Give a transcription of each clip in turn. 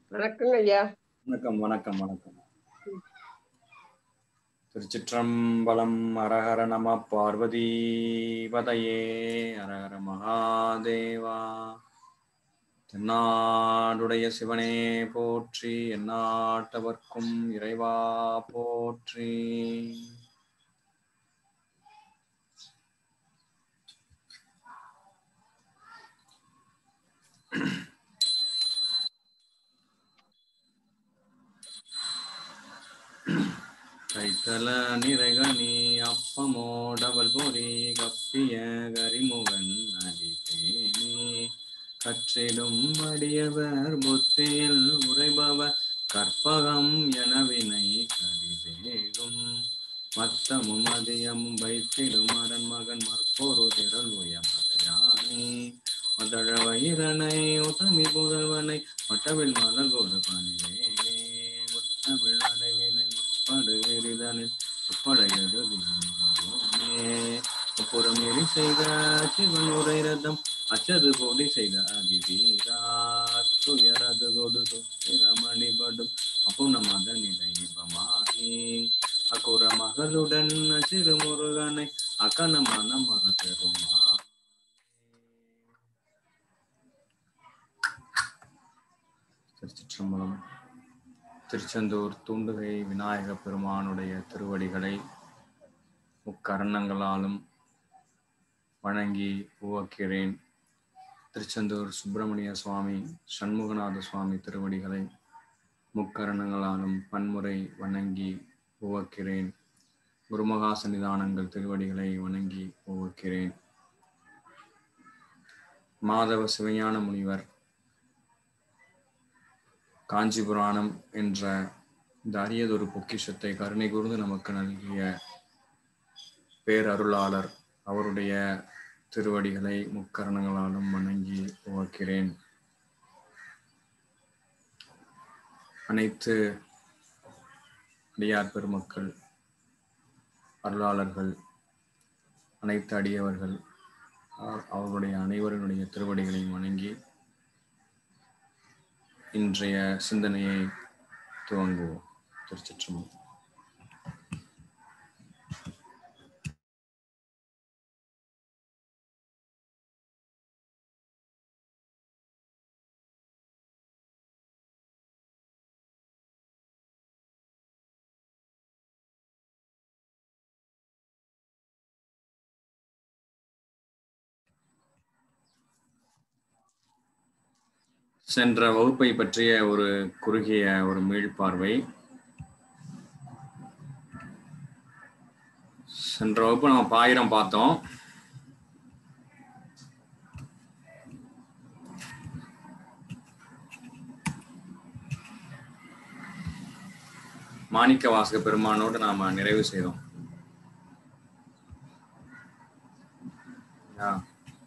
வணக்கங்க ஐயா வணக்கம் வணக்கம் வணக்கம் திருச்சிற்றம்பலம் அரஹர நம பார்வதி பதையே அரஹர மகாதேவா தென்னாடுடைய சிவனே போற்றி எந்நாட்டவர்க்கும் இறைவா போற்றி கைத்தல நிறைகனி அப்பமோடவல் பொறி கப்பிய கரிமுகன் அடித்தேனே கற்றிடும் அடியவர் புத்தியில் உரைபவர் கற்பகம் எனவினை கடிதேகும் மத்தமும் அதியமும் வைத்திடும் அரண் மகன் மற்பொரு திரள் உயமதையானே மதழ வயிறனை உத்தமி புதல்வனை மட்டவில் மலர்கோடு பணிவேனே முத்தமிழ் அடைவினை முற்படு எரிதனில் உப்படையது புறம் எரி செய்த சிவன் உரை ரதம் அச்சது போடி செய்த அதிதீரா துயரது கொடு சுத்திரமணிபடும் அப்புணமத நிலைபமாகி அக்குற மகளுடன் சிறு முருகனை அக்கனமான மறுதருமா திருச்சிற்றம்பலம் திருச்செந்தூர் தூண்டுகை விநாயக பெருமானுடைய திருவடிகளை முக்கரணங்களாலும் வணங்கி உவக்கிறேன் திருச்செந்தூர் சுப்பிரமணிய சுவாமி சண்முகநாத சுவாமி திருவடிகளை முக்கரணங்களாலும் பன்முறை வணங்கி உவக்கிறேன் குருமகா சன்னிதானங்கள் திருவடிகளை வணங்கி உவக்கிறேன் மாதவ சிவஞான முனிவர் காஞ்சி புராணம் என்ற இந்த அரியதொரு பொக்கிஷத்தை கருணை கூர்ந்து நமக்கு நல்கிய பேரருளாளர் அவருடைய திருவடிகளை முக்கரணங்களாலும் வணங்கி உவக்கிறேன் அனைத்து அடியார் பெருமக்கள் அருளாளர்கள் அனைத்து அடியவர்கள் அவர்களுடைய அனைவருடைய திருவடிகளையும் வணங்கி இன்றைய சிந்தனையை துவங்குவோம் திருச்சிற்றம்பலம் சென்ற வகுப்பை பற்றிய ஒரு குறுகிய ஒரு மீள்பார்வை சென்ற வகுப்பு நம்ம பாயிரம் பார்த்தோம் மாணிக்க வாசக பெருமானோடு நாம நிறைவு செய்தோம் Yeah.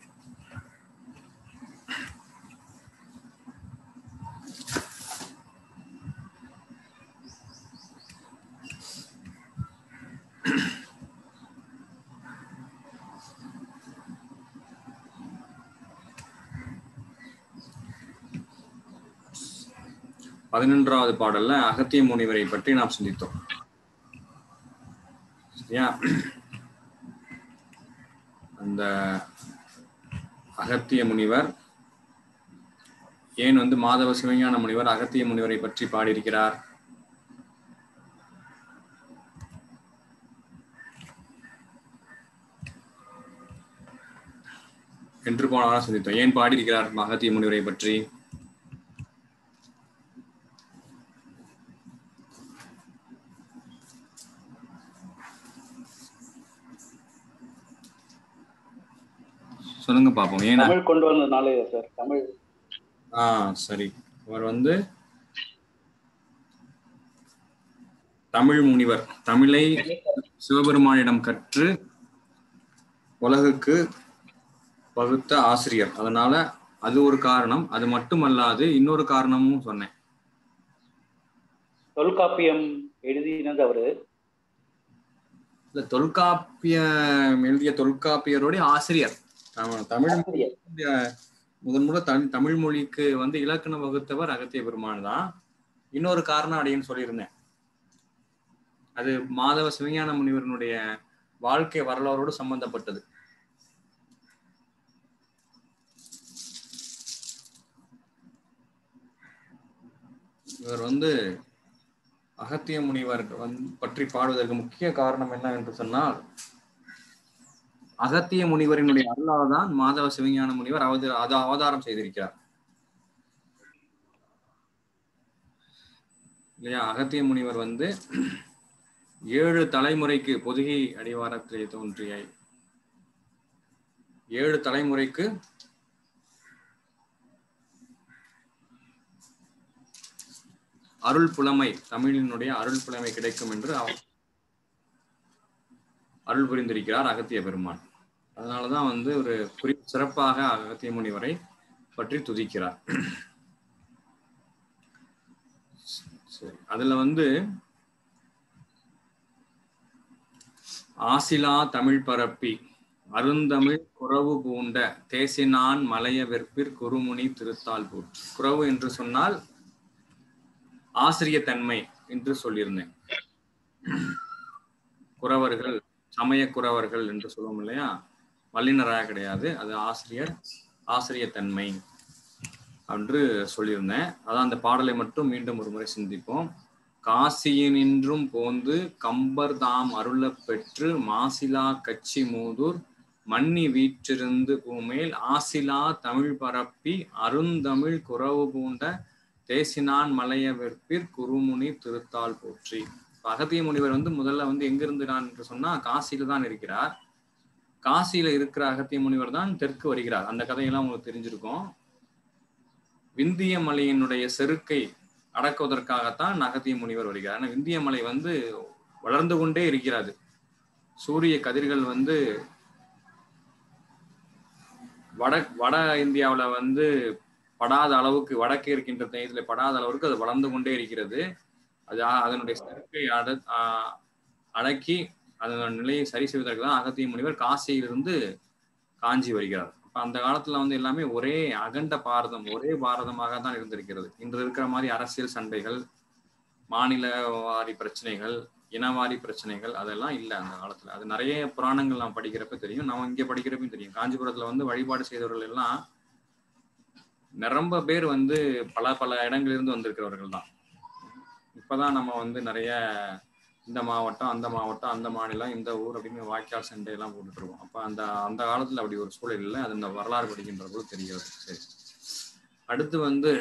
பதினொன்றாவது பாடல்ல அகத்திய முனிவரை பற்றி நாம் சிந்தித்தோம் சரியா அந்த அகத்திய முனிவர் ஏன் வந்து மாதவ சிவஞான முனிவர் அகத்திய முனிவரை பற்றி பாடியிருக்கிறார் என்று போன வாரம் சிந்தித்தோம் ஏன் பாடியிருக்கிறார் அகத்திய முனிவரை பற்றி சொல்லுங்க பாப்போம் ஏன்னா தமிழ் கொண்டு வந்ததுனாலே சார் தமிழ் ஆ சரி அவர் வந்து தமிழ் முனிவர் தமிழை சிவபெருமானிடம் கற்று உலகுக்கு பகுத்த ஆசிரியர் அதனால அது ஒரு காரணம் அது மட்டுமல்லாது இன்னொரு காரணமும் சொன்னேன் தொல்காப்பியம் எழுதினது அவரு இந்த தொல்காப்பிய எழுதிய தொல்காப்பியருடைய ஆசிரியர் தமிழ் தமிழ் ஆசிரியர். இந்த முதன் முறை தமிழ் தமிழ் மொழிக்கு வந்து இலக்கணம் வகுத்தவர் அகத்திய பெருமான் தான் இன்னொரு காரணம் அப்படின்னு சொல்லியிருந்தேன் அது மாதவ சிவஞான முனிவரனுடைய வாழ்க்கை வரலாறோடு சம்பந்தப்பட்டது இவர் வந்து அகத்திய முனிவர் வந்து பற்றி பாடுவதற்கு முக்கிய காரணம் என்ன என்று சொன்னால் அகத்திய முனிவரினுடைய அருளால் தான் மாதவ சிவஞான முனிவர் அவத அது அவதாரம் செய்திருக்கிறார் இல்லையா அகத்திய முனிவர் வந்து ஏழு தலைமுறைக்கு பொதுகை அடிவாரத்திலே தோன்றிய ஏழு தலைமுறைக்கு அருள் புலமை தமிழினுடைய அருள் புலமை கிடைக்கும் என்று அவர் அருள் புரிந்திருக்கிறார் அகத்திய பெருமான் அதனாலதான் வந்து ஒரு குறி சிறப்பாக அகத்திய முனிவரை பற்றி துதிக்கிறார் சரி அதுல வந்து ஆசிலா தமிழ் பரப்பி அருந்தமிழ் குறவு பூண்ட தேசினான் மலைய வெற்பிற் குருமுனி திருத்தால் போற்று குறவு என்று சொன்னால் ஆசிரிய தன்மை என்று சொல்லியிருந்தேன் குறவர்கள் சமய குறவர்கள் என்று சொல்லுவோம் இல்லையா வல்லினராக கிடையாது அது ஆசிரியர் ஆசிரிய தன்மை என்று சொல்லியிருந்தேன் அதான் அந்த பாடலை மட்டும் மீண்டும் ஒரு முறை சிந்திப்போம் காசியினின்றும் போந்து கம்பர் தாம் அருளப் பெற்று மாசிலா கச்சி மூதூர் மன்னி வீற்றிருந்து பூமேல் ஆசிலா தமிழ் பரப்பி அருந்தமிழ் குறவு பூண்ட தேசினான் மலைய வெற்பிற் குருமுனி திருத்தால் போற்றி அகத்திய முனிவர் வந்து முதல்ல வந்து எங்க இருந்தான் என்று சொன்னா காசியில தான் இருக்கிறார் காசியில இருக்கிற அகத்திய முனிவர் தான் தெற்கு வருகிறார் அந்த கதையெல்லாம் உங்களுக்கு தெரிஞ்சிருக்கும் விந்திய மலையினுடைய செருக்கை அடக்குவதற்காகத்தான் அகத்திய முனிவர் வருகிறார் ஆனா விந்திய மலை வந்து வளர்ந்து கொண்டே இருக்கிறது சூரிய கதிர்கள் வந்து வட வட இந்தியாவுல வந்து படாத அளவுக்கு வடக்கே இருக்கின்ற தேயத்துல படாத அளவுக்கு அது வளர்ந்து கொண்டே இருக்கிறது அது அதனுடைய செருக்கை அட அடக்கி அதன் நிலையை சரி செய்வதற்கு தான் அகத்திய முனிவர் காசியிலிருந்து காஞ்சி வருகிறார் அப்ப அந்த காலத்துல வந்து எல்லாமே ஒரே அகண்ட பாரதம் ஒரே பாரதமாக தான் இருந்திருக்கிறது இன்று இருக்கிற மாதிரி அரசியல் சண்டைகள் மாநில வாரி பிரச்சனைகள் இனவாரி பிரச்சனைகள் அதெல்லாம் இல்லை அந்த காலத்துல அது நிறைய புராணங்கள் நான் படிக்கிறப்ப தெரியும் நான் இங்கே படிக்கிறப்பையும் தெரியும் காஞ்சிபுரத்துல வந்து வழிபாடு செய்தவர்கள் எல்லாம் நிரம்ப பேர் வந்து பல பல இடங்களிலிருந்து வந்திருக்கிறவர்கள் தான் இப்பதான் நம்ம வந்து நிறைய இந்த மாவட்டம் அந்த மாவட்டம் அந்த மாநிலம் இந்த ஊர் அப்படின்னு வாய்க்கால் சண்டை எல்லாம் போட்டுட்டு இருக்கோம் அப்ப அந்த அந்த காலத்துல அப்படி ஒரு சூழல் இல்லை அது இந்த வரலாறு படிக்கின்ற போது தெரிகிறது சரி அடுத்து வந்து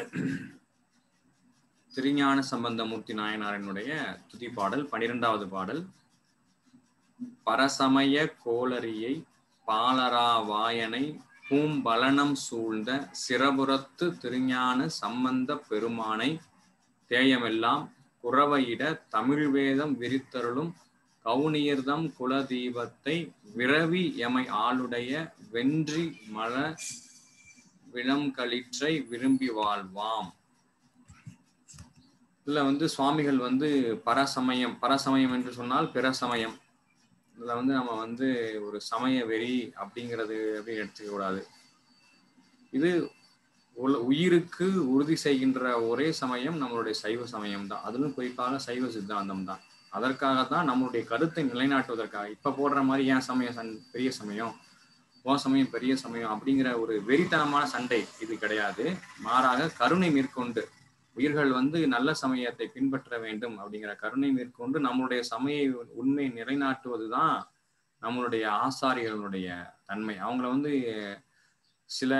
திருஞான சம்பந்தமூர்த்தி நாயனாரினுடைய துதி பாடல் பனிரெண்டாவது பாடல் பரசமய கோளரியை பாலரா வாயனை பூம்பலனம் சூழ்ந்த சிறபுறத்து திருஞான சம்பந்த பெருமானை தேயமெல்லாம் குறவையிட தமிழ் வேதம் விரித்தருளும் கவுனியர்தம் குலதீபத்தை விரவி எமை ஆளுடைய வென்றி மல விளம்களிற்றை விரும்பி வாழ்வாம் இதுல வந்து சுவாமிகள் வந்து பரசமயம் பரசமயம் என்று சொன்னால் பிற சமயம் இதுல வந்து நம்ம வந்து ஒரு சமய வெறி அப்படிங்கிறது அப்படின்னு எடுத்துக்க கூடாது இது உயிருக்கு உறுதி செய்கின்ற ஒரே சமயம் நம்மளுடைய சைவ சமயம் தான் அதிலும் குறிப்பாக சைவ சித்தாந்தம் தான் அதற்காகத்தான் நம்மளுடைய கருத்தை நிலைநாட்டுவதற்காக இப்ப போடுற மாதிரி ஏன் சமயம் சன் பெரிய சமயம் ஓ சமயம் பெரிய சமயம் அப்படிங்கிற ஒரு வெறித்தனமான சண்டை இது கிடையாது மாறாக கருணை மேற்கொண்டு உயிர்கள் வந்து நல்ல சமயத்தை பின்பற்ற வேண்டும் அப்படிங்கிற கருணை மேற்கொண்டு நம்மளுடைய சமய உண்மை நிலைநாட்டுவதுதான் நம்மளுடைய ஆசாரியர்களுடைய தன்மை அவங்கள வந்து சில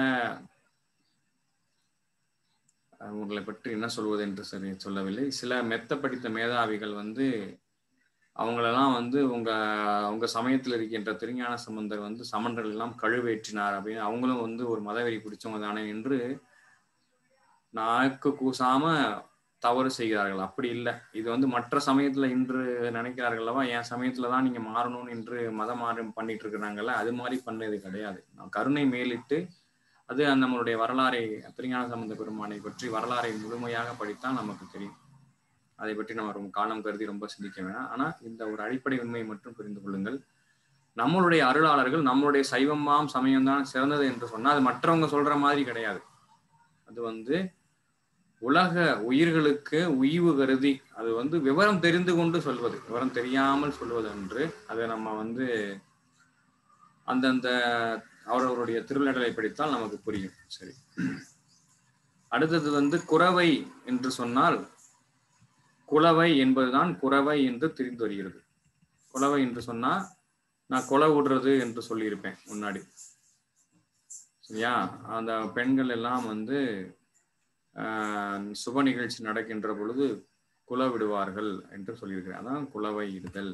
அவங்களை பற்றி என்ன சொல்வது என்று சரி சொல்லவில்லை சில மெத்த படித்த மேதாவிகள் வந்து அவங்களெல்லாம் வந்து உங்க உங்க சமயத்தில் இருக்கின்ற திருஞான சம்பந்தர் வந்து சமண்டல் எல்லாம் கழுவேற்றினார் அப்படின்னு அவங்களும் வந்து ஒரு மதவெறி பிடிச்சவங்க தானே என்று நாக்கு கூசாம தவறு செய்கிறார்கள் அப்படி இல்லை இது வந்து மற்ற சமயத்துல இன்று நினைக்கிறார்கள் அல்லவா என் சமயத்துல தான் நீங்க மாறணும்னு என்று மதம் மாறு பண்ணிட்டு இருக்கிறாங்கல்ல அது மாதிரி பண்ணது கிடையாது கருணை மேலிட்டு அது நம்மளுடைய வரலாறை திருஞான சம்பந்த பெருமானை பற்றி வரலாறை முழுமையாக படித்தால் நமக்கு தெரியும் அதை பற்றி நம்ம ரொம்ப காலம் கருதி ரொம்ப சிந்திக்க வேணாம் ஆனா இந்த ஒரு அடிப்படை உண்மையை மட்டும் புரிந்து கொள்ளுங்கள் நம்மளுடைய அருளாளர்கள் நம்மளுடைய சைவமாம் சமயம் தான் சிறந்தது என்று சொன்னா அது மற்றவங்க சொல்ற மாதிரி கிடையாது அது வந்து உலக உயிர்களுக்கு உய்வு கருதி அது வந்து விவரம் தெரிந்து கொண்டு சொல்வது விவரம் தெரியாமல் சொல்வது என்று அதை நம்ம வந்து அந்தந்த அவரவருடைய திருவிழாக்களை படித்தால் நமக்கு புரியும் சரி அடுத்தது வந்து குறவை என்று சொன்னால் குலவை என்பதுதான் குறவை என்று தெரிந்து வருகிறது குலவை என்று சொன்னா நான் கொலை விடுறது என்று சொல்லியிருப்பேன் முன்னாடி சரியா அந்த பெண்கள் எல்லாம் வந்து ஆஹ், சுப நிகழ்ச்சி நடக்கின்ற பொழுது குல விடுவார்கள் என்று சொல்லியிருக்கிறேன் அதான் குலவை இடுதல்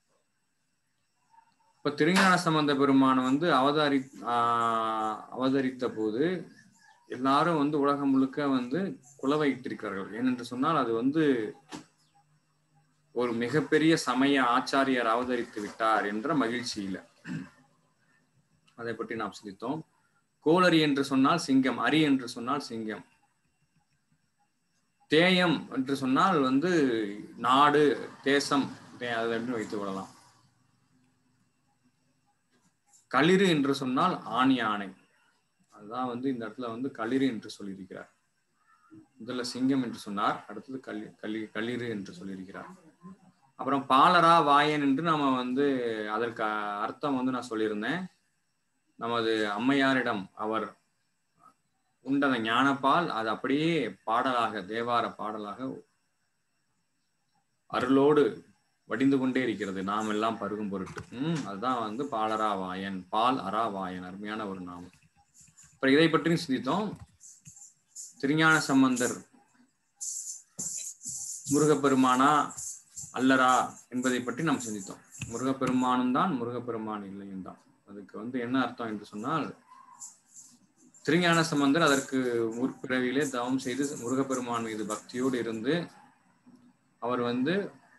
இப்ப திருஞான சம்பந்த பெருமான் வந்து அவதாரி ஆஹ், அவதரித்த போது எல்லாரும் வந்து உலகம் முழுக்க வந்து குலவை இட்டிருக்கிறார்கள் ஏனென்று சொன்னால் அது வந்து ஒரு மிகப்பெரிய சமய ஆச்சாரியர் அவதரித்து விட்டார் என்ற மகிழ்ச்சியில அதை பற்றி நாம் சிந்தித்தோம் கோளரி என்று சொன்னால் சிங்கம் அரி என்று சொன்னால் சிங்கம் தேயம் என்று சொன்னால் வந்து நாடு தேசம் தே- அது என்று வைத்துக் கொள்ளலாம் களிறு என்று சொன்னால் ஆணி யானை அதுதான் வந்து இந்த இடத்துல வந்து களிறு என்று சொல்லியிருக்கிறார் முதல்ல சிங்கம் என்று சொன்னார் அடுத்தது களி களி களிறு என்று சொல்லியிருக்கிறார் அப்புறம் பாலரா வாயன் என்று நாம வந்து அதற்கு அர்த்தம் வந்து நான் சொல்லியிருந்தேன் நமது அம்மையாரிடம் அவர் உண்டத ஞானப்பால் அது அப்படியே பாடலாக தேவார பாடலாக அருளோடு வடிந்து கொண்டே இருக்கிறது நாம் எல்லாம் பருகும் பொருட்டு உம் அதுதான் வந்து பாலரா வாயன் பால் அரா வாயன் அருமையான ஒரு நாமம் அப்புறம் இதை பற்றியும் சிந்தித்தோம் திருஞான சம்பந்தர் முருகப்பெருமானா அல்லரா என்பதை பற்றி நாம் சிந்தித்தோம் முருகப்பெருமானும் தான் முருகப்பெருமான் இல்லையும் தான் அதுக்கு வந்து என்ன அர்த்தம் என்று சொன்னால் திருஞான சம்பந்தர் அதற்கு முற்பிறவியிலே தவம் செய்து முருகப்பெருமான் மீது பக்தியோடு இருந்து அவர் வந்து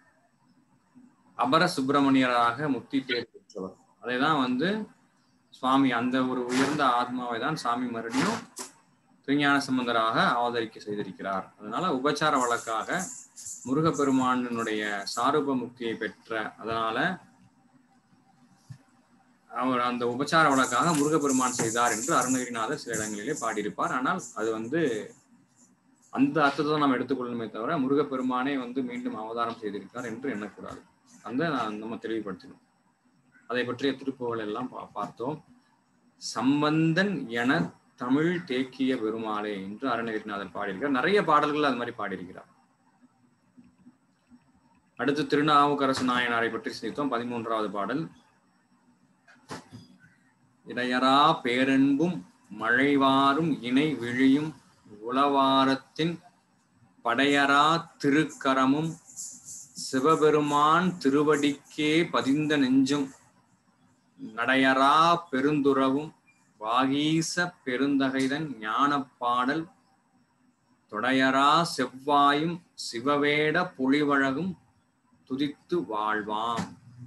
அபர சுப்பிரமணியராக முக்தி பேர் பெற்றவர் அதை தான் வந்து சுவாமி அந்த ஒரு உயர்ந்த ஆத்மாவை தான் சாமி மறுபடியும் திருஞான சம்பந்தராக அவதரிக்க செய்திருக்கிறார் அதனால உபச்சார வழக்காக முருகப்பெருமானினுடைய சாரூப முக்தியை பெற்ற அதனால அவர் அந்த உபச்சார வழக்காக முருகப்பெருமான் செய்தார் என்று அருணகிரிநாதர் சில இடங்களிலே பாடியிருப்பார் ஆனால் அது வந்து அந்த அர்த்தத்தை நாம் எடுத்துக்கொள்ளணுமே தவிர முருகப்பெருமானே வந்து மீண்டும் அவதாரம் செய்திருக்கார் என்று எண்ணக்கூடாது அந்த நான் நம்ம தெளிவுபடுத்தினோம் அதை பற்றிய திருப்புகள் எல்லாம் பா- பார்த்தோம் சம்பந்தன் என தமிழ் தேக்கிய பெருமாளே என்று அருணகிரிநாதர் பாடியிருக்கார் நிறைய பாடல்கள் அது மாதிரி பாடியிருக்கிறார் அடுத்து திருநாவுக்கரசு நாயனாரை பற்றி சிந்தித்தோம் பதிமூன்றாவது பாடல் இடையரா பேரன்பும் மழைவாரும் இணை விழியும் உளவாரத்தின் படையரா திருக்கரமும் சிவபெருமான் திருவடிக்கே பதிந்த நெஞ்சும் நடையரா பெருந்துறவும் வாகீச பெருந்தகைதன் ஞானப் பாடல் தொடையரா செவ்வாயும் சிவவேட பொழிவழகும் துதித்து வாழ்வாம்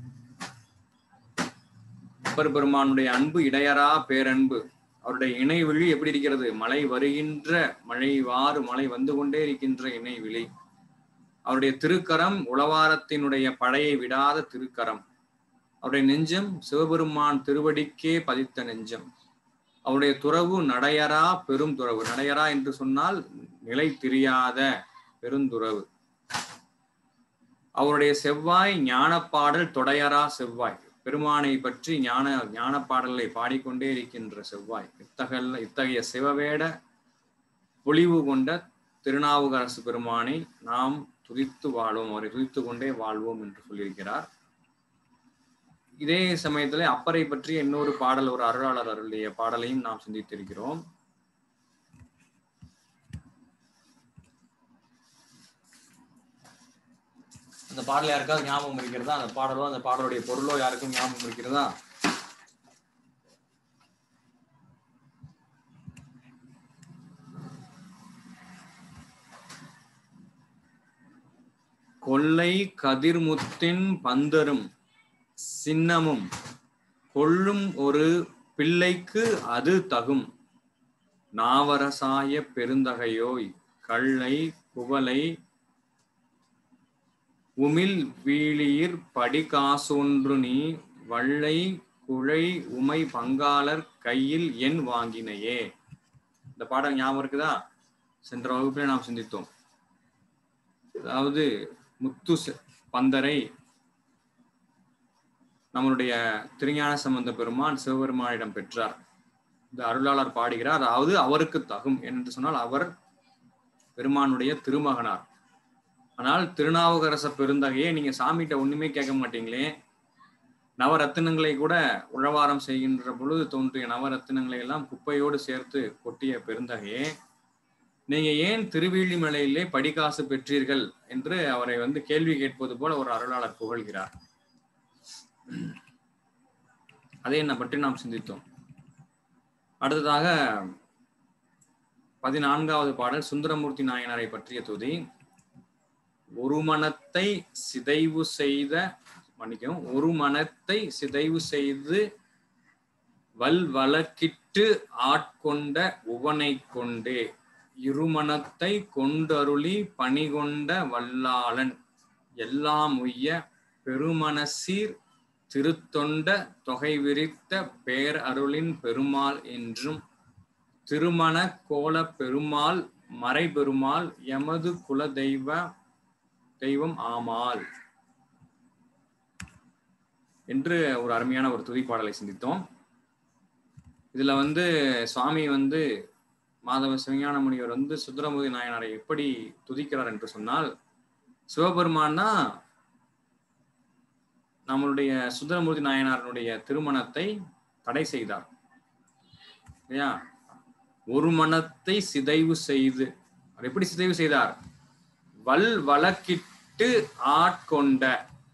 அப்பர் பெருமானுடைய அன்பு இடையரா பேரன்பு அவருடைய இணை விழி எப்படி இருக்கிறது மழை வருகின்ற மழை வாறு மழை வந்து கொண்டே இருக்கின்ற இணை விழி அவருடைய திருக்கரம் உளவாரத்தினுடைய படையை விடாத திருக்கரம் அவருடைய நெஞ்சம் சிவபெருமான் திருவடிக்கே பதித்த நெஞ்சம் அவருடைய துறவு நடையரா பெரும் துறவு நடையரா என்று சொன்னால் நிலை தெரியாத பெருந்துறவு அவருடைய செவ்வாய் ஞானப்பாடல் தொடையரா செவ்வாய் பெருமானை பற்றி ஞான ஞான பாடலை பாடிக்கொண்டே இருக்கின்ற செவ்வாய் இத்தகைய இத்தகைய சிவவேட பொலிவு கொண்ட திருநாவுக்கரசு பெருமானை நாம் துதித்து வாழ்வோம் அவரை துதித்து கொண்டே வாழ்வோம் என்று சொல்லியிருக்கிறார் இதே சமயத்துல அப்பரை பற்றி இன்னொரு பாடல் ஒரு அருளாளர் அருளிய பாடலையும் நாம் சிந்தித்திருக்கிறோம் அந்த பாடல் யாருக்காவது ஞாபகம் இருக்கிறதா அந்த பாடலோ அந்த பாடலுடைய பொருளோ யாருக்கும் ஞாபகம் இருக்கிறதா கொல்லை கதிர்முத்தின் பந்தரும் சின்னமும் கொள்ளும் ஒரு பிள்ளைக்கு அது தகும் நாவரசாய பெருந்தகையோய் கள்ளை குவலை உமிழ் வீழியிற் படிகாசொன்று நீ வள்ளை குழை உமை பங்காளர் கையில் என் வாங்கினையே இந்த பாடம் ஞாபகம் இருக்குதா சென்ற வகுப்பிலே நாம் சிந்தித்தோம் அதாவது முத்து செ- பந்தரை நம்மளுடைய திருஞான சம்பந்த பெருமான் சிவபெருமானிடம் பெற்றார் இந்த அருளாளர் பாடுகிறார் அதாவது அவருக்கு தகும் என்று சொன்னால் அவர் பெருமானுடைய திருமகனார் ஆனால் திருநாவுக்கரச பெருந்தகையே நீங்க சாமிகிட்ட ஒண்ணுமே கேட்க மாட்டீங்களே நவரத்தினங்களை கூட உழவாரம் செய்கின்ற பொழுது தோன்றிய நவரத்தினங்களை எல்லாம் குப்பையோடு சேர்த்து கொட்டிய பெருந்தகையே நீங்க ஏன் திருவேலிமலையிலே படிகாசு பெற்றீர்கள் என்று அவரை வந்து கேள்வி கேட்பது போல ஒரு அருளாளர் புகழ்கிறார் அதை என்ன பற்றி நாம் சிந்தித்தோம் அடுத்ததாக பதினான்காவது பாடல் சுந்தரமூர்த்தி நாயனாரை பற்றிய துதி ஒரு மனத்தை சிதைவு செய்த மன்னிக்கவும் ஒரு மனத்தை சிதைவு செய்து வல் வழக்கிட்டு ஆட்கொண்ட உவனை கொண்டே இருமனத்தை கொண்டருளி பணிகொண்ட வல்லாளன் எல்லாம் உய்ய பெருமனசீர் திருத்தொண்ட தொகை விரித்த பேர் அருளின் பெருமாள் என்றும் திருமண கோல பெருமாள் மறை பெருமாள் எமது குல தெய்வ தெய்வம் ஆமால் என்று ஒரு அருமையான ஒரு துதிப்பாடலை சிந்தித்தோம் இதுல வந்து சுவாமி வந்து மாதவ சிவஞான முனிவர் வந்து சுந்தரமுதி நாயனாரை எப்படி துதிக்கிறார் என்று சொன்னால் சிவபெருமான் தான் நம்மளுடைய சுந்தரமூர்த்தி நாயனாருடைய திருமணத்தை தடை செய்தார் இல்லையா ஒரு மனத்தை சிதைவு செய்து அவர் எப்படி சிதைவு செய்தார் வல் வழக்கிட்டு ஆட்கொண்ட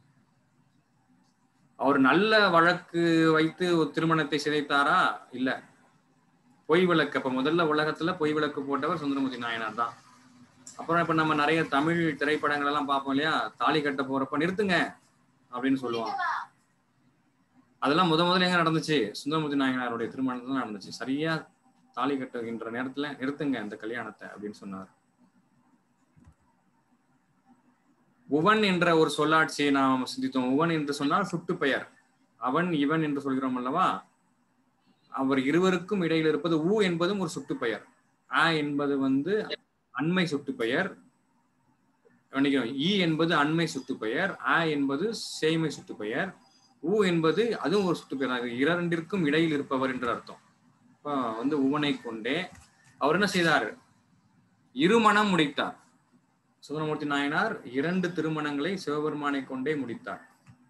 அவர் நல்ல வழக்கு வைத்து ஒரு திருமணத்தை சிதைத்தாரா இல்ல பொய் விளக்கு அப்ப முதல்ல உலகத்துல பொய் விளக்கு போட்டவர் சுந்தரமூர்த்தி நாயனார் தான் அப்புறம் இப்ப நம்ம நிறைய தமிழ் திரைப்படங்கள் எல்லாம் பார்ப்போம் இல்லையா தாலி கட்ட போறப்ப நிறுத்துங்க அப்படின்னு சொல்லுவான் அதெல்லாம் முத முதல்ல எங்க நடந்துச்சு சுந்தரமூர்த்தி நாயனாருடைய திருமணத்துல தான் நடந்துச்சு சரியா தாலி கட்டுகின்ற நேரத்துல நிறுத்துங்க இந்த கல்யாணத்தை அப்படின்னு சொன்னார் உவன் என்ற ஒரு சொல்லாட்சியை நாம் சிந்தித்தோம் உவன் என்று சொன்னால் சுட்டு பெயர் அவன் இவன் என்று சொல்கிறோம் அல்லவா அவர் இருவருக்கும் இடையில் இருப்பது ஊ என்பதும் ஒரு சுட்டு பெயர் அ என்பது வந்து அண்மை சுட்டு பெயர் மன்னிக்கிறோம் ஈ என்பது அண்மை சுட்டு பெயர் அ என்பது சேய்மை சுட்டு பெயர் ஊ என்பது அதுவும் ஒரு சுட்டு பெயர் அது இரண்டிற்கும் இடையில் இருப்பவர் என்று அர்த்தம் இப்போ வந்து உவனை கொண்டே அவர் என்ன செய்தார் இருமணம் முடித்தார் சுந்தரமூர்த்தி நாயனார் இரண்டு திருமணங்களை சிவபெருமானை கொண்டே முடித்தார்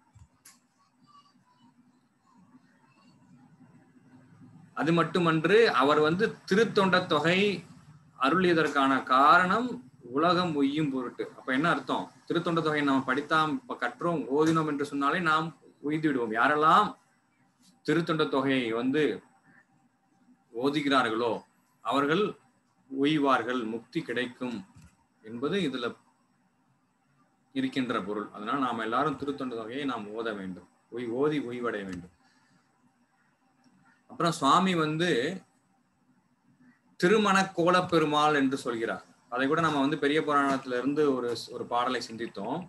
அது மட்டுமன்று அவர் வந்து திருத்தொண்ட தொகை அருளியதற்கான காரணம் உலகம் உய்யும் பொருட்டு அப்ப என்ன அர்த்தம் திருத்தொண்ட தொகை நாம் படித்தாம் இப்ப கற்றோம் ஓதினோம் என்று சொன்னாலே நாம் உய்து விடுவோம் யாரெல்லாம் திருத்தொண்ட தொகையை வந்து ஓதுகிறார்களோ அவர்கள் உய்வார்கள் முக்தி கிடைக்கும் என்பது இதுல இருக்கின்ற பொருள் அதனால நாம் எல்லாரும் திருத்தொண்ட தொகையை நாம் ஓத வேண்டும் ஒய் ஓதி ஓய்வடைய வேண்டும் அப்புறம் சுவாமி வந்து திருமண கோலப்பெருமாள் என்று சொல்கிறார் அதை கூட நம்ம வந்து பெரிய புராணத்துல இருந்து ஒரு ஒரு பாடலை சிந்தித்தோம்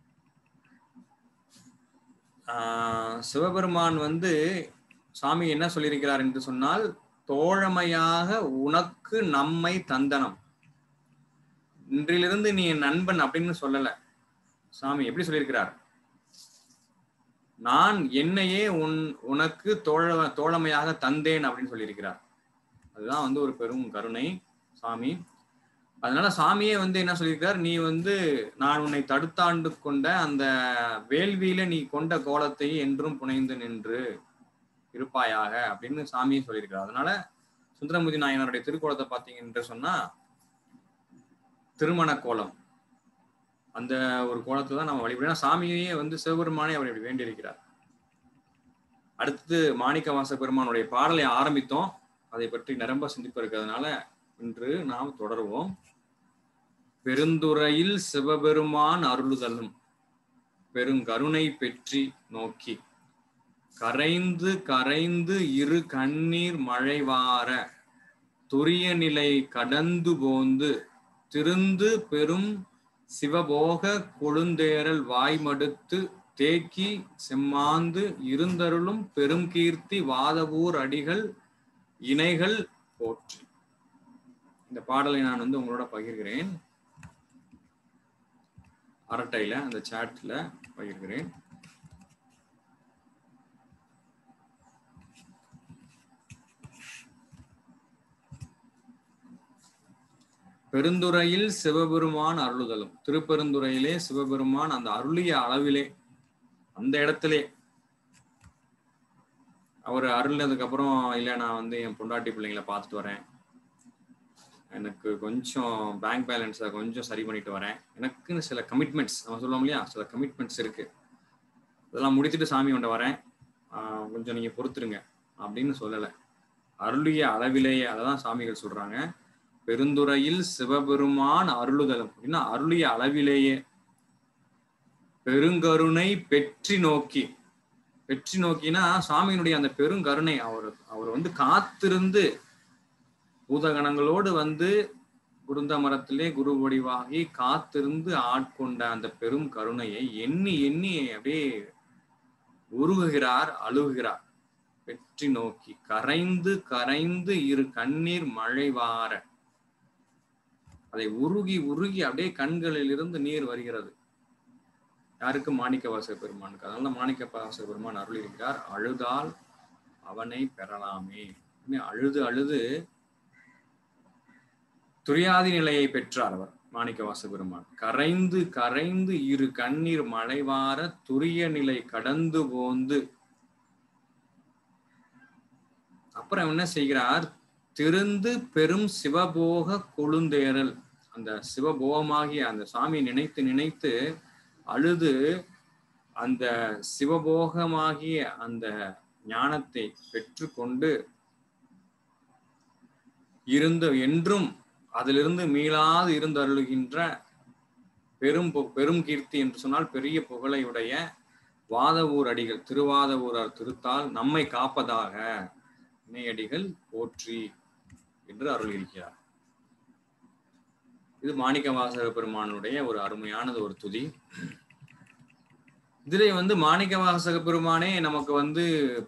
ஆஹ் சிவபெருமான் வந்து சுவாமி என்ன சொல்லியிருக்கிறார் என்று சொன்னால் தோழமையாக உனக்கு நம்மை தந்தனம் இன்றிலிருந்து நீ என் நண்பன் அப்படின்னு சொல்லல சாமி எப்படி சொல்லியிருக்கிறார் நான் என்னையே உன் உனக்கு தோழ தோழமையாக தந்தேன் அப்படின்னு சொல்லியிருக்கிறார் அதுதான் வந்து ஒரு பெரும் கருணை சாமி அதனால சாமியே வந்து என்ன சொல்லியிருக்கார் நீ வந்து நான் உன்னை தடுத்தாண்டு கொண்ட அந்த வேள்வியில நீ கொண்ட கோலத்தை என்றும் புனைந்து நின்று இருப்பாயாக அப்படின்னு சாமியே சொல்லியிருக்கிறார் அதனால சுந்தரமுதி நாயனாருடைய திருக்கோலத்தை பார்த்தீங்க என்று சொன்னா திருமண கோலம் அந்த ஒரு கோலத்தை தான் நம்ம வழிபட சாமியே வந்து சிவபெருமானே அவர் இப்படி வேண்டியிருக்கிறார் அடுத்தது மாணிக்க வாச பெருமானுடைய பாடலை ஆரம்பித்தோம் அதை பற்றி நிரம்ப சிந்திப்பு இருக்கிறதுனால இன்று நாம் தொடருவோம் பெருந்துறையில் சிவபெருமான் அருளுதலும் பெருங்கருணை பெற்றி நோக்கி கரைந்து கரைந்து இரு கண்ணீர் மழைவார துரிய நிலை கடந்து போந்து திருந்து பெரும் சிவபோக கொழுந்தேரல் வாய்மடுத்து தேக்கி செம்மாந்து இருந்தருளும் பெரும் கீர்த்தி வாதவூர் அடிகள் இணைகள் போற்றி இந்த பாடலை நான் வந்து உங்களோட பகிர்கிறேன் அரட்டையில அந்த சாட்ல பகிர்கிறேன் பெருந்துறையில் சிவபெருமான் அருளுதலும் திருப்பெருந்துறையிலே சிவபெருமான் அந்த அருளிய அளவிலே அந்த இடத்திலே அவர் அருள்னதுக்கு அப்புறம் இல்ல நான் வந்து என் பொண்டாட்டி பிள்ளைங்களை பார்த்துட்டு வரேன் எனக்கு கொஞ்சம் பேங்க் பேலன்ஸை கொஞ்சம் சரி பண்ணிட்டு வரேன் எனக்குன்னு சில கமிட்மெண்ட்ஸ் நம்ம சொல்லுவோம் இல்லையா சில கமிட்மெண்ட்ஸ் இருக்கு இதெல்லாம் முடிச்சுட்டு சாமி கொண்ட வரேன் ஆஹ் கொஞ்சம் நீங்க பொறுத்துருங்க அப்படின்னு சொல்லலை அருளிய அளவிலேயே அததான் சாமிகள் சொல்றாங்க பெருந்துறையில் சிவபெருமான் அருளுதலும் அப்படின்னா அருளிய அளவிலேயே பெருங்கருணை பெற்றி நோக்கி வெற்றி நோக்கினா சுவாமியினுடைய அந்த பெருங்கருணை அவர் அவர் வந்து காத்திருந்து பூதகணங்களோடு வந்து குருந்த மரத்திலே குரு வடிவாகி காத்திருந்து ஆட்கொண்ட அந்த பெரும் கருணையை எண்ணி எண்ணி அப்படியே உருகுகிறார் அழுகுகிறார் வெற்றி நோக்கி கரைந்து கரைந்து இரு கண்ணீர் மழை வார அதை உருகி உருகி அப்படியே கண்களில் இருந்து நீர் வருகிறது யாருக்கு மாணிக்க வாசக பெருமானுக்கு அதனால மாணிக்க வாசக பெருமான் அருள் இருக்கிறார் அழுதால் அவனை பெறலாமே அழுது அழுது துரியாதி நிலையை பெற்றார் அவர் மாணிக்க வாசக பெருமான் கரைந்து கரைந்து இரு கண்ணீர் மழைவார துரிய நிலை கடந்து போந்து அப்புறம் என்ன செய்கிறார் திருந்து பெரும் சிவபோக கொழுந்தேறல் அந்த சிவபோகமாகிய அந்த சாமி நினைத்து நினைத்து அழுது அந்த சிவபோகமாகிய அந்த ஞானத்தை பெற்றுக்கொண்டு இருந்த என்றும் அதிலிருந்து மீளாது இருந்து அருளுகின்ற பெரும் பெரும் கீர்த்தி என்று சொன்னால் பெரிய புகழையுடைய வாதவூர் அடிகள் திருவாதவூரார் திருத்தால் நம்மை காப்பதாக இணையடிகள் போற்றி என்று அருள் இருக்கிறார் இது மாணிக்க வாசக பெருமானுடைய ஒரு அருமையானது ஒரு துதி இதிலே வந்து மாணிக்க வாசக பெருமானே நமக்கு வந்து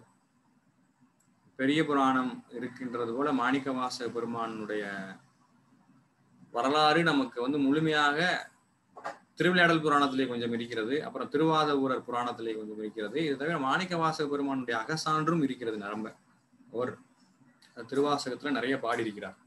பெரிய புராணம் இருக்கின்றது போல மாணிக்க வாசக பெருமானுடைய வரலாறு நமக்கு வந்து முழுமையாக திருவிளையாடல் புராணத்திலே கொஞ்சம் இருக்கிறது அப்புறம் திருவாத ஊரர் புராணத்திலே கொஞ்சம் இருக்கிறது இது தவிர மாணிக்க வாசக பெருமானுடைய அகசான்றும் இருக்கிறது நரம்ப அவர் திருவாசகத்துல நிறைய பாடியிருக்கிறார்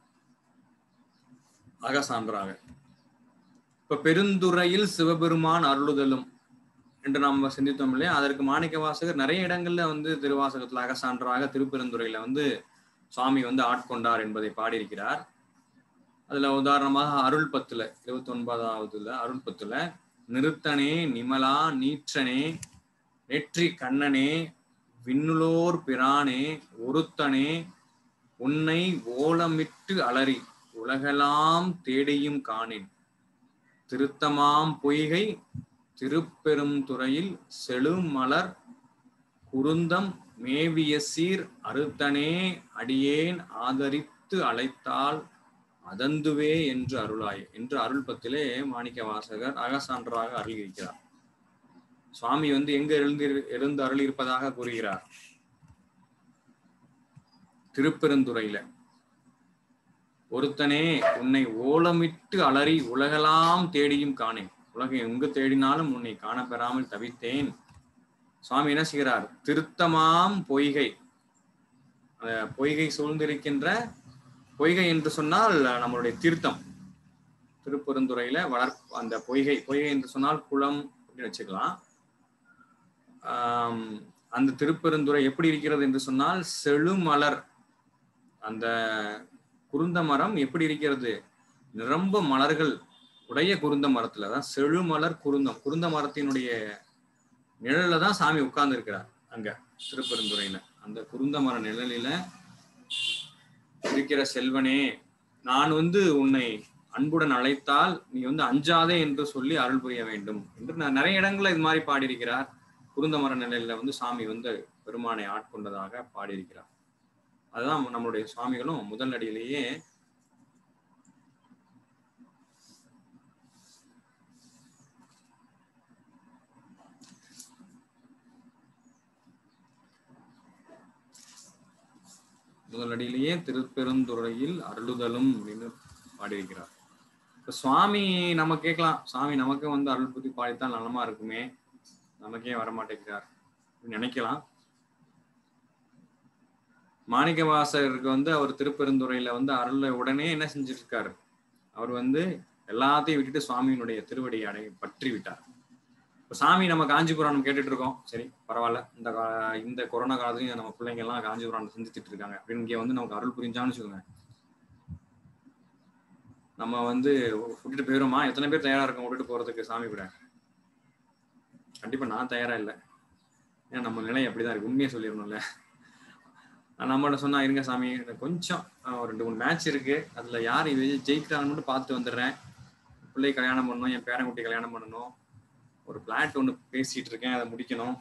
அகசான்றாக இப்ப பெருந்துறையில் சிவபெருமான் அருளுதலும் என்று நம்ம சிந்தித்தோம் இல்லையா அதற்கு மாணிக்க வாசகர் நிறைய இடங்கள்ல வந்து திருவாசகத்துல அகசான்றாக திருப்பெருந்துறையில வந்து சுவாமி வந்து ஆட்கொண்டார் என்பதை பாடியிருக்கிறார் அதுல உதாரணமாக அருள் பத்துல இருபத்தி ஒன்பதாவதுல அருள் பத்துல நிறுத்தனே நிமலா நீற்றனே நெற்றி கண்ணனே விண்ணுலோர் பிரானே ஒருத்தனே உன்னை ஓலமிட்டு அலறி உலகெல்லாம் தேடியும் காணேன் திருத்தமாம் பொய்கை திருப்பெரும் துறையில் செழுமலர் குருந்தம் மேவிய சீர் அறுத்தனே அடியேன் ஆதரித்து அழைத்தால் அதந்துவே என்று அருளாய் என்று அருள்பத்திலே மாணிக்க வாசகர் அகசான்றாக அருளியிருக்கிறார் சுவாமி வந்து எங்க எழுந்து எழுந்து அருள் இருப்பதாக கூறுகிறார் திருப்பெருந்துறையில ஒருத்தனே உன்னை ஓலமிட்டு அலறி உலகெல்லாம் தேடியும் காணேன் உலகை எங்கு தேடினாலும் உன்னை காணப்பெறாமல் தவித்தேன் சுவாமி என்ன செய்கிறார் திருத்தமாம் பொய்கை பொய்கை சூழ்ந்திருக்கின்ற பொய்கை என்று சொன்னால் நம்மளுடைய தீர்த்தம் திருப்பெருந்துறையில வளர் அந்த பொய்கை பொய்கை என்று சொன்னால் குளம் அப்படின்னு வச்சுக்கலாம் ஆஹ் அந்த திருப்பெருந்துறை எப்படி இருக்கிறது என்று சொன்னால் செழுமலர் அந்த குருந்த மரம் எப்படி இருக்கிறது நிரம்ப மலர்கள் உடைய குருந்த மரத்துல தான் செழுமலர் குருந்தம் குருந்த மரத்தினுடைய நிழல்ல தான் சாமி உட்கார்ந்து இருக்கிறார் அங்க திருப்பெருந்துறையில அந்த குருந்த மர நிழலில இருக்கிற செல்வனே நான் வந்து உன்னை அன்புடன் அழைத்தால் நீ வந்து அஞ்சாதே என்று சொல்லி அருள் புரிய வேண்டும் என்று நான் நிறைய இடங்கள்ல இது மாதிரி பாடியிருக்கிறார் குருந்தமர நிலையில வந்து சாமி வந்து பெருமானை ஆட்கொண்டதாக பாடியிருக்கிறார் அதுதான் நம்மளுடைய சுவாமிகளும் முதல் அடியிலேயே முதல் அடியிலேயே திருப்பெருந்துறையில் அருளுதலும் அப்படின்னு பாடியிருக்கிறார் இப்ப சுவாமி நம்ம கேட்கலாம் சுவாமி நமக்கு வந்து அருள் புத்தி பாடித்தான் நலமா இருக்குமே நமக்கே வரமாட்டேங்கிறார் அப்படின்னு நினைக்கலாம் மாணிக்க வாசகருக்கு வந்து அவர் திருப்பெருந்துறையில வந்து அருளை உடனே என்ன செஞ்சிருக்காரு அவர் வந்து எல்லாத்தையும் விட்டுட்டு சுவாமியினுடைய திருவடியை அடை பற்றி விட்டார் இப்போ சாமி நம்ம காஞ்சி புராணம் கேட்டுட்டு இருக்கோம் சரி பரவாயில்ல இந்த கா- இந்த கொரோனா காலத்துலயும் நம்ம பிள்ளைங்க எல்லாம் காஞ்சி புராணம் சிந்திச்சுட்டு இருக்காங்க அப்படின்னு இங்க வந்து நமக்கு அருள் புரிஞ்சான்னு வச்சுக்கோங்க நம்ம வந்து விட்டுட்டு போயிருமா எத்தனை பேர் தயாரா இருக்கோம் விட்டுட்டு போறதுக்கு சாமி கூட கண்டிப்பா நான் தயாரா இல்லை ஏன்னா நம்ம நிலை அப்படிதான் இருக்கு உண்மையை சொல்லிடணும்ல நான் நம்மகிட்ட சொன்னா இருங்க சாமி எனக்கு கொஞ்சம் அஹ், ஒரு ரெண்டு மூணு மேட்ச் இருக்கு அதுல யார் இது ஜெயிக்கிறாங்கன்னு மட்டும் பார்த்துட்டு வந்துடுறேன் பிள்ளை கல்யாணம் பண்ணணும் என் பேரன்குட்டி கல்யாணம் பண்ணணும் ஒரு பிளாட் ஒன்று பேசிட்டு இருக்கேன் அதை முடிக்கணும்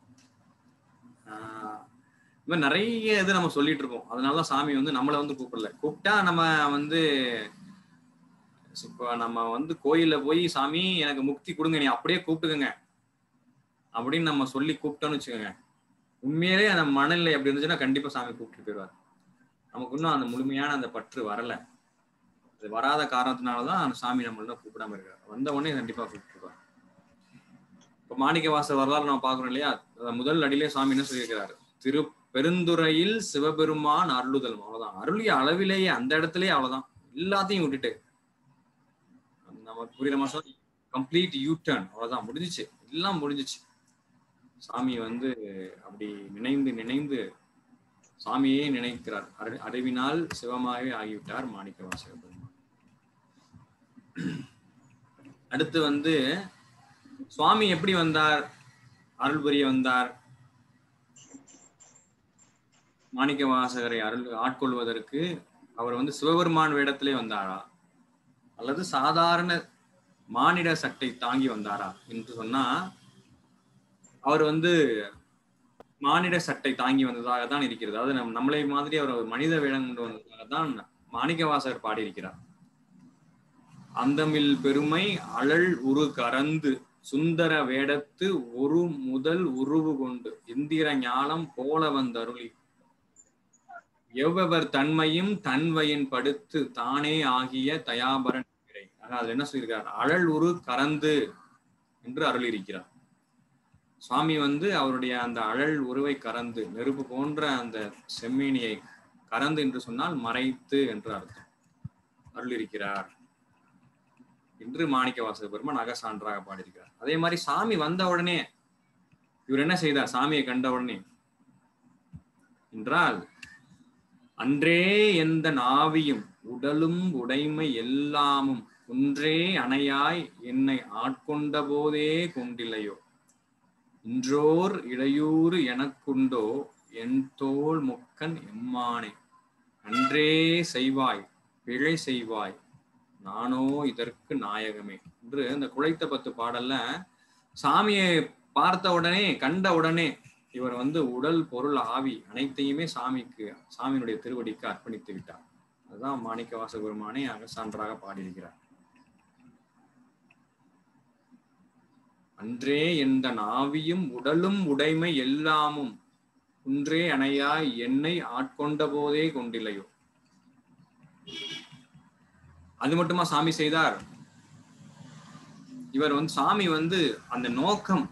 ஆஹ் இந்த மாதிரி நிறைய இது நம்ம சொல்லிட்டு இருக்கோம் அதனால தான் சாமி வந்து நம்மளை வந்து கூப்பிடல கூப்பிட்டா நம்ம வந்து இப்போ நம்ம வந்து கோயில்ல போய் சாமி எனக்கு முக்தி கொடுங்க நீ அப்படியே கூப்பிட்டுக்கங்க அப்படின்னு நம்ம சொல்லி கூப்பிட்டோம்னு வச்சுக்கோங்க உண்மையிலே அந்த மனநிலை அப்படி இருந்துச்சுன்னா கண்டிப்பா சாமி கூப்பிட்டு போயிடுவார் நமக்கு இன்னும் அந்த முழுமையான அந்த பற்று வரல அது வராத காரணத்தினாலதான் அந்த சாமி நம்மள கூப்பிடாம இருக்காரு வந்த உடனே கண்டிப்பா கூப்பிட்டுருவார் இப்ப மாணிக்க வாச வரலாறு நம்ம பாக்குறோம் இல்லையா அத முதல் அடியிலே சாமி என்ன சொல்லியிருக்கிறாரு திரு பெருந்துறையில் சிவபெருமான் அருளுதல் அவ்வளவுதான் அருளிய அளவிலேயே அந்த இடத்துலயே அவ்வளவுதான் எல்லாத்தையும் விட்டுட்டு நமக்கு புரியுற மாசம் கம்ப்ளீட் யூ டர்ன் அவ்வளவுதான் முடிஞ்சிச்சு எல்லாம் முடிஞ்சிச்சு சாமி வந்து அப்படி நினைந்து நினைந்து சாமியே நினைக்கிறார் அறி- அறிவினால் சிவமாகவே ஆகிவிட்டார் மாணிக்க வாசக பெருமான் அடுத்து வந்து சுவாமி எப்படி வந்தார் அருள் புரிய வந்தார் மாணிக்க வாசகரை அருள் ஆட்கொள்வதற்கு அவர் வந்து சிவபெருமான் வேடத்திலே வந்தாரா அல்லது சாதாரண மானிட சட்டை தாங்கி வந்தாரா என்று சொன்னா அவர் வந்து மானிட சட்டை தாங்கி வந்ததாக தான் இருக்கிறது அதாவது நம் நம்மளை மாதிரி அவர் ஒரு மனித வேடம் கொண்டு வந்ததாக தான் மாணிக்கவாசகர் பாடியிருக்கிறார் அந்தமில் பெருமை அழல் உரு கரந்து சுந்தர வேடத்து ஒரு முதல் உருவு கொண்டு இந்திர ஞானம் போல வந்தருளி எவ்வவர் தன்மையும் தன்வையின் படுத்து தானே ஆகிய தயாபரன் பிறை. ஆக அதுல என்ன சொல்லியிருக்கார் அழல் உரு கரந்து என்று அருளியிருக்கிறார் சுவாமி வந்து அவருடைய அந்த அழல் உருவை கறந்து நெருப்பு போன்ற அந்த செம்மீனியை கறந்து என்று சொன்னால் மறைத்து என்று அர்த்தம் அருளிருக்கிறார் என்று மாணிக்க வாசக பெருமான் அகசான்றாக பாடியிருக்கிறார் அதே மாதிரி சாமி வந்த உடனே இவர் என்ன செய்தார் சாமியை கண்ட உடனே என்றால் அன்றே எந்த நாவியும் உடலும் உடைமை எல்லாமும் ஒன்றே அணையாய் என்னை ஆட்கொண்ட போதே கொண்டில்லையோ இன்றோர் இடையூறு எனக்குண்டோ என் தோள் முக்கன் எம்மானே அன்றே செய்வாய் பிழை செய்வாய் நானோ இதற்கு நாயகமே என்று இந்த குழைத்த பத்து பாடல்ல சாமியை பார்த்த உடனே கண்ட உடனே இவர் வந்து உடல் பொருள் ஆவி அனைத்தையுமே சாமிக்கு சாமியினுடைய திருவடிக்கு அர்ப்பணித்து விட்டார் அதுதான் மாணிக்க வாசகுருமானே அகசான்றாக பாடியிருக்கிறார் அன்றே எந்த நாவியும் உடலும் உடைமை எல்லாமும் குன்றே அணையாய் என்னை ஆட்கொண்ட போதே கொண்டில்லையோ அது மட்டுமா சாமி செய்தார் இவர் வந்து சாமி வந்து அந்த நோக்கம்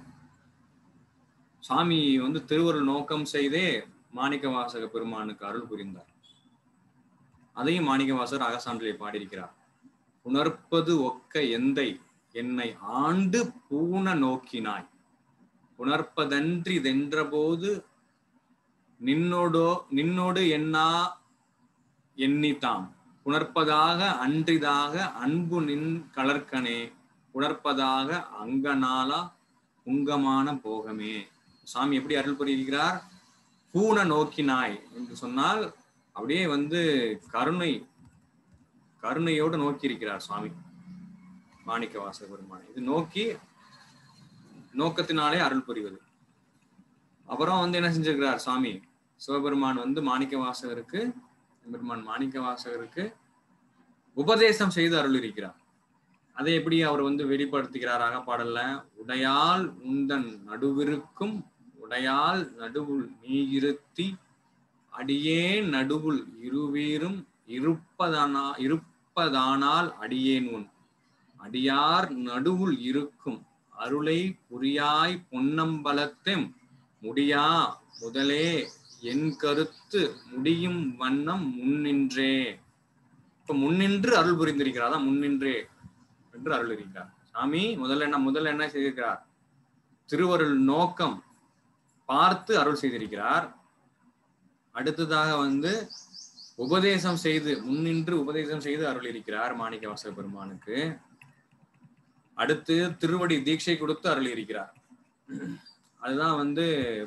சாமி வந்து திருவருள் நோக்கம் செய்தே மாணிக்க வாசக பெருமானுக்கு அருள் புரிந்தார் அதையும் மாணிக்க வாசகர் அகசான்றிலே பாடியிருக்கிறார் உணர்ப்பது ஒக்க எந்தை என்னை ஆண்டு பூன நோக்கினாய் உணர்ப்பதன்றி தென்றபோது நின்னோடோ நின்னோடு என்னா எண்ணித்தாம் உணர்ப்பதாக அன்றிதாக அன்பு நின் கலர்க்கனே உணர்ப்பதாக அங்கனாலா உங்கமான போகமே சாமி எப்படி அருள் புரிகிறார் பூன நோக்கினாய் என்று சொன்னால் அப்படியே வந்து கருணை கருணையோடு நோக்கி இருக்கிறார் சுவாமி மாணிக்க வாசக பெருமானை இது நோக்கி நோக்கத்தினாலே அருள் புரிவது அப்புறம் வந்து என்ன செஞ்சிருக்கிறார் சுவாமி சிவபெருமான் வந்து மாணிக்க வாசகருக்கு பெருமான் மாணிக்க வாசகருக்கு உபதேசம் செய்து அருள் இருக்கிறார் அதை எப்படி அவர் வந்து வெளிப்படுத்துகிறாராக பாடல்ல உடையால் உந்தன் நடுவிருக்கும் உடையால் நடுவுள் நீ இருத்தி அடியேன் நடுவுள் இருவீரும் இருப்பதானா இருப்பதானால் அடியேன் உன் அடியார் நடுவுள் இருக்கும் அருளை புரியாய் பொன்னம்பலத்தெம் முடியா முதலே என் கருத்து முடியும் வண்ணம் முன்னின்றே இப்ப முன்னின்று அருள் புரிந்திருக்கிறார் அதான் முன்னின்றே என்று அருள் இருக்கிறார் சாமி முதல்ல என்ன முதல்ல என்ன செய்திருக்கிறார் திருவருள் நோக்கம் பார்த்து அருள் செய்திருக்கிறார் அடுத்ததாக வந்து உபதேசம் செய்து முன்னின்று உபதேசம் செய்து அருள் இருக்கிறார் மாணிக்க வாசக பெருமானுக்கு அடுத்து திருவடி தீட்சை கொடுத்து அருள் இருக்கிறார் அதுதான் வந்து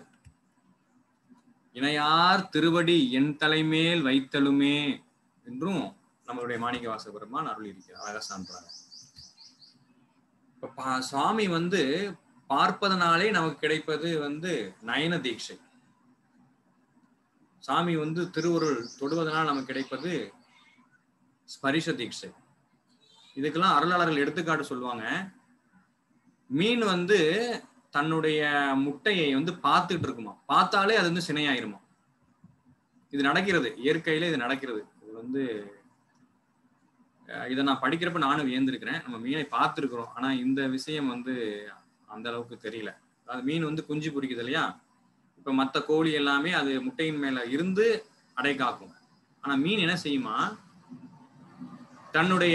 இணையார் திருவடி என் தலைமேல் வைத்தலுமே என்றும் நம்மளுடைய மாணிக்க வாசக பெருமான் அருள் இருக்கிறார் அழகா சான்றாங்க இப்ப பா- சுவாமி வந்து பார்ப்பதனாலே நமக்கு கிடைப்பது வந்து நயன தீட்சை சாமி வந்து திருவருள் தொடுவதனால் நமக்கு கிடைப்பது ஸ்பரிச தீட்சை இதுக்கெல்லாம் அருளாளர்கள் எடுத்துக்காட்டு சொல்லுவாங்க மீன் வந்து தன்னுடைய முட்டையை வந்து பார்த்துட்டு இருக்குமா பார்த்தாலே அது வந்து சினையாயிருமா இது நடக்கிறது இயற்கையில இது நடக்கிறது இது வந்து அஹ், இதை நான் படிக்கிறப்ப நானும் வியந்திருக்கிறேன் நம்ம மீனை பார்த்துருக்குறோம் ஆனா இந்த விஷயம் வந்து அந்த அளவுக்கு தெரியல அது மீன் வந்து குஞ்சு பொரிக்குது இல்லையா இப்ப மத்த கோழி எல்லாமே அது முட்டையின் மேல இருந்து அடை காக்கும் ஆனா மீன் என்ன செய்யுமா தன்னுடைய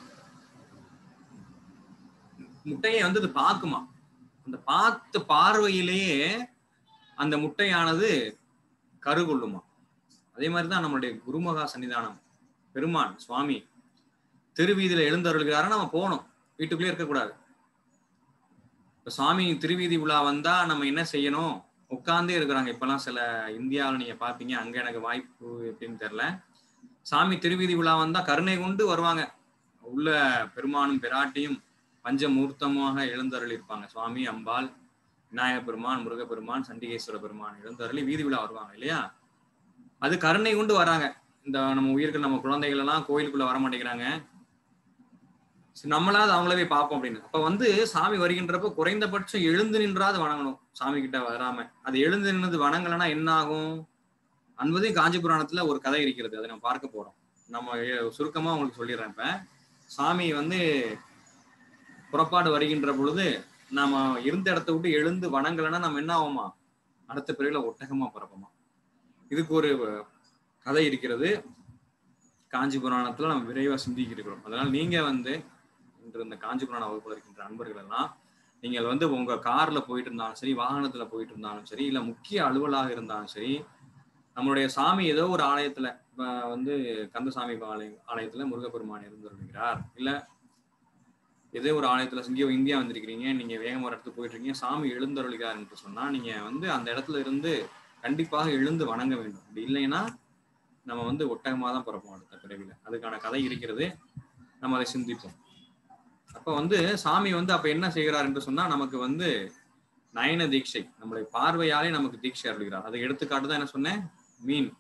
முட்டையை வந்து அது பார்க்குமா அந்த பார்த்த பார்வையிலேயே அந்த முட்டையானது கருகொள்ளுமா அதே மாதிரிதான் நம்மளுடைய குருமகா சன்னிதானம் பெருமான் சுவாமி திருவீதியில எழுந்தருள்கிறாரு நம்ம போகணும் வீட்டுக்குள்ளே இருக்கக்கூடாது இப்ப சுவாமி திருவீதி விழா வந்தா நம்ம என்ன செய்யணும் உட்கார்ந்தே இருக்கிறாங்க இப்பெல்லாம் சில இந்தியாவில் நீங்க பாப்பீங்க அங்க எனக்கு வாய்ப்பு எப்படின்னு தெரியல சாமி திருவீதி விழா வந்தா கருணை கொண்டு வருவாங்க உள்ள பெருமானும் பிராட்டியும் பஞ்சமூர்த்தமாக எழுந்தருள் இருப்பாங்க சுவாமி அம்பாள் விநாயக பெருமான் முருகப்பெருமான் சண்டிகேஸ்வர பெருமான் எழுந்தருளி வீதி விழா வருவாங்க இல்லையா அது கருணை கொண்டு வராங்க இந்த நம்ம உயிர்கள் நம்ம குழந்தைகள் எல்லாம் கோயிலுக்குள்ள வர மாட்டேங்கிறாங்க சரி, நம்மளாவது அவங்களவே பார்ப்போம் அப்படின்னு அப்ப வந்து சாமி வருகின்றப்ப குறைந்தபட்சம் எழுந்து நின்றாது வணங்கணும் சாமி கிட்ட வராம அது எழுந்து நின்று வணங்கலைன்னா என்ன ஆகும் அன்பதையும் காஞ்சி புராணத்துல ஒரு கதை இருக்கிறது அதை நம்ம பார்க்க போறோம் நம்ம எ- சுருக்கமா உங்களுக்கு சொல்லிடுறேன் இப்ப சாமி வந்து புறப்பாடு வருகின்ற பொழுது நாம இருந்த இடத்த விட்டு எழுந்து வணங்கலைன்னா நம்ம என்ன ஆகுமா அடுத்த பிறகுல ஒட்டகமா பிறப்போமா இதுக்கு ஒரு கதை இருக்கிறது காஞ்சி புராணத்துல நம்ம விரைவா சிந்திக்க இருக்கிறோம் அதனால நீங்க வந்து இன்று இந்த காஞ்சி புராண வகுப்புல இருக்கின்ற அன்பர்கள் எல்லாம் நீங்கள் வந்து உங்க கார்ல போயிட்டு இருந்தாலும் சரி வாகனத்துல போயிட்டு இருந்தாலும் சரி இல்ல முக்கிய அலுவலாக இருந்தாலும் சரி நம்மளுடைய சாமி ஏதோ ஒரு ஆலயத்துல இப்ப வந்து கந்தசாமி ஆலய ஆலயத்துல முருகப்பெருமான் இருந்திருக்கிறார் இல்ல ஏதோ ஒரு ஆலயத்துல இங்கே இந்தியா வந்திருக்கிறீங்க நீங்க வேகமா ஒரு இடத்துக்கு போயிட்டு இருக்கீங்க சாமி எழுந்தருளிகார் என்று சொன்னா நீங்க வந்து அந்த இடத்துல இருந்து கண்டிப்பாக எழுந்து வணங்க வேண்டும் அப்படி இல்லைன்னா நம்ம வந்து ஒட்டகமாக தான் பிறப்போம் அடுத்த பிறவில அதுக்கான கதை இருக்கிறது நம்ம அதை சிந்திப்போம் அப்ப வந்து சாமி வந்து அப்ப என்ன செய்கிறார் என்று சொன்னா நமக்கு வந்து நயன தீட்சை நம்மளை பார்வையாலே நமக்கு தீட்சை அருள்கிறார் அதை எடுத்துக்காட்டு தான் என்ன சொன்னேன் மீன்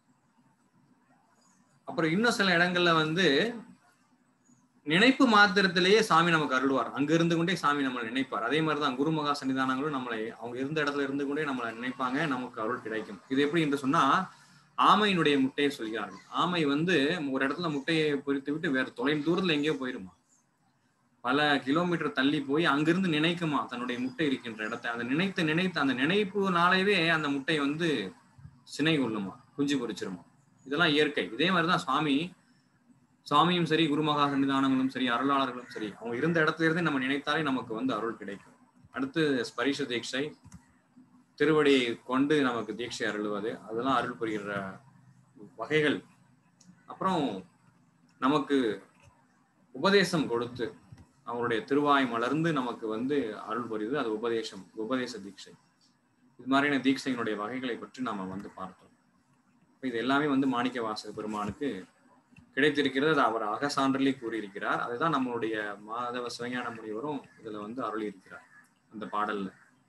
அப்புறம் இன்னும் சில இடங்கள்ல வந்து நினைப்பு மாத்திரத்திலேயே சாமி நமக்கு அருள்வார் அங்க இருந்து கொண்டே சாமி நம்மளை நினைப்பார் அதே மாதிரிதான் குருமகா சன்னிதானங்களும் நம்மளை அவங்க இருந்த இடத்துல இருந்து கொண்டே நம்மளை நினைப்பாங்க நமக்கு அருள் கிடைக்கும் இது எப்படி என்று சொன்னா ஆமையினுடைய முட்டையை சொல்கிறார்கள் ஆமை வந்து ஒரு இடத்துல முட்டையை பொறித்து விட்டு வேற தொலை தூரத்துல எங்கேயோ போயிருமா பல கிலோமீட்டர் தள்ளி போய் அங்கிருந்து நினைக்குமா தன்னுடைய முட்டை இருக்கின்ற இடத்தை அந்த நினைத்து நினைத்து அந்த நினைப்புனாலேயே அந்த முட்டை வந்து சினை கொள்ளுமா குஞ்சு பொரிச்சிருமா இதெல்லாம் இயற்கை இதே மாதிரிதான் சுவாமி சுவாமியும் சரி குருமகா சன்னிதானங்களும் சரி அருளாளர்களும் சரி அவங்க இருந்த இடத்துல இருந்தே நம்ம நினைத்தாலே நமக்கு வந்து அருள் கிடைக்கும் அடுத்து ஸ்பரிஷ தீட்சை திருவடியை கொண்டு நமக்கு தீட்சை அருள்வது அதெல்லாம் அருள் புரிகிற வகைகள் அப்புறம் நமக்கு உபதேசம் கொடுத்து அவருடைய திருவாய் மலர்ந்து நமக்கு வந்து அருள் புரியுது அது உபதேசம் உபதேச தீட்சை இது மாதிரியான தீட்சையினுடைய வகைகளை பற்றி நாம வந்து பார்த்தோம் இப்ப இது எல்லாமே வந்து மாணிக்க வாசக பெருமானுக்கு கிடைத்திருக்கிறது அது அவர் அகசான்றிலே கூறியிருக்கிறார் அதுதான் நம்மளுடைய மாதவ சிவஞான முனிவரும் இதுல வந்து அருளி இருக்கிறார் அந்த பாடல்ல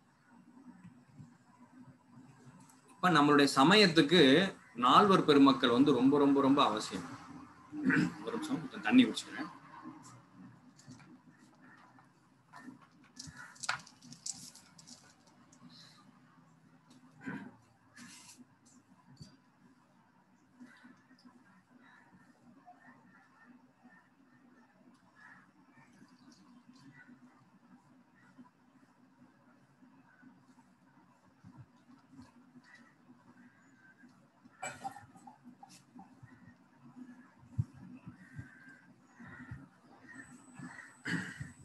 இப்ப நம்மளுடைய சமயத்துக்கு நால்வர் பெருமக்கள் வந்து ரொம்ப ரொம்ப ரொம்ப அவசியம் ஒரு நிமிஷம் கொஞ்சம் தண்ணி குடிச்சுக்கிறேன்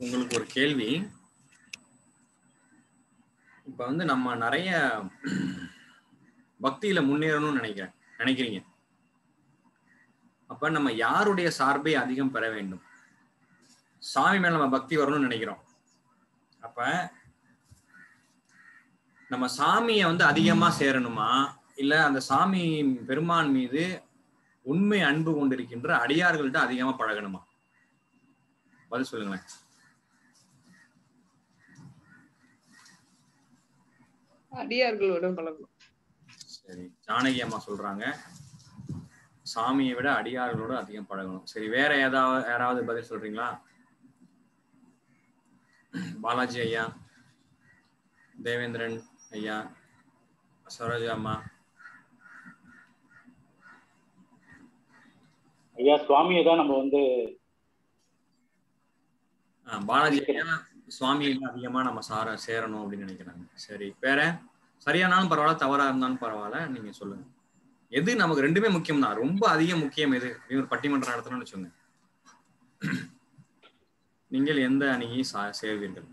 உங்களுக்கு ஒரு கேள்வி இப்ப வந்து நம்ம நிறைய பக்தியில முன்னேறணும்னு நினைக்கிறேன் நினைக்கிறீங்க அப்ப நம்ம யாருடைய சார்பை அதிகம் பெற வேண்டும் சாமி மேல நம்ம பக்தி வரணும்னு நினைக்கிறோம் அப்ப நம்ம சாமியை வந்து அதிகமா சேரணுமா இல்ல அந்த சாமி பெருமான் மீது உண்மை அன்பு கொண்டிருக்கின்ற அடியார்கள்ட்ட அதிகமா பழகணுமா பதில் சொல்லுங்களேன் அடியார்களுடன் பழகணும் சரி ஜானகி அம்மா சொல்றாங்க சாமியை விட அடியார்களோட அதிகம் பழகணும் சரி வேற ஏதாவது யாராவது பதில் சொல்றீங்களா பாலாஜி ஐயா தேவேந்திரன் ஐயா சரோஜா அம்மா ஐயா சுவாமியை தான் நம்ம வந்து ஆ, பாலாஜி ஐயா சுவாமியை தான் அதிகமா நம்ம சார சேரணும் அப்படின்னு நினைக்கிறாங்க சரி வேற சரியானாலும் பரவாயில்ல தவறா இருந்தாலும் பரவாயில்ல நீங்க சொல்லுங்க எது நமக்கு ரெண்டுமே முக்கியம் தான் ரொம்ப அதிக முக்கியம் எது அப்படின்னு ஒரு பட்டிமன்றம் நடத்தணும்னு வச்சுக்கோங்க நீங்கள் எந்த அணியை சா- சேர்வீர்கள்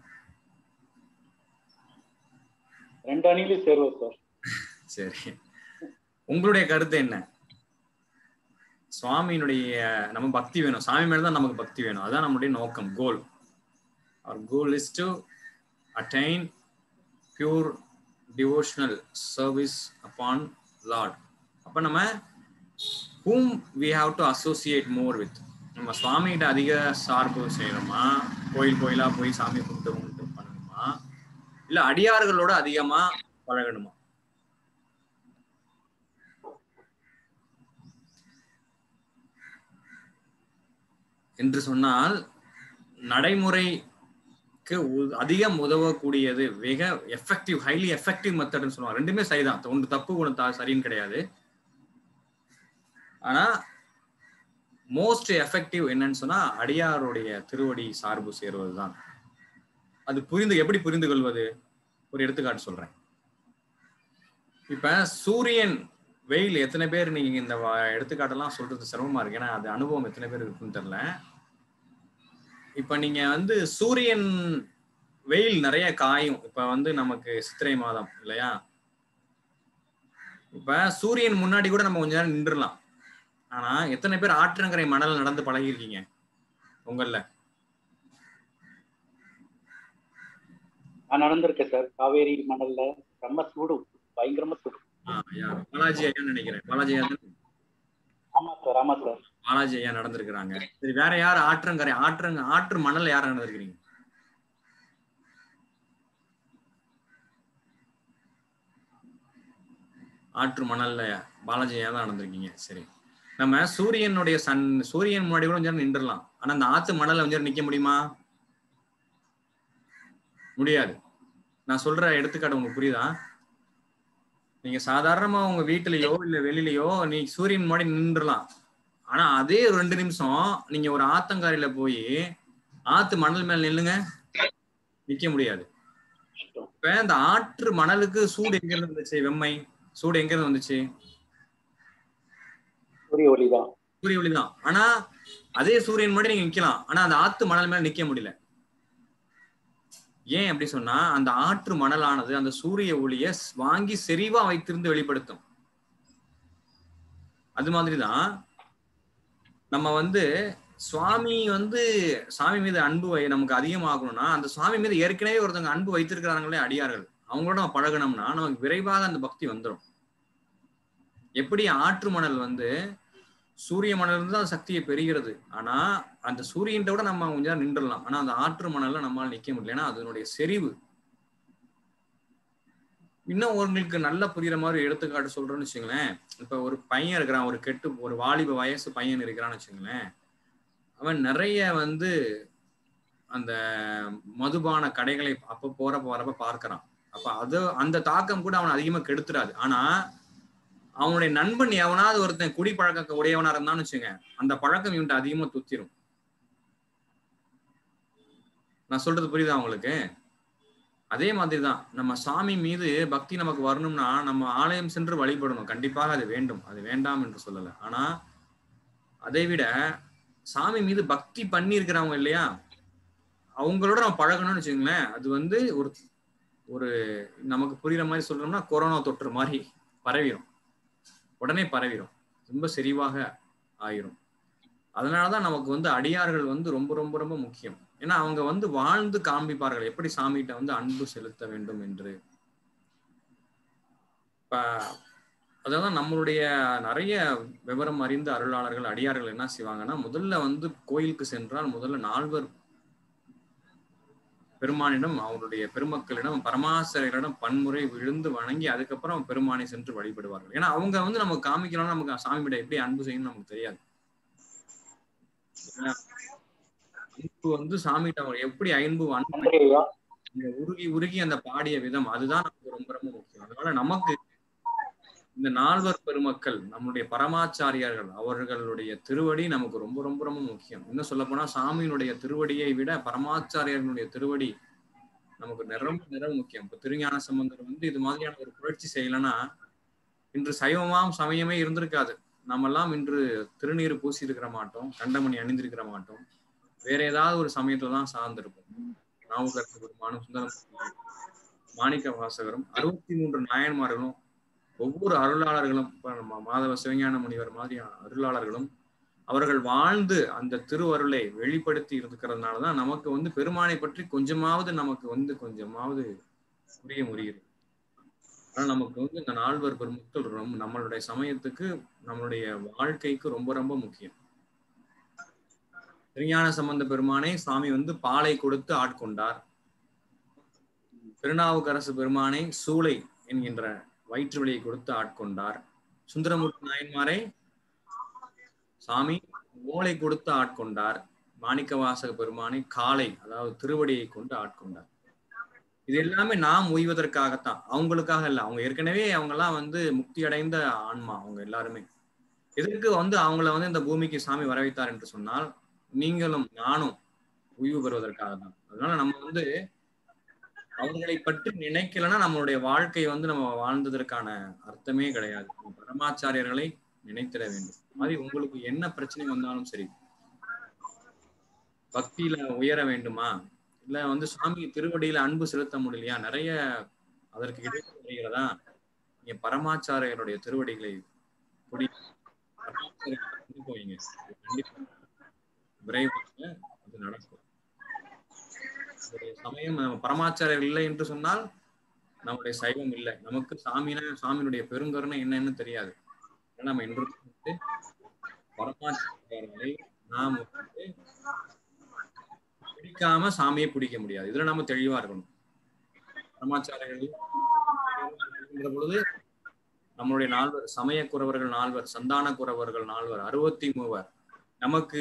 ரெண்டு அணிலையும் சேருவோம் சார் சரி உங்களுடைய கருத்து என்ன சுவாமியினுடைய நம்ம பக்தி வேணும் சாமி மேல தான் நமக்கு பக்தி வேணும் அதான் நம்மளுடைய நோக்கம் கோல் our goal is to attain pure devotional service upon lord அப்ப நம்ம whom we have to associate more with நம்ம சுவாமிகிட்ட அதிக சார்பு செய்யணுமா கோயில் கோயிலா போய் சாமி கும்பிட்டு கும்பிட்டு பண்ணணுமா இல்ல அடியார்களோட அதிகமா பழகணுமா என்று சொன்னால் நடைமுறைக்கு உ- அதிகம் உதவக்கூடியது மிக எஃபெக்டிவ் ஹைலி எஃபெக்டிவ் மெத்தட்னு சொல்லுவாங்க ரெண்டுமே சரிதான் ஒன்று தப்பு ஒன்று தா சரின்னு கிடையாது ஆனா மோஸ்ட் எஃபெக்டிவ் என்னன்னு சொன்னா அடியாருடைய திருவடி சார்பு சேருவதுதான் அது புரிந்து எப்படி புரிந்து கொள்வது ஒரு எடுத்துக்காட்டு சொல்றேன் இப்ப சூரியன் வெயில் எத்தனை பேர் நீங்க இந்த வ- எடுத்துக்காட்டெல்லாம் சொல்றது சிரமமா இருக்கு ஏன்னா அது அனுபவம் எத்தனை பேர் இருக்குன்னு தெரியல இப்ப நீங்க வந்து சூரியன் வெயில் நிறைய காயும் இப்ப வந்து நமக்கு சித்திரை மாதம் இல்லையா இப்ப சூரியன் முன்னாடி கூட நம்ம கொஞ்ச நேரம் நின்றுலாம் ஆனா எத்தனை பேர் ஆற்றங்கரை மணல் நடந்து பழகிருக்கீங்க உங்கள்ல நான் நடந்திருக்கேன் சார் காவேரி மணல்ல ரொம்ப சூடு பயங்கரமா சூடு ஆ, ஐயா, பாலாஜி ஐயா நினைக்கிறேன் பாலாஜி ஐயா தானே? ஆமா சார் ஆமா சார் பாலாஜி ஐயா நடந்திருக்கிறாங்க சரி வேற யார் ஆற்றங்கரை ஆற்றங்க ஆற்று மணல்ல யார் நடந்திருக்கிறீங்க ஆற்று மணல்ல பாலாஜி ஐயா தான் நடந்திருக்கீங்க சரி நம்ம சூரியனுடைய சன் சூரியன் முன்னாடி கூட கொஞ்சம் நேரம் நின்றுடலாம் ஆனா அந்த ஆத்து மணல்ல கொஞ்சம் நேரம் நிக்க முடியுமா முடியாது நான் சொல்ற எடுத்துக்காட்டு உங்களுக்கு புரியுதா நீங்க சாதாரணமா உங்க வீட்டுலயோ இல்ல வெளியிலயோ நீ சூரியன் முன்னாடி நின்றுலாம் ஆனா அதே ஒரு ரெண்டு நிமிஷம் நீங்க ஒரு ஆத்தங்காரில போய் ஆத்து மணல் மேல நில்லுங்க நிக்க முடியாது இப்ப இந்த ஆற்று மணலுக்கு சூடு எங்க இருந்து வந்துச்சு வெம்மை சூடு எங்க இருந்து வந்துச்சு சூரிய ஒளி தான் சூரிய ஒளி தான் ஆனா அதே சூரியன் முன்னாடி நீங்க நிக்கலாம் ஆனா அந்த ஆத்து மணல் மேல நிக்க முடியல ஏன் அப்படி சொன்னா அந்த ஆற்று மணலானது அந்த சூரிய ஒளிய வாங்கி செறிவா வைத்திருந்து வெளிப்படுத்தும் அது மாதிரிதான் நம்ம வந்து சுவாமி வந்து சாமி மீது அன்பு வை- நமக்கு அதிகமாகணும்னா அந்த சுவாமி மீது ஏற்கனவே ஒருத்தவங்க அன்பு வைத்திருக்கிறாங்களே அடியார்கள் அவங்களோட நம்ம பழகணும்னா நமக்கு விரைவாக அந்த பக்தி வந்துடும் எப்படி ஆற்று மணல் வந்து சூரிய மணல் இருந்து தான் சக்தியை பெறுகிறது ஆனா அந்த சூரியன்ட்ட விட நம்ம கொஞ்ச நேரம் நின்றுடலாம் ஆனா அந்த ஆற்று மணல்ல நம்மளால நிக்க முடியல ஏன்னா அதனுடைய செறிவு இன்னும் உங்களுக்கு நல்ல புரியுற மாதிரி எடுத்துக்காட்டு சொல்றேன்னு வச்சுங்களேன் இப்ப ஒரு பையன் இருக்கிறான் ஒரு கெட்டு ஒரு வாலிப வயசு பையன் இருக்கிறான்னு வச்சுங்களேன் அவன் நிறைய வந்து அந்த மதுபான கடைகளை அப்ப போற போறப்ப பார்க்கறான் அப்ப அது அந்த தாக்கம் கூட அவன் அதிகமா கெடுத்துறாது ஆனா அவனுடைய நண்பன் எவனாவது ஒருத்தன் குடி பழக்க உடையவனா இருந்தான்னு வச்சுங்க அந்த பழக்கம் இவன்ட்ட அதிகமா துத்திரும் நான் சொல்றது புரியுதா உங்களுக்கு அதே மாதிரிதான் நம்ம சாமி மீது பக்தி நமக்கு வரணும்னா நம்ம ஆலயம் சென்று வழிபடணும் கண்டிப்பாக அது வேண்டும் அது வேண்டாம் என்று சொல்லல ஆனா அதை விட சாமி மீது பக்தி பண்ணி இருக்கிறவங்க இல்லையா அவங்களோட நம்ம பழகணும்னு வச்சுக்கோங்களேன் அது வந்து ஒரு ஒரு நமக்கு புரியுற மாதிரி சொல்றோம்னா கொரோனா தொற்று மாதிரி பரவிடும் உடனே பரவிடும் ரொம்ப செறிவாக ஆயிரும் அதனாலதான் நமக்கு வந்து அடியார்கள் வந்து ரொம்ப ரொம்ப ரொம்ப முக்கியம் ஏன்னா அவங்க வந்து வாழ்ந்து காண்பிப்பார்கள் எப்படி சாமிகிட்ட வந்து அன்பு செலுத்த வேண்டும் என்று இப்ப அதான் நம்மளுடைய நிறைய விவரம் அறிந்த அருளாளர்கள் அடியார்கள் என்ன செய்வாங்கன்னா முதல்ல வந்து கோயிலுக்கு சென்றால் முதல்ல நால்வர் பெருமானிடம் அவருடைய பெருமக்களிடம் பரமாசரிடம் பன்முறை விழுந்து வணங்கி அதுக்கப்புறம் பெருமானை சென்று வழிபடுவார்கள் ஏன்னா அவங்க வந்து நமக்கு காமிக்கணும்னா நமக்கு சாமியிட எப்படி அன்பு செய்யணும்னு நமக்கு தெரியாது ஏன்னா, அன்பு வந்து சாமிகிட்ட அவங்க எப்படி அன்பு அன்பு நன்றி ஐயா இந்த உருகி உருகி அந்த பாடிய விதம் அதுதான் நமக்கு ரொம்ப ரொம்ப முக்கியம் அதனால நமக்கு இந்த நால்வர் பெருமக்கள் நம்முடைய பரமாச்சாரியார்கள் அவர்களுடைய திருவடி நமக்கு ரொம்ப ரொம்ப ரொம்ப முக்கியம் இன்னும் சொல்ல போனா சாமியினுடைய திருவடியை விட பரமாச்சாரியர்களுடைய திருவடி நமக்கு நிறம் நிறம் முக்கியம் இப்ப திருஞான சம்பந்தர் வந்து இது மாதிரியான ஒரு புரட்சி செய்யலைன்னா இன்று சைவமாம் சமயமே இருந்திருக்காது நம்மெல்லாம் இன்று திருநீர் பூசி இருக்கிற மாட்டோம் கண்டமணி அணிந்திருக்கிற மாட்டோம் வேற ஏதாவது ஒரு சமயத்துல தான் சார்ந்திருப்போம் நாவுக்கரசு பெருமானும் சுந்தரம் மாணிக்க வாசகரும் அறுபத்தி மூன்று நாயன்மார்களும் ஒவ்வொரு அருளாளர்களும் இப்ப நம்ம மாதவ சிவஞான முனிவர் மாதிரியான அருளாளர்களும் அவர்கள் வாழ்ந்து அந்த திருவருளை வெளிப்படுத்தி இருக்கிறதுனாலதான் நமக்கு வந்து பெருமானை பற்றி கொஞ்சமாவது நமக்கு வந்து கொஞ்சமாவது புரிய முடியுது ஆனா நமக்கு வந்து இந்த நால்வர் பெருமக்கள் ரொம்ப நம்மளுடைய சமயத்துக்கு நம்மளுடைய வாழ்க்கைக்கு ரொம்ப ரொம்ப முக்கியம் திருஞான சம்பந்த பெருமானை சாமி வந்து பாலை கொடுத்து ஆட்கொண்டார் திருநாவுக்கரசு பெருமானை சூளை என்கின்ற வயிற்று வலியை கொடுத்து ஆட்கொண்டார் சுந்தரமூர்த்தி நாயன்மாரை சாமி ஓலை கொடுத்து ஆட்கொண்டார் மாணிக்கவாசக பெருமானை காலை அதாவது திருவடியை கொண்டு ஆட்கொண்டார் இது எல்லாமே நாம் உய்வதற்காகத்தான் அவங்களுக்காக இல்ல அவங்க ஏற்கனவே அவங்க எல்லாம் வந்து முக்தி அடைந்த ஆன்மா அவங்க எல்லாருமே இதற்கு வந்து அவங்கள வந்து இந்த பூமிக்கு சாமி வர வைத்தார் என்று சொன்னால் நீங்களும் நானும் உய்வு பெறுவதற்காக தான் அதனால நம்ம வந்து அவங்களை பற்றி நினைக்கலன்னா நம்மளுடைய வாழ்க்கை வந்து நம்ம வாழ்ந்ததற்கான அர்த்தமே கிடையாது நம்ம பரமாச்சாரியர்களை நினைத்திட வேண்டும் அது மாதிரி உங்களுக்கு என்ன பிரச்சனை வந்தாலும் சரி பக்தியில உயர வேண்டுமா இல்ல வந்து சாமி திருவடியில அன்பு செலுத்த முடியலையா நிறைய அதற்கு இடையூறு வருகிறதா நீங்க பரமாச்சாரியருடைய திருவடிகளை பிடி பரமாச்சாரியர்களை கொண்டு போவீங்க கண்டிப்பா விரைவாக அது நடக்கும் நம்முடைய சமயம் நம்ம பரமாச்சாரியர் இல்லை என்று சொன்னால் நம்முடைய சைவம் இல்லை நமக்கு சாமினா சாமியினுடைய பெருங்கருணை என்னன்னு தெரியாது ஆனா நம்ம என்று வந்து பரமாச்சாரியர்களை நாம் வந்து பிடிக்காம சாமியை பிடிக்க முடியாது இதுல நம்ம தெளிவா இருக்கணும் பரமாச்சாரியர்கள் இருக்கின்ற பொழுது நம்மளுடைய நால்வர் சமய குறவர்கள் நால்வர் சந்தான குறவர்கள் நால்வர் அறுபத்தி மூவர் நமக்கு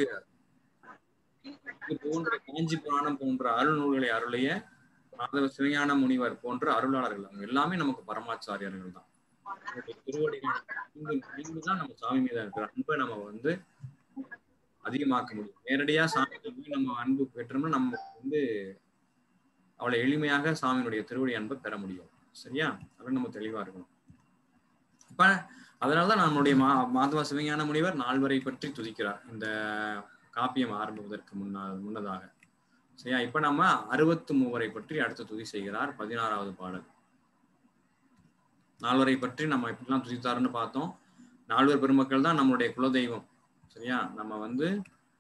இது போன்ற காஞ்சி புராணம் போன்ற அருள் நூல்களை அருளிய மாதவ சிவஞான முனிவர் போன்ற அருளாளர்கள் அவங்க எல்லாமே நமக்கு பரமாச்சாரியர்கள் தான் அவருடைய திருவடிகள் நீங்க தான் நம்ம சாமி மீது இருக்கிற அன்பை நம்ம வந்து அதிகமாக்க முடியும் நேரடியா சாமி போய் நம்ம அன்பு பெற்றோம்னா நம்ம வந்து அவளை எளிமையாக சாமியினுடைய திருவடி அன்பை பெற முடியும் சரியா அது நம்ம தெளிவா இருக்கணும் இப்ப அதனாலதான் நம்மளுடைய மா மாதவ சிவஞான முனிவர் நால்வரை பற்றி துதிக்கிறார் இந்த காப்பியம் ஆரம்பிப்பதற்கு முன்னால் முன்னதாக சரியா இப்ப நம்ம அறுபத்து மூவரை பற்றி அடுத்து துதி செய்கிறார் பதினாறாவது பாடல் நால்வரை பற்றி நம்ம எப்படிலாம் துதித்தாருன்னு பார்த்தோம் நால்வர் பெருமக்கள் தான் நம்மளுடைய குலதெய்வம் சரியா நம்ம வந்து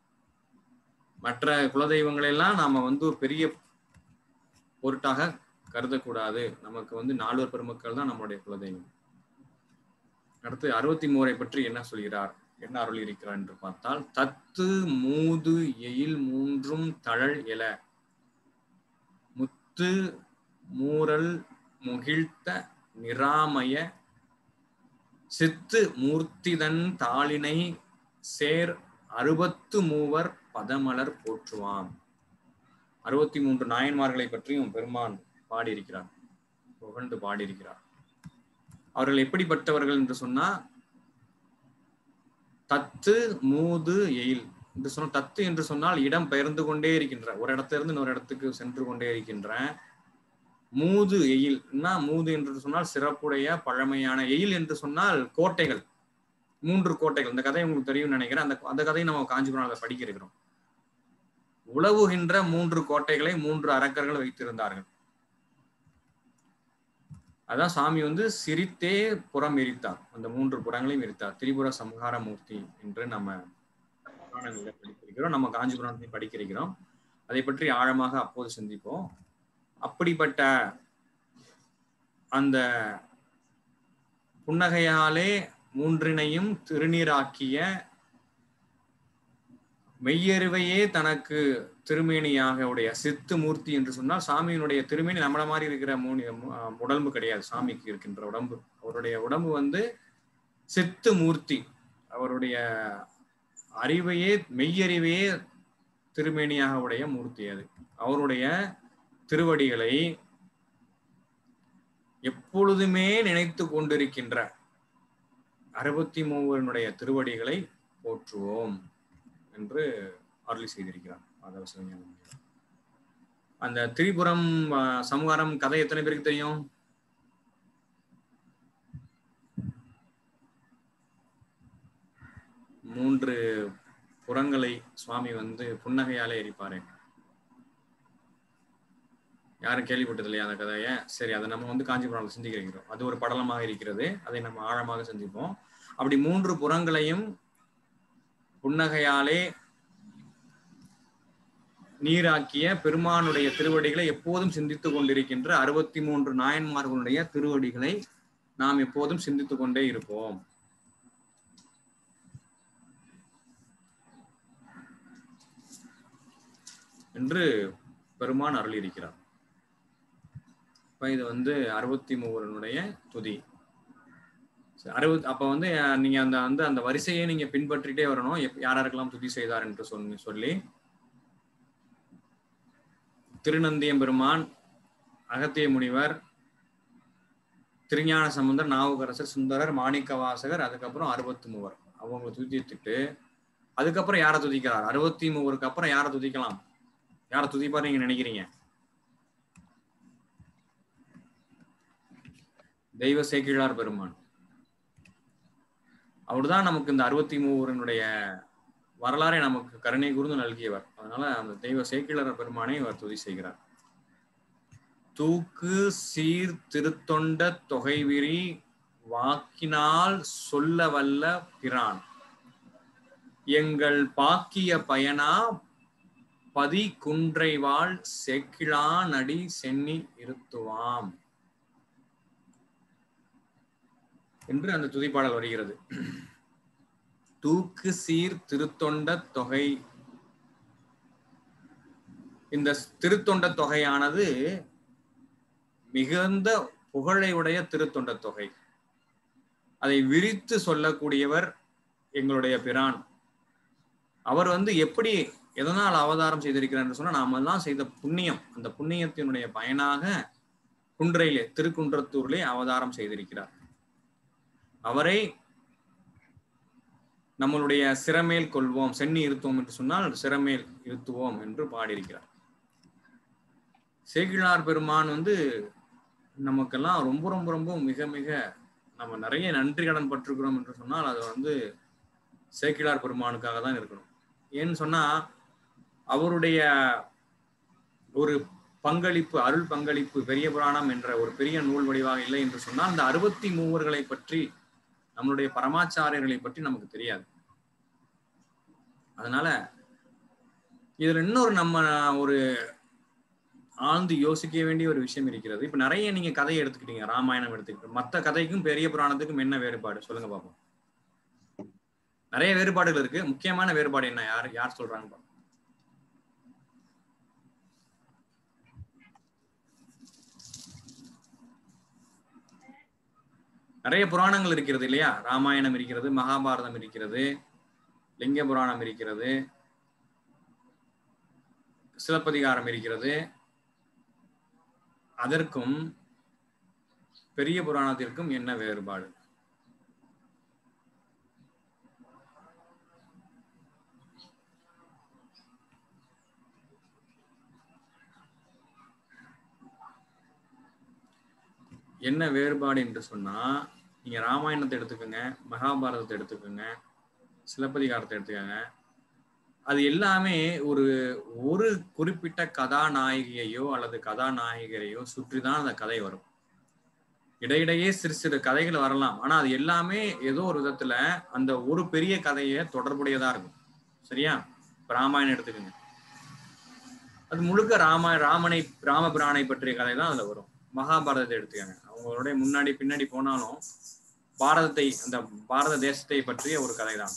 மற்ற குலதெய்வங்களை எல்லாம் நாம வந்து ஒரு பெரிய பொருட்டாக கருதக்கூடாது நமக்கு வந்து நால்வர் பெருமக்கள் தான் நம்மளுடைய குலதெய்வம் அடுத்து அறுபத்தி மூவரை பற்றி என்ன சொல்கிறார் என்ன அருள் இருக்கிறார் என்று பார்த்தால் தத்து மூது எயில் மூன்றும் தழல் எல முத்து மூரல் முகிழ்த்த நிராமய சித்து மூர்த்திதன் தாளினை சேர் அறுபத்து மூவர் பதமலர் போற்றுவான் அறுபத்தி மூன்று நாயன்மார்களை பற்றியும் பெருமான் பாடியிருக்கிறார் புகழ்ந்து பாடியிருக்கிறார் அவர்கள் எப்படிப்பட்டவர்கள் என்று சொன்னா தத்து மூது எயில் என்று சொன்ன தத்து என்று சொன்னால் இடம் பெயர்ந்து கொண்டே இருக்கின்ற ஒரு இடத்திலிருந்து இன்னொரு இடத்துக்கு சென்று கொண்டே இருக்கின்ற மூது எயில்னா மூது என்று சொன்னால் சிறப்புடைய பழமையான எயில் என்று சொன்னால் கோட்டைகள் மூன்று கோட்டைகள் இந்த கதை உங்களுக்கு தெரியும் நினைக்கிறேன் அந்த அந்த கதையை நம்ம காஞ்சிபுரம் அதை படிக்க இருக்கிறோம் உழவுகின்ற மூன்று கோட்டைகளை மூன்று அரக்கர்கள் வைத்திருந்தார்கள் அதான் சாமி வந்து சிரித்தே புறம் எரித்தார் அந்த மூன்று புறங்களையும் எரித்தார் திரிபுர சம்ஹார மூர்த்தி என்று நம்ம புராணங்களில் படித்திருக்கிறோம் நம்ம காஞ்சிபுராணத்தையும் படிக்கிறோம் அதை பற்றி ஆழமாக அப்போது சிந்திப்போம் அப்படிப்பட்ட அந்த புன்னகையாலே மூன்றினையும் திருநீராக்கிய மெய்யறிவையே தனக்கு திருமேனியாக உடைய சித்து மூர்த்தி என்று சொன்னால் சாமியினுடைய திருமேனி நம்மள மாதிரி இருக்கிற மூணு அஹ் உடம்பு கிடையாது சாமிக்கு இருக்கின்ற உடம்பு அவருடைய உடம்பு வந்து சித்து மூர்த்தி அவருடைய அறிவையே மெய்யறிவையே திருமேனியாக உடைய மூர்த்தி அது அவருடைய திருவடிகளை எப்பொழுதுமே நினைத்து கொண்டிருக்கின்ற அறுபத்தி மூவருடைய திருவடிகளை போற்றுவோம் என்று அருளி செய்திருக்கிறார் மாதவ சிவஞான முனிவர். அந்த திரிபுரம் அஹ், சமகாரம் கதை எத்தனை பேருக்கு தெரியும் மூன்று புறங்களை சுவாமி வந்து புன்னகையாலே எரிப்பாரு யாரும் கேள்விப்பட்டது இல்லையா அந்த கதையை சரி அதை நம்ம வந்து காஞ்சிபுரம் சிந்திக்க இருக்கிறோம் அது ஒரு படலமாக இருக்கிறது அதை நம்ம ஆழமாக சிந்திப்போம் அப்படி மூன்று புறங்களையும் புன்னகையாலே நீராக்கிய பெருமானுடைய திருவடிகளை எப்போதும் சிந்தித்துக் கொண்டிருக்கின்ற அறுபத்தி மூன்று நாயன்மார்களுடைய திருவடிகளை நாம் எப்போதும் சிந்தித்துக் கொண்டே இருப்போம் என்று பெருமான் அருள் இருக்கிறார் இப்ப இது வந்து அறுபத்தி மூவரனுடைய துதி சரி, அறுபத் அப்ப வந்து அஹ், நீங்க அந்த வந்து அந்த வரிசையை நீங்க பின்பற்றிட்டே வரணும் எப்- யார் யாருக்கெல்லாம் துதி செய்தார் என்று சொல்லி சொல்லி திருநந்தியம் பெருமான் அகத்திய முனிவர் திருஞான சம்பந்தர் நாவுக்கரசர் சுந்தரர் மாணிக்கவாசகர் அதுக்கப்புறம் அறுபத்தி மூவர் அவங்களை துதித்துட்டு அதுக்கப்புறம் யாரை துதிக்கிறார் அறுபத்தி மூவருக்கு அப்புறம் யாரை துதிக்கலாம் யாரை துதிப்பார் நீங்க நினைக்கிறீங்க தெய்வ சேக்கிழார் பெருமான் அவர்தான் நமக்கு இந்த அறுபத்தி மூவரனுடைய வரலாறை நமக்கு கருணை கூர்ந்து நல்கியவர் அதனால அந்த தெய்வ சேக்கிழார் பெருமானை அவர் துதி செய்கிறார் தூக்கு சீர் திருத்தொண்ட தொகைவிரி வாக்கினால் சொல்ல வல்ல பிரான் எங்கள் பாக்கிய பயனா பதி குன்றைவாள் செக்கிழா நடி சென்னி இருத்துவாம் என்று அந்த துதிப்பாடல் வருகிறது தூக்கு சீர் திருத்தொண்ட தொகை இந்த திருத்தொண்ட தொகையானது மிகுந்த புகழை உடைய திருத்தொண்ட தொகை அதை விரித்து சொல்லக்கூடியவர் எங்களுடைய பிரான் அவர் வந்து எப்படி எதனால் அவதாரம் செய்திருக்கிறார் என்று சொன்னா நாம எல்லாம் செய்த புண்ணியம் அந்த புண்ணியத்தினுடைய பயனாக குன்றையிலே திருக்குன்றத்தூரிலே அவதாரம் செய்திருக்கிறார் அவரை நம்மளுடைய சிறமேல் கொள்வோம் சென்னி இருத்துவோம் என்று சொன்னால் சிறமேல் இருத்துவோம் என்று பாடியிருக்கிறார் சேகிழார் பெருமான் வந்து நமக்கெல்லாம் ரொம்ப ரொம்ப ரொம்ப மிக மிக நம்ம நிறைய நன்றி கடன் பட்டிருக்கிறோம் என்று சொன்னால் அது வந்து சேக்கிழார் பெருமானுக்காக தான் இருக்கணும் ஏன்னு சொன்னா அவருடைய ஒரு பங்களிப்பு அருள் பங்களிப்பு பெரிய புராணம் என்ற ஒரு பெரிய நூல் வடிவாக இல்லை என்று சொன்னால் அந்த அறுபத்தி மூவர்களை பற்றி நம்மளுடைய பரமாச்சாரியர்களை பற்றி நமக்கு தெரியாது அதனால இதுல இன்னொரு நம்ம ஒரு ஆழ்ந்து யோசிக்க வேண்டிய ஒரு விஷயம் இருக்கிறது இப்ப நிறைய நீங்க கதையை எடுத்துக்கிட்டீங்க ராமாயணம் எடுத்துக்கிட்டு மத்த கதைக்கும் பெரிய புராணத்துக்கும் என்ன வேறுபாடு சொல்லுங்க பாப்போம் நிறைய வேறுபாடுகள் இருக்கு முக்கியமான வேறுபாடு என்ன யார் யார் சொல்றாங்க பாப்போம். நிறைய புராணங்கள் இருக்கிறது இல்லையா ராமாயணம் இருக்கிறது மகாபாரதம் இருக்கிறது லிங்க புராணம் இருக்கிறது சிலப்பதிகாரம் இருக்கிறது அதற்கும் பெரிய புராணத்திற்கும் என்ன வேறுபாடு என்ன வேறுபாடு என்று சொன்னா நீங்க ராமாயணத்தை எடுத்துக்கோங்க மகாபாரதத்தை எடுத்துக்கோங்க சிலப்பதிகாரத்தை எடுத்துக்கோங்க அது எல்லாமே ஒரு ஒரு குறிப்பிட்ட கதாநாயகியையோ அல்லது கதாநாயகரையோ சுற்றி தான் அந்த கதை வரும் இடையிடையே சிறு சிறு கதைகள் வரலாம் ஆனா அது எல்லாமே ஏதோ ஒரு விதத்துல அந்த ஒரு பெரிய கதையை தொடர்புடையதா இருக்கும் சரியா இப்ப ராமாயணம் எடுத்துக்கோங்க அது முழுக்க ராம ராமனை ராமபிரானை பற்றிய கதை தான் அதுல வரும் மகாபாரதத்தை எடுத்துக்கோங்க அவங்களுடைய முன்னாடி பின்னாடி போனாலும் பாரதத்தை அந்த பாரத தேசத்தை பற்றிய ஒரு கதை தான்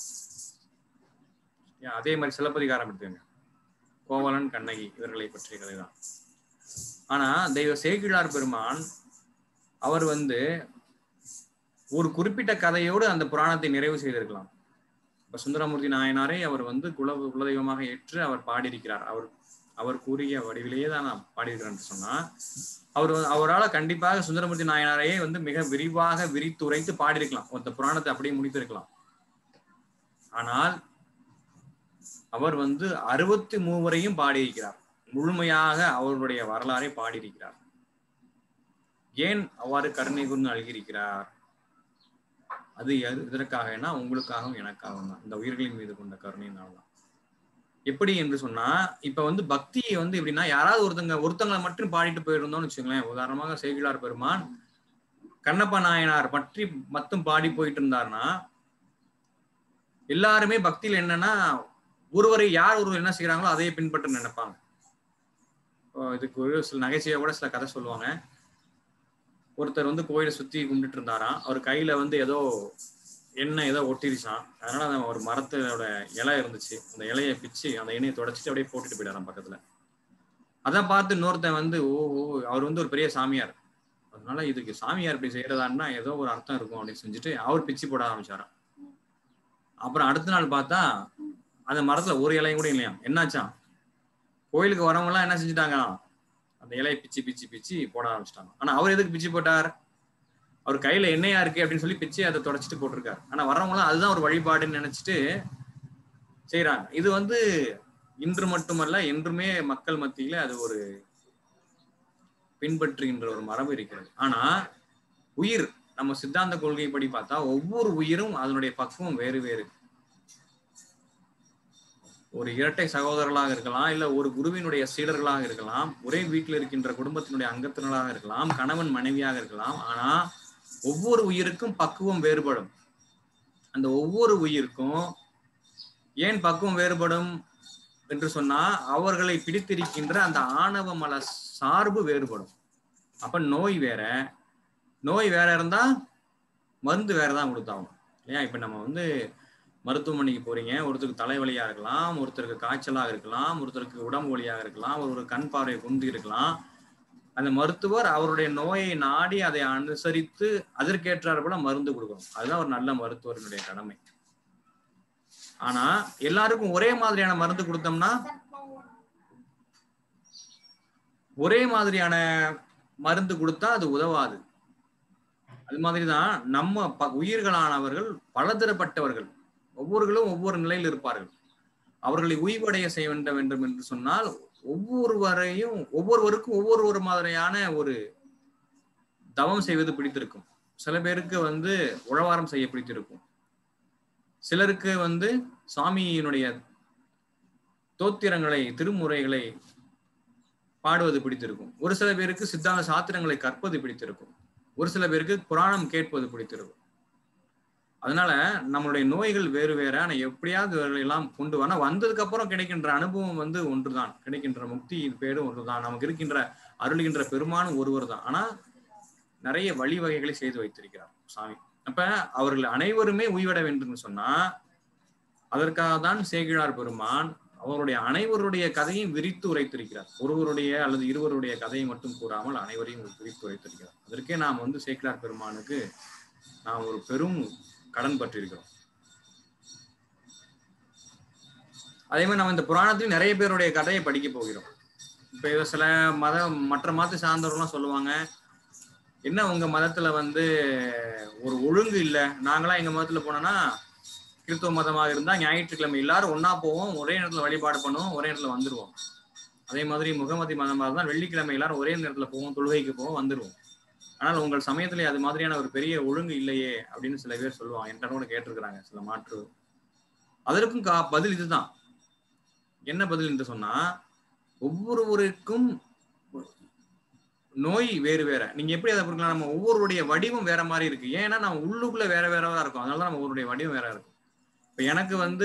அதே மாதிரி சிலப்பதிகாரம் எடுத்துக்கோங்க கோவலன் கண்ணகி இவர்களை பற்றிய கதை தான் ஆனா தெய்வ சேக்கிழார் பெருமான் அவர் வந்து ஒரு குறிப்பிட்ட கதையோடு அந்த புராணத்தை நிறைவு செய்திருக்கலாம் இப்ப சுந்தரமூர்த்தி நாயனாரை அவர் வந்து குல குலதெய்வமாக ஏற்று அவர் பாடியிருக்கிறார் அவர் அவர் கூறிய வடிவிலேயே தான் நான் பாடியிருக்கிறேன் சொன்னா அவர் அவரால் கண்டிப்பாக சுந்தரமூர்த்தி நாயனாரையே வந்து மிக விரிவாக விரித்து உரைத்து பாடியிருக்கலாம் அந்த புராணத்தை அப்படியே முடித்திருக்கலாம் ஆனால் அவர் வந்து அறுபத்தி மூவரையும் பாடியிருக்கிறார் முழுமையாக அவருடைய வரலாறை பாடியிருக்கிறார் ஏன் அவ்வாறு கருணை கூர்ந்து அழுகியிருக்கிறார் அது எதற்காகனா உங்களுக்காகவும் எனக்காகவும் தான் இந்த உயிர்களின் மீது கொண்ட கருணையினால தான் எப்படி என்று சொன்னா இப்ப வந்து பக்தியை வந்து எப்படின்னா யாராவது ஒருத்தங்க ஒருத்தங்களை மட்டும் பாடிட்டு போயிருந்தோம்னு வச்சுங்களேன் உதாரணமாக சேகிலார் பெருமான் கண்ணப்ப நாயனார் பற்றி மட்டும் பாடி போயிட்டு இருந்தாருன்னா எல்லாருமே பக்தியில் என்னன்னா ஒருவரை யார் ஒருவர் என்ன செய்யறாங்களோ அதையே பின்பற்ற நினைப்பாங்க இதுக்கு ஒரு சில நகைச்சுவையா கூட சில கதை சொல்லுவாங்க ஒருத்தர் வந்து கோயிலை சுத்தி கும்பிட்டு இருந்தாராம் அவர் கையில வந்து ஏதோ எண்ணெய் ஏதோ ஒட்டிருச்சான் அதனால அந்த ஒரு மரத்தோட இலை இருந்துச்சு அந்த இலையை பிச்சு அந்த எண்ணெயை தொடச்சிட்டு அப்படியே போட்டுட்டு போயிடாராம் பக்கத்துல அதை பார்த்து இன்னொருத்தன் வந்து ஓ ஓ அவர் வந்து ஒரு பெரிய சாமியார் அதனால இதுக்கு சாமியார் இப்படி செய்யறதான்னா ஏதோ ஒரு அர்த்தம் இருக்கும் அப்படின்னு செஞ்சுட்டு அவர் பிச்சு போட ஆரம்பிச்சாராம் அப்புறம் அடுத்த நாள் பார்த்தா அந்த மரத்துல ஒரு இலையும் கூட இல்லையா என்னாச்சான் கோயிலுக்கு வரவங்க எல்லாம் என்ன செஞ்சுட்டாங்க அந்த இலையை பிச்சு பிச்சு பிச்சு போட ஆரம்பிச்சிட்டாங்க ஆனா அவர் எதுக்கு பிச்சு போட்டார் அவர் கையில எண்ணெயா இருக்கு அப்படின்னு சொல்லி பிச்சு அதை தொடச்சிட்டு போட்டிருக்காரு ஆனா வர்றவங்களாம் அதுதான் ஒரு வழிபாடுன்னு நினைச்சிட்டு செய்யறாங்க இது வந்து இன்று மட்டுமல்ல என்றுமே மக்கள் மத்தியில அது ஒரு பின்பற்றுகின்ற ஒரு மரபு இருக்கிறது ஆனா உயிர் நம்ம சித்தாந்த கொள்கைப்படி பார்த்தா ஒவ்வொரு உயிரும் அதனுடைய பக்குவம் வேறு வேறு ஒரு இரட்டை சகோதரர்களாக இருக்கலாம் இல்ல ஒரு குருவினுடைய சீடர்களாக இருக்கலாம் ஒரே வீட்டில் இருக்கின்ற குடும்பத்தினுடைய அங்கத்தினராக இருக்கலாம் கணவன் மனைவியாக இருக்கலாம் ஆனா ஒவ்வொரு உயிருக்கும் பக்குவம் வேறுபடும் அந்த ஒவ்வொரு உயிருக்கும் ஏன் பக்குவம் வேறுபடும் என்று சொன்னா அவர்களை பிடித்திருக்கின்ற அந்த ஆணவ மல சார்பு வேறுபடும் அப்ப நோய் வேற நோய் வேற இருந்தா மருந்து வேற தான் கொடுத்தாகும் இல்லையா இப்ப நம்ம வந்து மருத்துவமனைக்கு போறீங்க ஒருத்தருக்கு தலைவலியா இருக்கலாம் ஒருத்தருக்கு காய்ச்சலாக இருக்கலாம் ஒருத்தருக்கு உடம்பு வலியாக இருக்கலாம் ஒரு கண் பார்வை குந்தி இருக்கலாம் அந்த மருத்துவர் அவருடைய நோயை நாடி அதை அனுசரித்து அதற்கேற்றார் போல மருந்து கொடுக்கணும் அதுதான் ஒரு நல்ல மருத்துவரினுடைய கடமை ஆனா எல்லாருக்கும் ஒரே மாதிரியான மருந்து கொடுத்தோம்னா ஒரே மாதிரியான மருந்து கொடுத்தா அது உதவாது அது மாதிரிதான் நம்ம ப உயிர்களானவர்கள் பலதரப்பட்டவர்கள் ஒவ்வொருகளும் ஒவ்வொரு நிலையில் இருப்பார்கள் அவர்களை உய்வடைய செய்ய வேண்டும் வேண்டும் என்று சொன்னால் ஒவ்வொருவரையும் ஒவ்வொருவருக்கும் ஒவ்வொரு ஒரு மாதிரியான ஒரு தவம் செய்வது பிடித்திருக்கும் சில பேருக்கு வந்து உழவாரம் செய்ய பிடித்திருக்கும் சிலருக்கு வந்து சாமியினுடைய தோத்திரங்களை திருமுறைகளை பாடுவது பிடித்திருக்கும் ஒரு சில பேருக்கு சித்தாந்த சாத்திரங்களை கற்பது பிடித்திருக்கும் ஒரு சில பேருக்கு புராணம் கேட்பது பிடித்திருக்கும் அதனால நம்மளுடைய நோய்கள் வேறு வேற ஆனா எப்படியாவது இவர்களை எல்லாம் கொண்டு வர வந்ததுக்கு அப்புறம் கிடைக்கின்ற அனுபவம் வந்து ஒன்றுதான் கிடைக்கின்ற முக்தி பேரும் ஒன்றுதான் நமக்கு இருக்கின்ற அருளுகின்ற பெருமானும் ஒருவர் தான் ஆனா நிறைய வழிவகைகளை செய்து வைத்திருக்கிறார் சாமி அப்ப அவர்கள் அனைவருமே உய்விட வேண்டும் சொன்னா அதற்காக தான் சேகிழார் பெருமான் அவருடைய அனைவருடைய கதையும் விரித்து உரைத்திருக்கிறார் ஒருவருடைய அல்லது இருவருடைய கதையை மட்டும் கூறாமல் அனைவரையும் விரித்து உரைத்திருக்கிறார் அதற்கே நாம் வந்து சேக்கிழார் பெருமானுக்கு நாம் ஒரு பெரும் கடன் பற்றிருக்கிறோம் அதே மாதிரி நம்ம இந்த புராணத்தில் நிறைய பேருடைய கதையை படிக்க போகிறோம் இப்ப சில மத மற்ற மதத்தை சார்ந்தவர்கள்லாம் சொல்லுவாங்க என்ன உங்க மதத்துல வந்து ஒரு ஒழுங்கு இல்லை நாங்களாம் எங்க மதத்துல போனோம்னா கிறிஸ்துவ மதமாக இருந்தா ஞாயிற்றுக்கிழமை எல்லாரும் ஒன்னா போவோம் ஒரே நேரத்துல வழிபாடு பண்ணுவோம் ஒரே நேரத்துல வந்துருவோம் அதே மாதிரி முகமதி மதமாக இருந்தால் வெள்ளிக்கிழமை எல்லாரும் ஒரே நேரத்துல போவோம் தொழுகைக்கு போவோம் வந்துருவோம் ஆனால் உங்கள் சமயத்திலே அது மாதிரியான ஒரு பெரிய ஒழுங்கு இல்லையே அப்படின்னு சில பேர் சொல்லுவாங்க என்கிட்ட கூட கேட்டிருக்கிறாங்க சில மாற்று அதற்கும் கா பதில் இதுதான் என்ன பதில் என்று சொன்னா ஒவ்வொருவருக்கும் நோய் வேறு வேற நீங்க எப்படி அதை புரிஞ்சுக்கலாம் நம்ம ஒவ்வொருடைய வடிவம் வேற மாதிரி இருக்கு ஏன்னா நம்ம உள்ளுக்குள்ள வேற வேறவா இருக்கும் அதனால தான் நம்ம ஒவ்வொருடைய வடிவம் வேற இருக்கும் இப்ப எனக்கு வந்து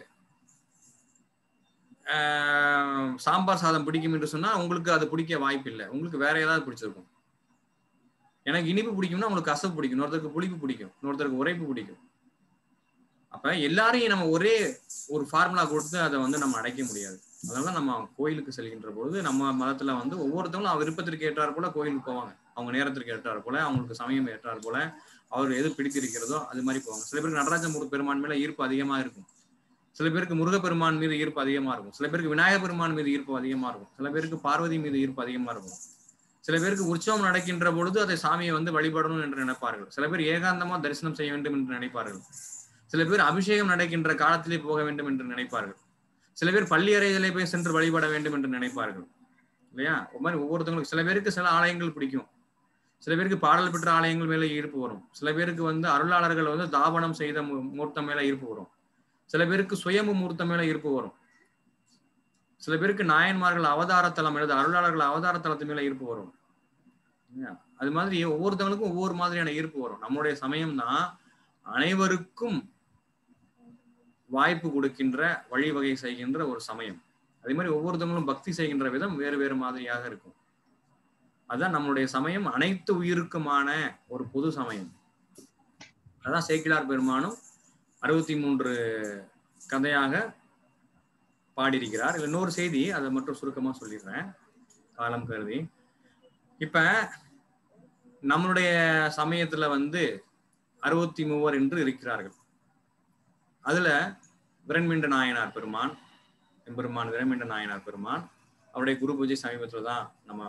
ஆஹ், சாம்பார் சாதம் பிடிக்கும் என்று சொன்னா உங்களுக்கு அது பிடிக்க வாய்ப்பு இல்லை உங்களுக்கு வேற ஏதாவது பிடிச்சிருக்கும் எனக்கு இனிப்பு பிடிக்கும்னா உங்களுக்கு கசப்பு பிடிக்கும் இன்னொருத்தருக்கு புளிப்பு பிடிக்கும் இன்னொருத்தருக்கு உரைப்பு பிடிக்கும் அப்ப எல்லாரையும் நம்ம ஒரே ஒரு ஃபார்முலா கொடுத்து அதை வந்து நம்ம அடைக்க முடியாது அதனால நம்ம கோயிலுக்கு செல்கின்ற பொழுது நம்ம மதத்துல வந்து ஒவ்வொருத்தவங்களும் அவர் விருப்பத்திற்கு ஏற்றார் போல கோயிலுக்கு போவாங்க அவங்க நேரத்திற்கு ஏற்றார் போல அவங்களுக்கு சமயம் ஏற்றார் போல அவர் எது பிடித்திருக்கிறதோ அது மாதிரி போவாங்க சில பேருக்கு நடராஜ முரு- பெருமான் மேல ஈர்ப்பு அதிகமா இருக்கும் சில பேருக்கு முருகப்பெருமான் மீது ஈர்ப்பு அதிகமா இருக்கும் சில பேருக்கு விநாயகர் பெருமான் மீது ஈர்ப்பு அதிகமா இருக்கும் சில பேருக்கு பார்வதி மீது ஈர்ப்பு அதிகமா இருக்கும் சில பேருக்கு உற்சவம் நடக்கின்ற பொழுது அதை சாமியை வந்து வழிபடணும் என்று நினைப்பார்கள் சில பேர் ஏகாந்தமா தரிசனம் செய்ய வேண்டும் என்று நினைப்பார்கள் சில பேர் அபிஷேகம் நடக்கின்ற காலத்திலே போக வேண்டும் என்று நினைப்பார்கள் சில பேர் பள்ளி அறையிலே போய் சென்று வழிபட வேண்டும் என்று நினைப்பார்கள் இல்லையா ஒரு மாதிரி ஒவ்வொருத்தவங்களுக்கு சில பேருக்கு சில ஆலயங்கள் பிடிக்கும் சில பேருக்கு பாடல் பெற்ற ஆலயங்கள் மேல ஈர்ப்பு வரும் சில பேருக்கு வந்து அருளாளர்கள் வந்து தாபனம் செய்த மு- மூர்த்தம் மேல ஈர்ப்பு வரும் சில பேருக்கு சுயம்பு மூர்த்தம் மேல ஈர்ப்பு வரும் சில பேருக்கு நாயன்மார்கள் அவதாரத்தலம் எழுத அருளாளர்கள் அவதாரத்தலத்து மேல ஈர்ப்பு வரும் இல்லையா? அது மாதிரி ஒவ்வொருத்தவங்களுக்கும் ஒவ்வொரு மாதிரியான ஈர்ப்பு வரும் நம்முடைய சமயம் தான் அனைவருக்கும் வாய்ப்பு கொடுக்கின்ற வழிவகை செய்கின்ற ஒரு சமயம் அதே மாதிரி ஒவ்வொருத்தவங்களும் பக்தி செய்கின்ற விதம் வேறு வேறு மாதிரியாக இருக்கும் அதான் நம்மளுடைய சமயம் அனைத்து உயிருக்குமான ஒரு பொது சமயம் அதான் சேக்கிலார் பெருமானும் அறுபத்தி மூன்று கதையாக பாடியிருக்கிறார் இதுல இன்னொரு செய்தி அதை மட்டும் சுருக்கமா சொல்லிடுறேன் காலம் கருதி இப்ப நம்மளுடைய சமயத்துல வந்து அறுபத்தி மூவர் என்று இருக்கிறார்கள் அதுல விரண்மிண்ட நாயனார் பெருமான் எம்பெருமான் விரண்மிண்ட நாயனார் பெருமான் அவருடைய குரு பூஜை சமீபத்துல தான் நம்ம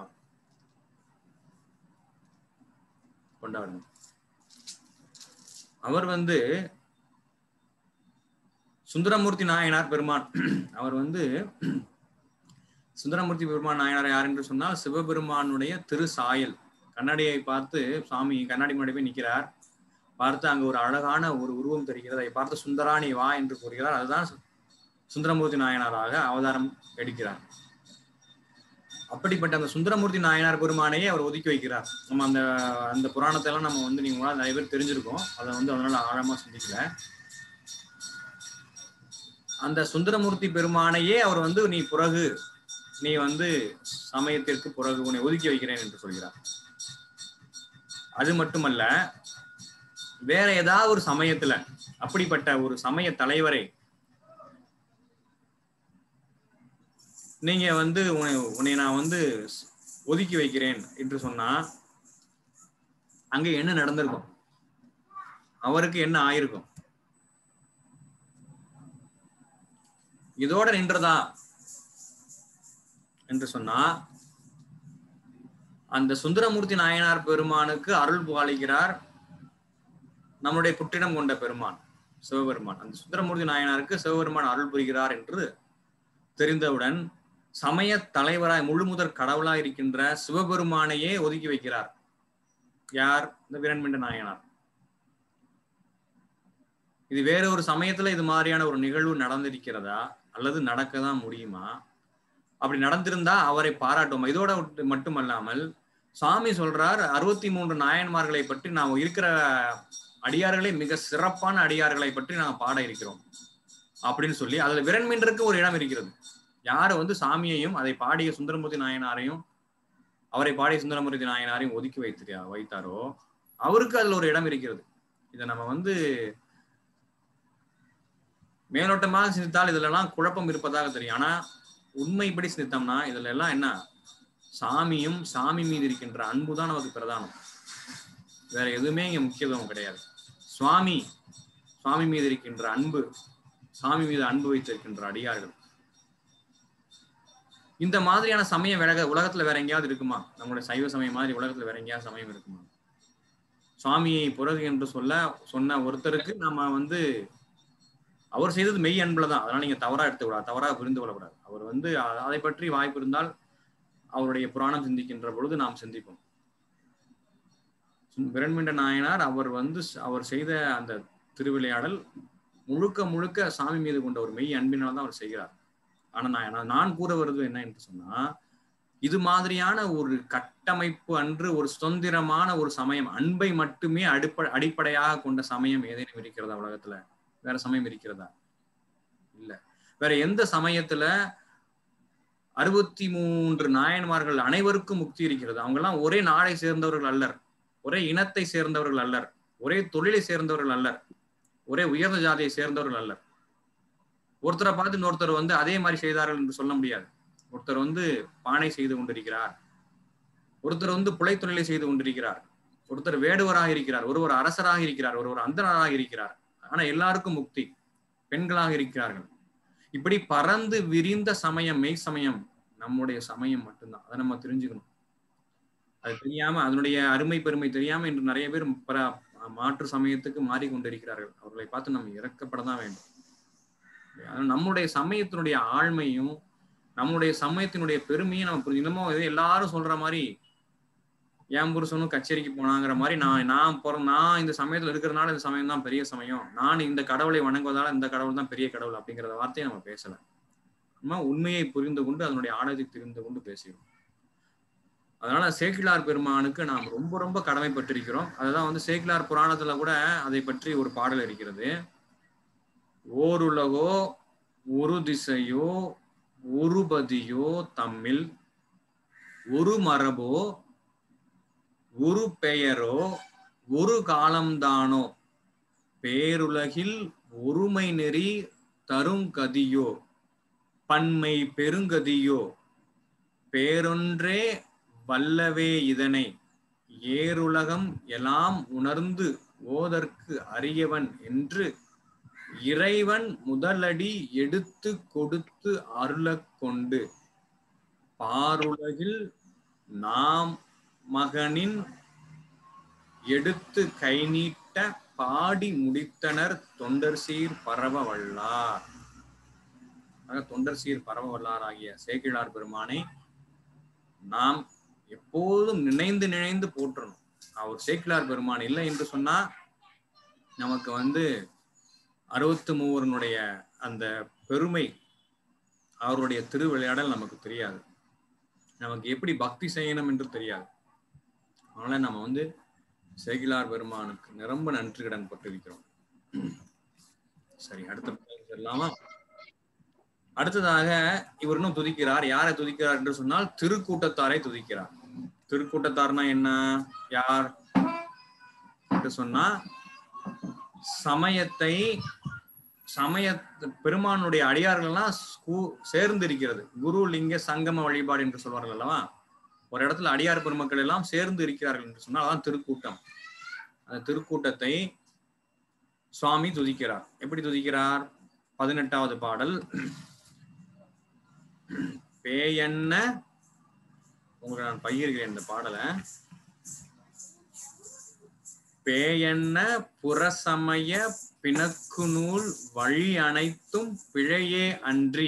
கொண்டாடணும் அவர் வந்து சுந்தரமூர்த்தி நாயனார் பெருமான் அவர் வந்து சுந்தரமூர்த்தி பெருமான் நாயனார் யார் என்று சொன்னால் சிவபெருமானுடைய திரு சாயல் கண்ணாடியை பார்த்து சுவாமி கண்ணாடி முன்னாடி போய் நிற்கிறார் பார்த்து அங்க ஒரு அழகான ஒரு உருவம் தெரிகிறது அதை பார்த்து சுந்தராணி வா என்று கூறுகிறார் அதுதான் சு- சுந்தரமூர்த்தி நாயனாராக அவதாரம் எடுக்கிறார் அப்படிப்பட்ட அந்த சுந்தரமூர்த்தி நாயனார் பெருமானையே அவர் ஒதுக்கி வைக்கிறார் நம்ம அந்த அந்த புராணத்தை எல்லாம் நம்ம வந்து நீங்க உங்களால நிறைய பேர் தெரிஞ்சிருக்கோம் அதை வந்து அதனால ஆழமா சிந்திக்கல அந்த சுந்தரமூர்த்தி பெருமானையே அவர் வந்து நீ பிறகு நீ வந்து சமயத்திற்கு பிறகு உன்னை ஒதுக்கி வைக்கிறேன் என்று சொல்கிறார் அது மட்டுமல்ல வேற ஏதாவது ஒரு சமயத்துல அப்படிப்பட்ட ஒரு சமய தலைவரை நீங்க வந்து உன்னை உன்னை நான் வந்து ஒதுக்கி வைக்கிறேன் என்று சொன்னா அங்க என்ன நடந்திருக்கும் அவருக்கு என்ன ஆயிருக்கும் இதோட நின்றதா என்று சொன்னா அந்த சுந்தரமூர்த்தி நாயனார் பெருமானுக்கு அருள் பாலிக்கிறார் நம்முடைய புற்றிடம் கொண்ட பெருமான் சிவபெருமான் அந்த சுந்தரமூர்த்தி நாயனாருக்கு சிவபெருமான் அருள் புரிகிறார் என்று தெரிந்தவுடன் சமய தலைவராய் முழுமுதற் கடவுளாய் இருக்கின்ற சிவபெருமானையே ஒதுக்கி வைக்கிறார் யார் இந்த வீரன்மிண்ட நாயனார் இது வேற ஒரு சமயத்துல இது மாதிரியான ஒரு நிகழ்வு நடந்திருக்கிறதா அல்லது நடக்க தான் முடியுமா அப்படி நடந்திருந்தா அவரை பாராட்டுவோம் இதோட விட்டு- மட்டுமல்லாமல் சுவாமி சொல்றார் அறுபத்தி மூன்று நாயன்மார்களை பற்றி நாம் இருக்கிற அடியார்களை மிக சிறப்பான அடியார்களை பற்றி நாங்கள் பாட இருக்கிறோம் அப்படின்னு சொல்லி அதுல விரண்மீன்றுக்கு ஒரு இடம் இருக்கிறது யாரு வந்து சாமியையும் அதை பாடிய சுந்தரமூர்த்தி நாயனாரையும் அவரை பாடிய சுந்தரமூர்த்தி நாயனாரையும் ஒதுக்கி வைத்து வைத்தாரோ அவருக்கு அதுல ஒரு இடம் இருக்கிறது இதை நம்ம வந்து மேலோட்டமாக சிந்தித்தால் இதுல எல்லாம் குழப்பம் இருப்பதாக தெரியும் ஆனா உண்மைப்படி சிந்தித்தோம்னா இதுல எல்லாம் என்ன சாமியும் சாமி மீது இருக்கின்ற அன்பு தான் நமக்கு பிரதானம் வேற எதுவுமே இங்க முக்கியத்துவம் கிடையாது சுவாமி சுவாமி மீது இருக்கின்ற அன்பு சாமி மீது அன்பு வைத்திருக்கின்ற அடியார்கள் இந்த மாதிரியான சமயம் விலக உலகத்துல வேற எங்கேயாவது இருக்குமா நம்மளுடைய சைவ சமயம் மாதிரி உலகத்துல வேற எங்கேயாவது சமயம் இருக்குமா சுவாமியை பிறகு என்று சொல்ல சொன்ன ஒருத்தருக்கு நம்ம வந்து அவர் செய்தது மெய் அன்புல தான் அதனால நீங்க தவறா எடுத்துக்கூடாது தவறா புரிந்து கொள்ளக்கூடாது அவர் வந்து அ- அதை பற்றி வாய்ப்பு இருந்தால் அவருடைய புராணம் சிந்திக்கின்ற பொழுது நாம் சிந்திப்போம் விரண்மிண்ட நாயனார் அவர் வந்து ஸ்- அவர் செய்த அந்த திருவிளையாடல் முழுக்க முழுக்க சாமி மீது கொண்ட ஒரு மெய் அன்பினால் தான் அவர் செய்கிறார் ஆனா நான் நான் நான் கூற வருவது என்ன என்று சொன்னா இது மாதிரியான ஒரு கட்டமைப்பு அன்று ஒரு சுதந்திரமான ஒரு சமயம் அன்பை மட்டுமே அடிப்ப அடிப்படையாக கொண்ட சமயம் ஏதேனும் இருக்கிறதா உலகத்துல வேற சமயம் இருக்கிறதா இல்ல வேற எந்த சமயத்துல அறுபத்தி மூன்று நாயன்மார்கள் அனைவருக்கும் முக்தி இருக்கிறது அவங்க எல்லாம் ஒரே நாடை சேர்ந்தவர்கள் அல்லர் ஒரே இனத்தை சேர்ந்தவர்கள் அல்லர் ஒரே தொழிலை சேர்ந்தவர்கள் அல்லர் ஒரே உயர்ந்த ஜாதியை சேர்ந்தவர்கள் அல்லர் ஒருத்தரை பார்த்து இன்னொருத்தர் வந்து அதே மாதிரி செய்தார்கள் என்று சொல்ல முடியாது ஒருத்தர் வந்து பானை செய்து கொண்டிருக்கிறார் ஒருத்தர் வந்து புலை தொழிலை செய்து கொண்டிருக்கிறார் ஒருத்தர் வேடுவராக இருக்கிறார் ஒருவர் அரசராக இருக்கிறார் ஒருவர் அந்தனராக இருக்கிறார் ஆனா எல்லாருக்கும் முக்தி பெண்களாக இருக்கிறார்கள் இப்படி பறந்து விரிந்த சமயம் மெய் சமயம் நம்முடைய சமயம் மட்டும்தான் அதை நம்ம தெரிஞ்சுக்கணும் அது தெரியாம அதனுடைய அருமை பெருமை தெரியாம இன்று நிறைய பேர் பர- மாற்று சமயத்துக்கு மாறிக்கொண்டிருக்கிறார்கள் அவர்களை பார்த்து நம்ம இறக்கப்பட தான் வேண்டும் அதனால நம்முடைய சமயத்தினுடைய ஆழ்மையும் நம்முடைய சமயத்தினுடைய பெருமையும் நம்ம புரிஞ்சு இன்னமும் இது எல்லாரும் சொல்ற மாதிரி என் புருஷனும் கச்சேரிக்கு போனாங்கிற மாதிரி நான் நான் பிற நான் இந்த சமயத்துல இருக்கிறதுனால இந்த சமயம் தான் பெரிய சமயம் நான் இந்த கடவுளை வணங்குவதால இந்த கடவுள் தான் பெரிய கடவுள் அப்படிங்கிற வார்த்தையை நம்ம பேசல நம்ம உண்மையை புரிந்து கொண்டு அதனுடைய ஆழத்தை தெரிந்து கொண்டு பேசுகிறோம் அதனால சேக்கிலார் பெருமானுக்கு நாம் ரொம்ப ரொம்ப கடமைப்பட்டிருக்கிறோம் அதுதான் வந்து சேக்கிலார் புராணத்துல கூட அதை பற்றி ஒரு பாடல் இருக்கிறது ஓருலகோ ஒரு திசையோ ஒருபதியோ தம்மில் ஒரு மரபோ ஒரு பெயரோ ஒரு காலம்தானோ பேருலகில் ஒருமை நெறி தருங்கதியோ பன்மை பெருங்கதியோ பேரொன்றே வல்லவே இதனை ஏருலகம் எல்லாம் உணர்ந்து ஓதற்கு அரியவன் என்று இறைவன் முதலடி எடுத்து கொடுத்து அருளக் கொண்டு பாருலகில் நாம் மகனின் எடுத்து கை நீட்ட பாடி முடித்தனர் தொண்டர் சீர் பரவ வல்லார் ஆக தொண்டர் சீர் பரவ வல்லார் ஆகிய சேக்கிழார் பெருமானை நாம் எப்போதும் நினைந்து நினைந்து போற்றணும் அவர் சேக்கிழார் பெருமான் இல்லை என்று சொன்னா நமக்கு வந்து அறுபத்து மூவரனுடைய அந்த பெருமை அவருடைய திருவிளையாடல் நமக்கு தெரியாது நமக்கு எப்படி பக்தி செய்யணும் என்று தெரியாது அதனால நம்ம வந்து சேகிலார் பெருமானுக்கு நிரம்ப நன்றி கடன் பட்டிருக்கிறோம் சரி அடுத்த பக்கம் செல்லலாமா அடுத்ததாக இவர் இன்னும் துதிக்கிறார் யாரை துதிக்கிறார் என்று சொன்னால் திருக்கூட்டத்தாரை துதிக்கிறார் திருக்கூட்டத்தார்னா என்ன யார் என்று சொன்னா சமயத்தை சமய பெருமானுடைய அடியார்கள்லாம் ஸ்கூ- சேர்ந்து இருக்கிறது குரு லிங்க சங்கம வழிபாடு என்று சொல்வார்கள் அல்லவா ஒரு இடத்துல அடியார் பெருமக்கள் எல்லாம் சேர்ந்து இருக்கிறார்கள் என்று சொன்னால் அதான் திருக்கூட்டம் அந்த திருக்கூட்டத்தை சுவாமி துதிக்கிறார் எப்படி துதிக்கிறார் பதினெட்டாவது பாடல் பேயன்ன உங்களுக்கு நான் பகிர்கிறேன் இந்த பாடலை பேயன்ன புறசமய பிணக்கு நூல் வழி அனைத்தும் பிழையே அன்றி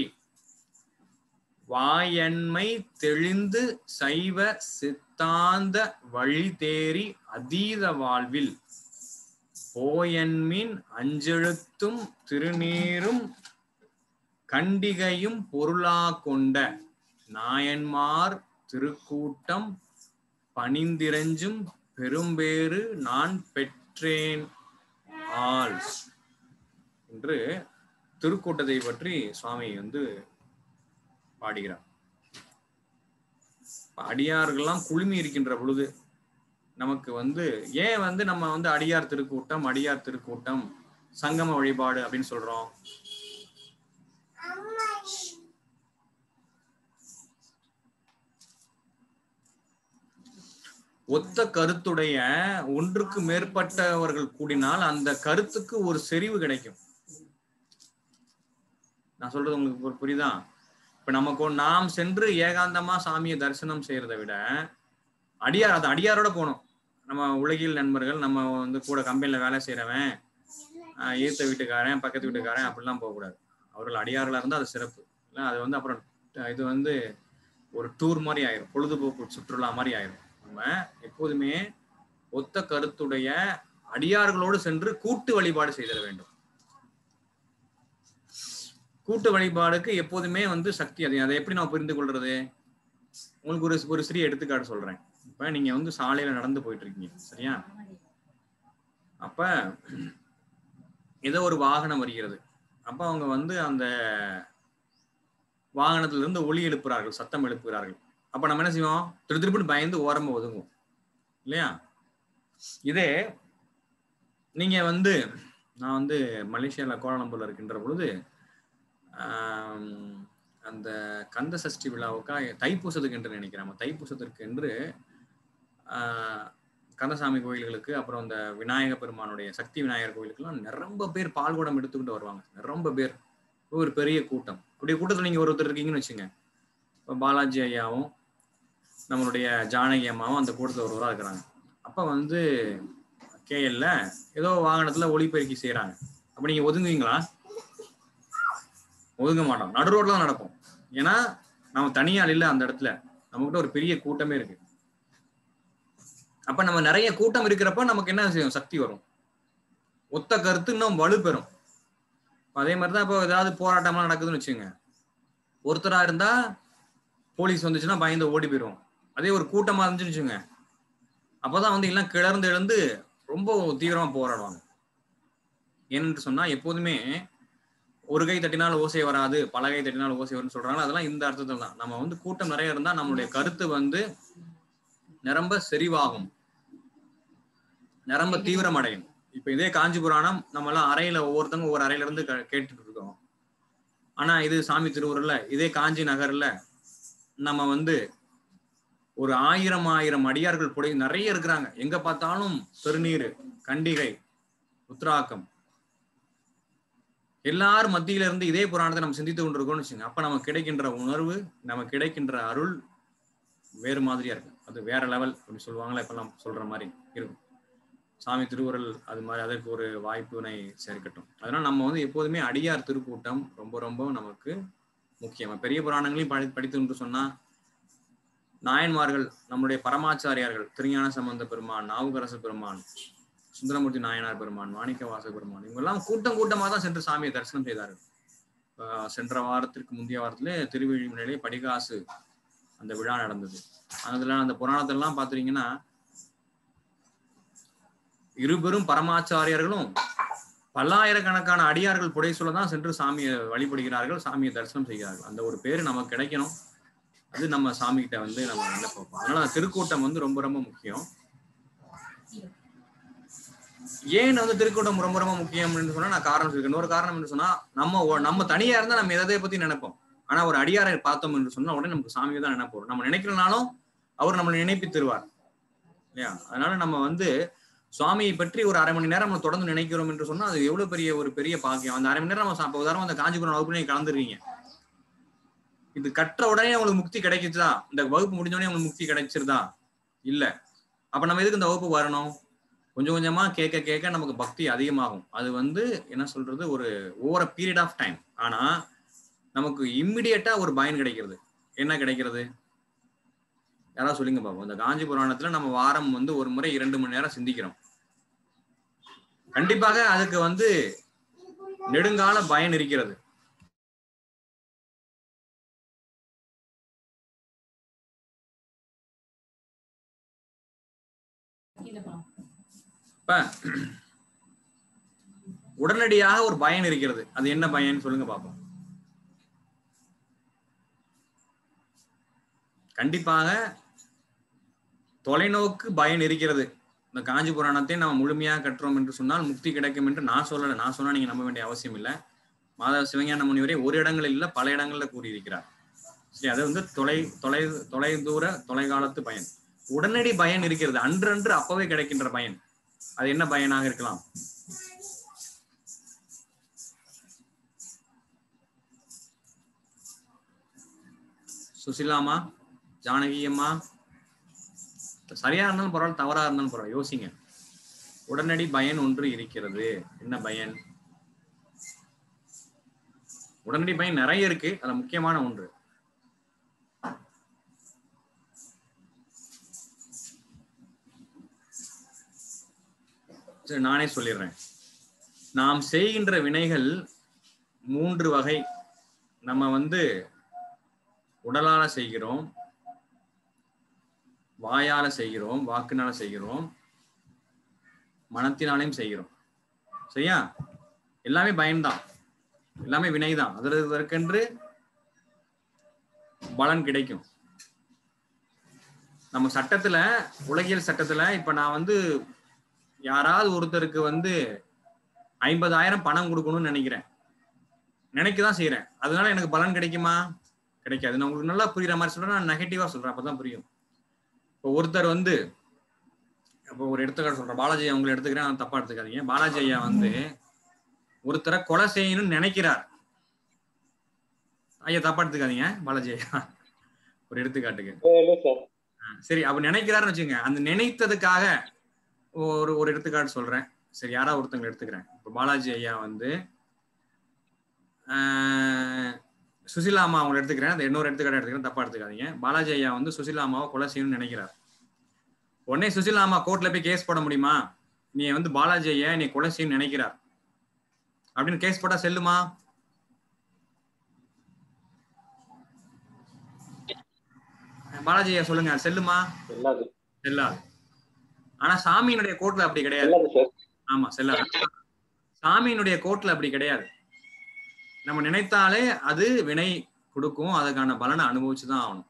வாயன்மை தெளிந்து சைவ சித்தாந்த வழி தேறி அதீத வாழ்வில் போயன்மின் அஞ்செழுத்தும் திருநீரும் கண்டிகையும் பொருளா கொண்ட நாயன்மார் திருக்கூட்டம் பணிந்திரஞ்சும் பெரும்பேறு நான் பெற்றேன் ஆள் என்று திருக்கூட்டத்தை பற்றி சுவாமி வந்து பாடுகிறார் இப்ப அடியார்கள்லாம் குழுமி இருக்கின்ற பொழுது நமக்கு வந்து ஏன் வந்து நம்ம வந்து அடியார் திருக்கூட்டம் அடியார் திருக்கூட்டம் சங்கம வழிபாடு அப்படின்னு சொல்றோம் ஒத்த கருத்துடைய ஒன்றுக்கு மேற்பட்டவர்கள் கூடினால் அந்த கருத்துக்கு ஒரு செறிவு கிடைக்கும் நான் சொல்றது உங்களுக்கு ஒரு புரியுதா இப்ப நமக்கு ஒரு நாம் சென்று ஏகாந்தமா சாமியை தரிசனம் செய்யறதை விட அடியார் அது அடியாரோட போகணும் நம்ம உலகில் நண்பர்கள் நம்ம வந்து கூட கம்பெனில வேலை செய்யறவன் ஆஹ் ஈர்த்த வீட்டுக்காரன் பக்கத்து வீட்டுக்காரன் அப்படிலாம் போகக்கூடாது அவர்கள் அடியார்களா இருந்தா அது சிறப்பு இல்லை அது வந்து அப்புறம் இது வந்து ஒரு டூர் மாதிரி ஆயிரும் பொழுதுபோக்கு சுற்றுலா மாதிரி ஆயிரும் நம்ம எப்போதுமே ஒத்த கருத்துடைய அடியார்களோடு சென்று கூட்டு வழிபாடு செய்திட வேண்டும் கூட்டு வழிபாடுக்கு எப்போதுமே வந்து சக்தி அதிகம் அதை எப்படி நான் புரிந்து கொள்றது உங்களுக்கு ஒரு ஒரு சிறிய எடுத்துக்காட்டு சொல்றேன் இப்ப நீங்க வந்து சாலையில நடந்து போயிட்டு இருக்கீங்க சரியா அப்ப ஏதோ ஒரு வாகனம் வருகிறது அப்ப அவங்க வந்து அந்த வாகனத்துல இருந்து ஒளி எழுப்புறார்கள் சத்தம் எழுப்புகிறார்கள் அப்ப நம்ம என்ன செய்வோம் திரு திருப்பிட்டு பயந்து ஓரமா ஒதுங்குவோம் இல்லையா இதே நீங்க வந்து நான் வந்து மலேசியால கோலாலம்பூர்ல இருக்கின்ற பொழுது ஆம், அந்த கந்த சஷ்டி விழாவுக்காக தைப்பூசத்துக்கு என்று நினைக்கிறேன் ஆமா, தைப்பூசத்திற்கு என்று ஆஹ், கந்தசாமி கோயில்களுக்கு அப்புறம் இந்த விநாயக பெருமானுடைய சக்தி விநாயகர் கோயிலுக்கெல்லாம் நிரம்ப பேர் பால்குடம் எடுத்துக்கிட்டு வருவாங்க நிரம்ப பேர் ஒரு பெரிய கூட்டம் இப்படி கூட்டத்தில் நீங்க ஒருத்தர் இருக்கீங்கன்னு வச்சுங்க இப்போ பாலாஜி ஐயாவும் நம்மளுடைய ஜானகி அம்மாவும் அந்த கூட்டத்தில் ஒருவராக இருக்கிறாங்க அப்போ வந்து கேஎல்ல ஏதோ வாகனத்துல ஒளிபெருக்கி செய்யறாங்க அப்ப நீங்க ஒதுங்குவீங்களா ஒதுங்க மாட்டோம் நடு ரோட்ல தான் நடப்போம் ஏன்னா நம்ம தனியாள் இல்ல அந்த இடத்துல நம்மகிட்ட ஒரு பெரிய கூட்டமே இருக்கு அப்ப நம்ம நிறைய கூட்டம் இருக்கிறப்ப நமக்கு என்ன செய்யும் சக்தி வரும் ஒத்த கருத்து இன்னும் வலுப்பெறும் அதே மாதிரிதான் இப்போ ஏதாவது போராட்டம்லாம் நடக்குதுன்னு வச்சுங்க ஒருத்தரா இருந்தா போலீஸ் வந்துச்சுன்னா பயந்து ஓடி போயிடுவோம் அதே ஒரு கூட்டமா இருந்துச்சுன்னு வச்சுங்க அப்பதான் வந்து எல்லாம் கிளர்ந்து எழுந்து ரொம்ப தீவிரமா போராடுவாங்க ஏன்னு சொன்னா எப்போதுமே ஒரு கை தட்டினால் ஓசை வராது பல கை தட்டினால் ஓசை வரும்னு சொல்றாங்க அதெல்லாம் இந்த அர்த்தத்துல தான் நம்ம வந்து கூட்டம் நிறைய இருந்தா நம்மளுடைய கருத்து வந்து நிரம்ப செறிவாகும் நிரம்ப தீவிரம் அடையும் இப்ப இதே காஞ்சி புராணம் நம்ம எல்லாம் அறையில ஒவ்வொருத்தவங்க ஒவ்வொரு அறையில இருந்து க- கேட்டுட்டு இருக்கோம் ஆனா இது சாமி திருவுருள்ல இதே காஞ்சி நகர்ல நம்ம வந்து ஒரு ஆயிரம் ஆயிரம் அடியார்கள் புடை நிறைய இருக்கிறாங்க எங்க பார்த்தாலும் திருநீர் கண்டிகை உத்ராக்கம் எல்லாரும் மத்தியில இருந்து இதே புராணத்தை நம்ம சிந்தித்து கொண்டிருக்கோம்னு வச்சுங்க அப்ப நமக்கு கிடைக்கின்ற உணர்வு நமக்கு கிடைக்கின்ற அருள் வேறு மாதிரியா இருக்கு அது வேற லெவல் அப்படி சொல்லுவாங்களா இப்பெல்லாம் சொல்ற மாதிரி இருக்கும் சாமி திருவுருள் அது மாதிரி அதற்கு ஒரு வாய்ப்பினை சேர்க்கட்டும் அதனால நம்ம வந்து எப்போதுமே அடியார் திருக்கூட்டம் ரொம்ப ரொம்ப நமக்கு முக்கியம் பெரிய புராணங்களையும் படி படித்து என்று சொன்னா நாயன்மார்கள் நம்முடைய பரமாச்சாரியார்கள் திருஞான சம்பந்த பெருமான் நாவுக்கரசு பெருமான் சுந்தரமூர்த்தி நாயனார் பெருமான் மாணிக்க வாச பெருமான் இவங்க எல்லாம் கூட்டம் கூட்டமாக தான் சென்று சாமியை தரிசனம் செய்தார்கள் ஆஹ் சென்ற வாரத்திற்கு முந்தைய வாரத்திலே திருவிழிமலையிலே படிகாசு அந்த விழா நடந்தது அதுல அந்த புராணத்தெல்லாம் பாத்துறீங்கன்னா இருபெரும் பரமாச்சாரியர்களும் பல்லாயிரக்கணக்கான அடியார்கள் புடை சொல்ல தான் சென்று சாமியை வழிபடுகிறார்கள் சாமியை தரிசனம் செய்கிறார்கள் அந்த ஒரு பேரு நமக்கு கிடைக்கணும் அது நம்ம சாமி கிட்ட வந்து நம்ம நல்ல பார்ப்போம் அதனால அந்த திருக்கூட்டம் வந்து ரொம்ப ரொம்ப முக்கியம் ஏன் வந்து திருக்கூட்டம் ரொம்ப ரொம்ப முக்கியம்னு சொன்னா நான் காரணம் சொல்லிருக்கேன் இன்னொரு காரணம் என்று சொன்னா நம்ம ஒ- நம்ம தனியா இருந்தா நம்ம எதை பத்தி நினைப்போம் ஆனா ஒரு அடியாரை பார்த்தோம் என்று சொன்னா உடனே நமக்கு சாமியை தான் நினைப்போம் நம்ம நினைக்கிறனாலும் அவர் நம்மளை நினைப்பி தருவார் இல்லையா அதனால நம்ம வந்து சுவாமியை பற்றி ஒரு அரை மணி நேரம் நம்ம தொடர்ந்து நினைக்கிறோம் என்று சொன்னா அது எவ்வளவு பெரிய ஒரு பெரிய பாக்கியம் அந்த அரை மணி நேரம் நம்ம சா- இப்ப உதாரணம் அந்த காஞ்சிபுரம் வகுப்பு நீங்க கலந்துருக்கீங்க இது கற்ற உடனே உங்களுக்கு முக்தி கிடைக்குதா இந்த வகுப்பு முடிஞ்ச உடனே உங்களுக்கு முக்தி கிடைச்சிருதா இல்ல அப்ப நம்ம எதுக்கு இந்த வகுப்பு வரணும் கொஞ்சம் கொஞ்சமா கேட்க கேட்க நமக்கு பக்தி அதிகமாகும் அது வந்து என்ன சொல்றது ஒரு ஓவர பீரியட் ஆஃப் டைம் ஆனா நமக்கு இம்மிடியட்டா ஒரு பயன் கிடைக்கிறது என்ன கிடைக்கிறது யாராவது சொல்லுங்க பாப்போம் இந்த காஞ்சி புராணத்துல நம்ம வாரம் வந்து ஒரு முறை இரண்டு மணி நேரம் சிந்திக்கிறோம் கண்டிப்பாக அதுக்கு வந்து நெடுங்கால பயன் இருக்கிறது இப்ப உடனடியாக ஒரு பயன் இருக்கிறது அது என்ன பயன் சொல்லுங்க பாப்போம் கண்டிப்பாக தொலைநோக்கு பயன் இருக்கிறது இந்த காஞ்சி புராணத்தை நம்ம முழுமையாக கற்றோம் என்று சொன்னால் முக்தி கிடைக்கும் என்று நான் சொல்லலை நான் சொன்னா நீங்க நம்ப வேண்டிய அவசியம் இல்லை மாதவ சிவஞான முனிவரே ஒரு இடங்களில் இல்ல பல இடங்கள்ல கூறியிருக்கிறார் சரி அது வந்து தொலை தொலை தொலை தூர தொலைகாலத்து பயன் உடனடி பயன் இருக்கிறது அன்றன்று அப்பவே கிடைக்கின்ற பயன் அது என்ன பயனாக இருக்கலாம் சுசிலாமா ஜானகி அம்மா சரியா இருந்தாலும் பரவாயில்ல தவறா இருந்தாலும் பரவாயில்ல யோசிங்க உடனடி பயன் ஒன்று இருக்கிறது என்ன பயன் உடனடி பயன் நிறைய இருக்கு அதுல முக்கியமான ஒன்று சரி நானே சொல்லிடுறேன் நாம் செய்கின்ற வினைகள் மூன்று வகை நம்ம வந்து உடலால செய்கிறோம் வாயால செய்கிறோம் வாக்குனால செய்கிறோம் மனத்தினாலையும் செய்கிறோம் சரியா எல்லாமே பயன்தான் எல்லாமே வினைதான் அதில் இதற்கென்று பலன் கிடைக்கும் நம்ம சட்டத்துல உலகியல் சட்டத்துல இப்ப நான் வந்து யாராவது ஒருத்தருக்கு வந்து ஐம்பதாயிரம் பணம் கொடுக்கணும்னு நினைக்கிறேன் நினைக்க தான் செய்யறேன் அதனால எனக்கு பலன் கிடைக்குமா கிடைக்காது நான் உங்களுக்கு நல்லா புரியுற மாதிரி சொல்றேன் நான் நெகட்டிவா சொல்றேன் அப்பதான் புரியும் இப்போ ஒருத்தர் வந்து இப்போ ஒரு எடுத்துக்காட்டு சொல்றேன் பாலாஜி அவங்களை எடுத்துக்கிறேன் நான் தப்பா எடுத்துக்காதீங்க பாலாஜி ஐயா வந்து ஒருத்தரை கொலை செய்யணும்னு நினைக்கிறார் ஐயா தப்பா எடுத்துக்காதீங்க பாலாஜி ஐயா ஒரு எடுத்துக்காட்டுக்கு இல்லை சார் சரி அவர் நினைக்கிறாருன்னு வச்சுங்க அந்த நினைத்ததுக்காக ஒரு ஒரு எடுத்துக்காட்டு சொல்றேன் சரி யாரா ஒருத்தங்க எடுத்துக்கிறேன் இப்போ பாலாஜி ஐயா வந்து ஆஹ், சுசிலா அம்மா அவங்களை எடுத்துக்கிறேன் அந்த இன்னொரு எடுத்துக்காட்டு எடுத்துக்கிறேன் தப்பா எடுத்துக்காதீங்க பாலாஜி ஐயா வந்து சுசிலா அம்மாவை கொலை செய்யணும்னு நினைக்கிறார் உடனே சுசிலா அம்மா கோர்ட்ல போய் கேஸ் போட முடியுமா நீ வந்து பாலாஜி ஐயா நீ கொலை செய்யணும்னு நினைக்கிறார் அப்படின்னு கேஸ் போட்டா செல்லுமா பாலாஜி ஐயா சொல்லுங்க செல்லுமா செல்லாது செல்லாது ஆனா சாமியினுடைய கோர்ட்ல அப்படி கிடையாது செல்லாது சார் ஆமா செல்லாது சாமியினுடைய கோர்ட்ல அப்படி கிடையாது நம்ம நினைத்தாலே அது வினை கொடுக்கும் அதுக்கான பலனை அனுபவிச்சுதான் ஆகணும்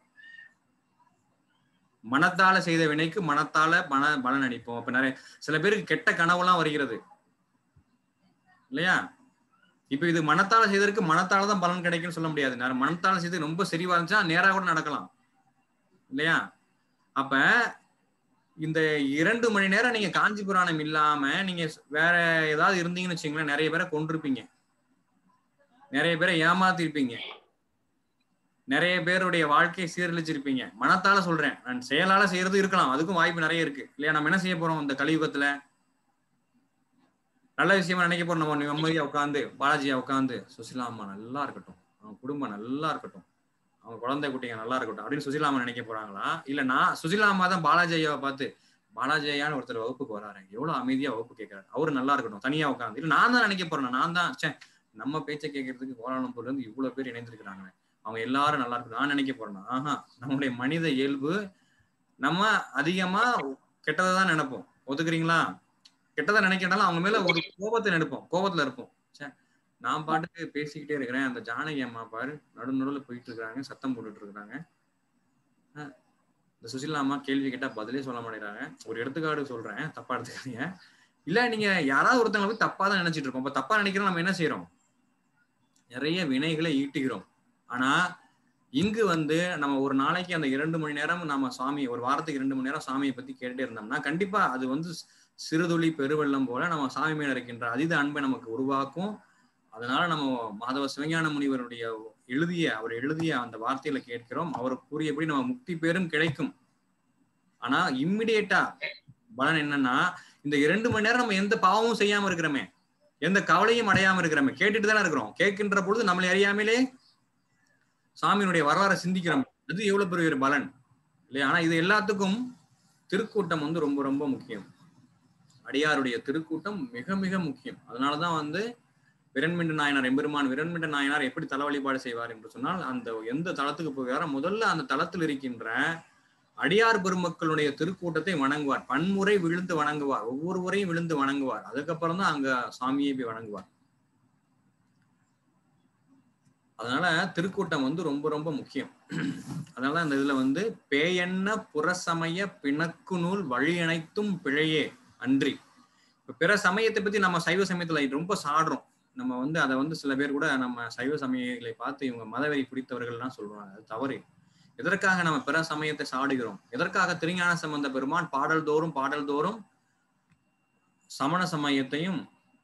மனத்தால செய்த வினைக்கு மனத்தால பண பலன் அளிப்போம் இப்ப நிறைய சில பேருக்கு கெட்ட கனவுலாம் வருகிறது இல்லையா இப்ப இது மனத்தால செய்ததற்கு மனத்தால தான் பலன் கிடைக்கும்னு சொல்ல முடியாது நேரம் மனத்தால செய்து ரொம்ப சரிவா இருந்துச்சா நேரா கூட நடக்கலாம் இல்லையா அப்ப இந்த இரண்டு மணி நேரம் நீங்க காஞ்சி புராணம் இல்லாம நீங்க வேற ஏதாவது இருந்தீங்கன்னு வச்சுங்களேன் நிறைய பேரை கொண்டிருப்பீங்க நிறைய பேரை ஏமாத்திருப்பீங்க நிறைய பேருடைய வாழ்க்கையை சீரழிச்சிருப்பீங்க மனத்தால சொல்றேன் நான் செயலால செய்யறது இருக்கலாம் அதுக்கும் வாய்ப்பு நிறைய இருக்கு இல்லையா நம்ம என்ன செய்ய போறோம் இந்த கலியுகத்துல நல்ல விஷயமா நினைக்க போறோம் நம்ம நிம்மதியா உட்காந்து பாலாஜியா உட்காந்து சுசிலா அம்மா நல்லா இருக்கட்டும் அவங்க குடும்பம் நல்லா இருக்கட்டும் அவங்க குழந்தை குட்டிங்க நல்லா இருக்கட்டும் அப்படின்னு சுசிலா அம்மா நினைக்க போறாங்களா இல்ல நான் சுசிலா அம்மா தான் பாலாஜி ஐயாவை பார்த்து பாலாஜி ஐயான்னு ஒருத்தர் வகுப்புக்கு வராரு எவ்வளவு அமைதியா வகுப்பு கேட்கறாரு அவரு நல்லா இருக்கட்டும் தனியா உட்காந்து இல்ல நான் தான் நினைக்க போறேன் நான் தான் ச்சே நம்ம பேச்சை கேட்கறதுக்கு கோலாலம்பூர்ல இருந்து இவ்வளவு பேர் இணைந்திருக்கிறாங்க அவங்க எல்லாரும் நல்லா இருக்கட்டும் நான் நினைக்க போறேன் ஆஹா நம்முடைய மனித இயல்பு நம்ம அதிகமா கெட்டதை தான் நினைப்போம் ஒத்துக்கிறீங்களா கெட்டதை நினைக்கிறனால அவங்க மேல ஒரு கோபத்தை நினைப்போம் கோபத்துல இருப்போம் ச்சே நான் பாட்டுக்கு பேசிக்கிட்டே இருக்கிறேன் அந்த ஜானகி அம்மா பாரு நடு நடுவுல போயிட்டு இருக்காங்க சத்தம் போட்டுட்டு இருக்காங்க இந்த சுசிலா அம்மா கேள்வி கேட்டா பதிலே சொல்ல மாட்டேங்கிறாங்க ஒரு எடுத்துக்காடு சொல்றேன் தப்பா எடுத்துக்காதீங்க இல்ல நீங்க யாராவது ஒருத்தவங்களை போய் தப்பா தான் நினைச்சிட்டு இருக்கோம் இப்ப தப்பா நினைக்கிறோம் நம்ம என்ன செய்யறோம் நிறைய வினைகளை ஈட்டுகிறோம் ஆனா இங்கு வந்து நம்ம ஒரு நாளைக்கு அந்த இரண்டு மணி நேரம் நம்ம சாமி ஒரு வாரத்துக்கு இரண்டு மணி நேரம் சாமியை பத்தி கேட்டுட்டே இருந்தோம்னா கண்டிப்பா அது வந்து சிறுதுளி பெருவெள்ளம் போல நம்ம சாமி மேல இருக்கின்ற அதீத அன்பை நமக்கு உருவாக்கும் அதனால நம்ம மாதவ சிவஞான முனிவருடைய எழுதிய அவர் எழுதிய அந்த வார்த்தையில கேட்கிறோம் அவர் கூறியபடி நம்ம முக்தி பேரும் கிடைக்கும் ஆனா இம்மிடியேட்டா பலன் என்னன்னா இந்த இரண்டு மணி நேரம் நம்ம எந்த பாவமும் செய்யாம இருக்கிறோமே எந்த கவலையும் அடையாம இருக்கிறோமே கேட்டுட்டு தானே இருக்கிறோம் கேட்கின்ற பொழுது நம்மளை அறியாமலே சாமியினுடைய வரலாறை சிந்திக்கிறோம் அது எவ்வளவு பெரிய ஒரு பலன் இல்லையா ஆனா இது எல்லாத்துக்கும் திருக்கூட்டம் வந்து ரொம்ப ரொம்ப முக்கியம் அடியாருடைய திருக்கூட்டம் மிக மிக முக்கியம் அதனாலதான் வந்து விரண்மிண்டு நாயனார் எம்பெருமான் விரண்மிண்டு நாயனார் எப்படி தல வழிபாடு செய்வார் என்று சொன்னால் அந்த எந்த தளத்துக்கு போகிறாரோ முதல்ல அந்த தளத்தில் இருக்கின்ற அடியார் பெருமக்களுடைய திருக்கூட்டத்தை வணங்குவார் பன்முறை விழுந்து வணங்குவார் ஒவ்வொரு முறையும் விழுந்து வணங்குவார் அதுக்கப்புறம் தான் அங்க சாமியை போய் வணங்குவார் அதனால திருக்கூட்டம் வந்து ரொம்ப ரொம்ப முக்கியம் அதனால அந்த இதுல வந்து பேயென்ன புறசமய பிணக்கு நூல் வழி அனைத்தும் பிழையே அன்றி இப்ப பிற சமயத்தை பத்தி நம்ம சைவ சமயத்துல ரொம்ப சாடுறோம் நம்ம வந்து அதை வந்து சில பேர் கூட நம்ம சைவ சமயங்களை பார்த்து இவங்க மதவெறி பிடித்தவர்கள்லாம் சொல்றாங்க அது தவறு எதற்காக நம்ம பிற சமயத்தை சாடுகிறோம் எதற்காக திருஞான சம்பந்த பெருமான் பாடல் தோறும் பாடல் தோறும் சமண சமயத்தையும்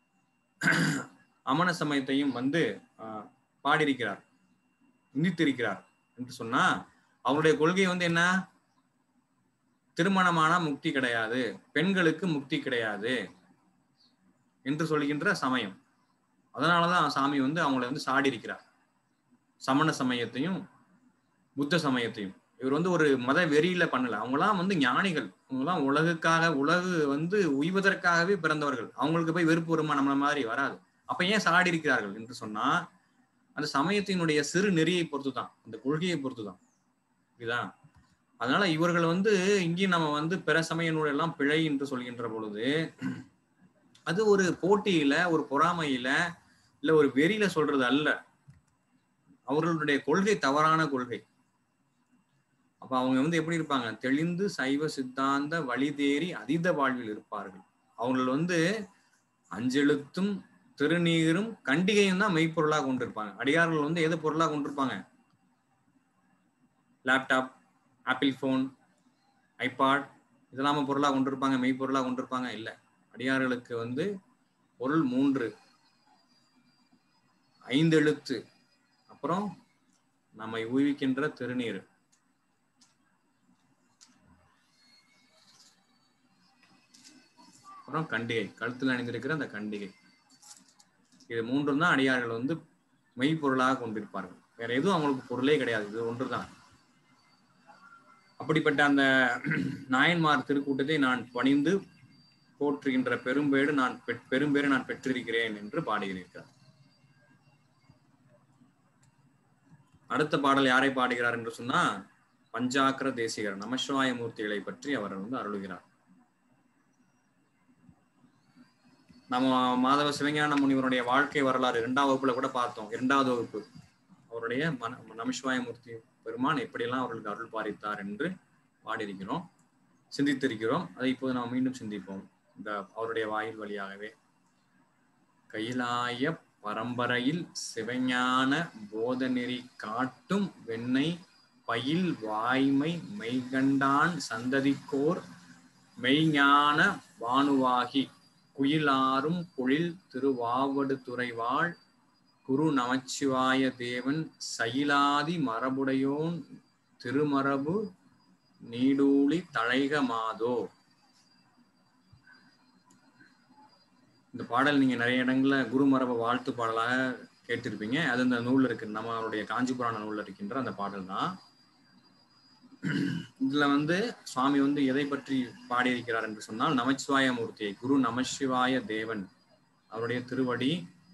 அமன சமயத்தையும் வந்து ஆஹ், பாடியிருக்கிறார் நிந்தித்திருக்கிறார் என்று சொன்னா அவருடைய கொள்கை வந்து என்ன திருமணமானா முக்தி கிடையாது பெண்களுக்கு முக்தி கிடையாது என்று சொல்கின்ற சமயம் அதனாலதான் சாமி வந்து அவங்களை வந்து சாடி இருக்கிறார் சமண சமயத்தையும் புத்த சமயத்தையும் இவர் வந்து ஒரு மத வெறியில பண்ணல அவங்களாம் வந்து ஞானிகள் அவங்களாம் உலகுக்காக உலகு வந்து உய்வதற்காகவே பிறந்தவர்கள் அவங்களுக்கு போய் வெறுப்பு வருமா நம்மள மாதிரி வராது அப்ப ஏன் சாடி இருக்கிறார்கள் என்று சொன்னா அந்த சமயத்தினுடைய சிறு நெறியை பொறுத்து தான் அந்த கொள்கையை பொறுத்து தான் புரியுதா அதனால இவர்கள் வந்து இங்கேயும் நம்ம வந்து பிற சமய நூல் எல்லாம் பிழை என்று சொல்கின்ற பொழுது அது ஒரு போட்டியில ஒரு பொறாமையில இல்ல ஒரு வெறியில சொல்றது அல்ல அவர்களுடைய கொள்கை தவறான கொள்கை அப்ப அவங்க வந்து எப்படி இருப்பாங்க தெளிந்து சைவ சித்தாந்த வழி தேறி அதீத வாழ்வில் இருப்பார்கள் அவர்கள் வந்து அஞ்செழுத்தும் திருநீரும் கண்டிகையும் தான் மெய்ப்பொருளாக கொண்டிருப்பாங்க அடியார்கள் வந்து எது பொருளாக கொண்டிருப்பாங்க லேப்டாப் ஆப்பிள் ஃபோன் ஐபாட் இதெல்லாம பொருளாக கொண்டிருப்பாங்க மெய்ப்பொருளாக கொண்டிருப்பாங்க இல்லை அடியார்களுக்கு வந்து பொருள் மூன்று ஐந்து எழுத்து அப்புறம் நம்மை ஊவிக்கின்ற திருநீர் அப்புறம் கண்டிகை கழுத்தில் அணிந்திருக்கிற அந்த கண்டிகை இது மூன்றும் தான் அடியார்கள் வந்து மெய்ப்பொருளாக கொண்டிருப்பார்கள் வேற எதுவும் அவங்களுக்கு பொருளே கிடையாது இது ஒன்றுதான் அப்படிப்பட்ட அந்த நாயன்மார் திருக்கூட்டத்தை நான் பணிந்து போற்றுகின்ற பெரும்பேடு நான் பெற்- பெரும்பேறு நான் பெற்றிருக்கிறேன் என்று பாடுகிறீர்கள் அடுத்த பாடல் யாரை பாடுகிறார் என்று சொன்னா பஞ்சாக்கர தேசிகர் நமசிவாய மூர்த்திகளை பற்றி அவர் வந்து அருளுகிறார் நம்ம மாதவ சிவஞான முனிவருடைய வாழ்க்கை வரலாறு இரண்டாவது வகுப்புல கூட பார்த்தோம் இரண்டாவது வகுப்பு அவருடைய மன நமசிவாயமூர்த்தி பெருமான் எப்படியெல்லாம் அவர்களுக்கு அருள் பாரித்தார் என்று பாடியிருக்கிறோம் சிந்தித்திருக்கிறோம் அதை இப்போது நாம் மீண்டும் சிந்திப்போம் இந்த அவருடைய வாயில் வழியாகவே கைலாய பரம்பரையில் சிவஞான போதநெறி காட்டும் வெண்ணை பயில் வாய்மை மெய்கண்டான் சந்ததிக்கோர் மெய்ஞான வானுவாகி குயிலாரும் பொழில் திருவாவடுதுறைவாள் குரு நமச்சிவாய தேவன் சயிலாதி மரபுடையோன் திருமரபு நீடூழி தழைக மாதோ இந்த பாடல் நீங்க நிறைய இடங்கள்ல குருமரப வாழ்த்து பாடலாக கேட்டிருப்பீங்க அது இந்த நூல்ல இருக்கு நம்மளுடைய காஞ்சி புராண நூல்ல இருக்கின்ற அந்த பாடல் தான் இதுல வந்து சுவாமி வந்து எதை பற்றி பாடியிருக்கிறார் என்று சொன்னால் நமச்சிவாய மூர்த்தியை குரு நமசிவாய தேவன் அவருடைய திருவடி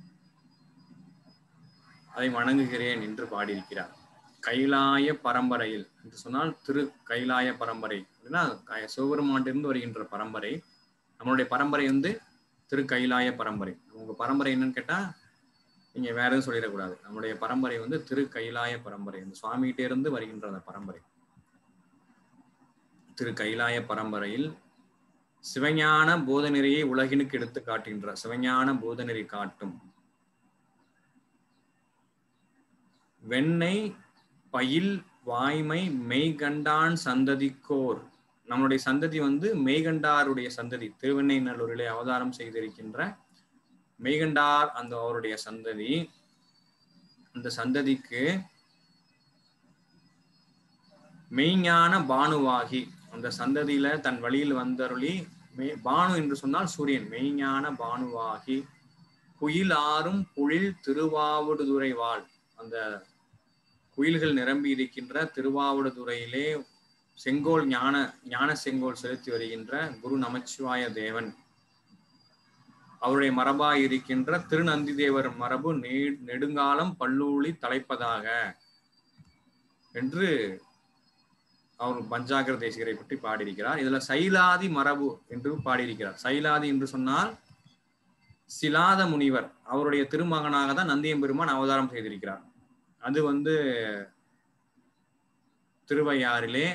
அதை வணங்குகிறேன் என்று பாடியிருக்கிறார் கைலாய பரம்பரையில் என்று சொன்னால் திரு கைலாய பரம்பரை அப்படின்னா க- சிவபெருமானிலிருந்து வருகின்ற பரம்பரை நம்மளுடைய பரம்பரை வந்து திரு கைலாய பரம்பரை உங்க பரம்பரை என்னன்னு கேட்டா நீங்க வேற எதுவும் சொல்லிடக்கூடாது நம்முடைய பரம்பரை வந்து திரு கைலாய பரம்பரை இந்த சுவாமிகிட்டே இருந்து வருகின்ற அந்த பரம்பரை திரு கைலாய பரம்பரையில் சிவஞான போதநெறியை உலகினுக்கு எடுத்து காட்டுகின்ற சிவஞான போதநெறி காட்டும் வெண்ணெய் பயில் வாய்மை மெய்கண்டான் சந்ததிக்கோர் நம்மளுடைய சந்ததி வந்து மெய்கண்டாருடைய சந்ததி திருவெண்ணை நல்லூரிலே அவதாரம் செய்திருக்கின்ற மெய்கண்டார் அந்த அவருடைய சந்ததி அந்த சந்ததிக்கு மெய்ஞான பானுவாகி அந்த சந்ததியில தன் வழியில் வந்தருளி மெய் பானு என்று சொன்னால் சூரியன் மெய்ஞான பானுவாகி குயில் ஆறும் புழில் திருவாவடுதுறை வாழ் அந்த குயில்கள் நிரம்பி இருக்கின்ற திருவாவடுதுறையிலே செங்கோல் ஞான ஞான செங்கோல் செலுத்தி வருகின்ற குரு நமச்சிவாய தேவன் அவருடைய மரபாய் இருக்கின்ற திருநந்தி தேவர் மரபு நெ- நெடுங்காலம் பல்லூழி தலைப்பதாக என்று அவர் பஞ்சாகர தேசிகரை பற்றி பாடியிருக்கிறார் இதுல சைலாதி மரபு என்று பாடியிருக்கிறார் சைலாதி என்று சொன்னால் சிலாத முனிவர் அவருடைய திருமகனாக தான் நந்தியம்பெருமான் அவதாரம் செய்திருக்கிறார் அது வந்து திருவையாறிலே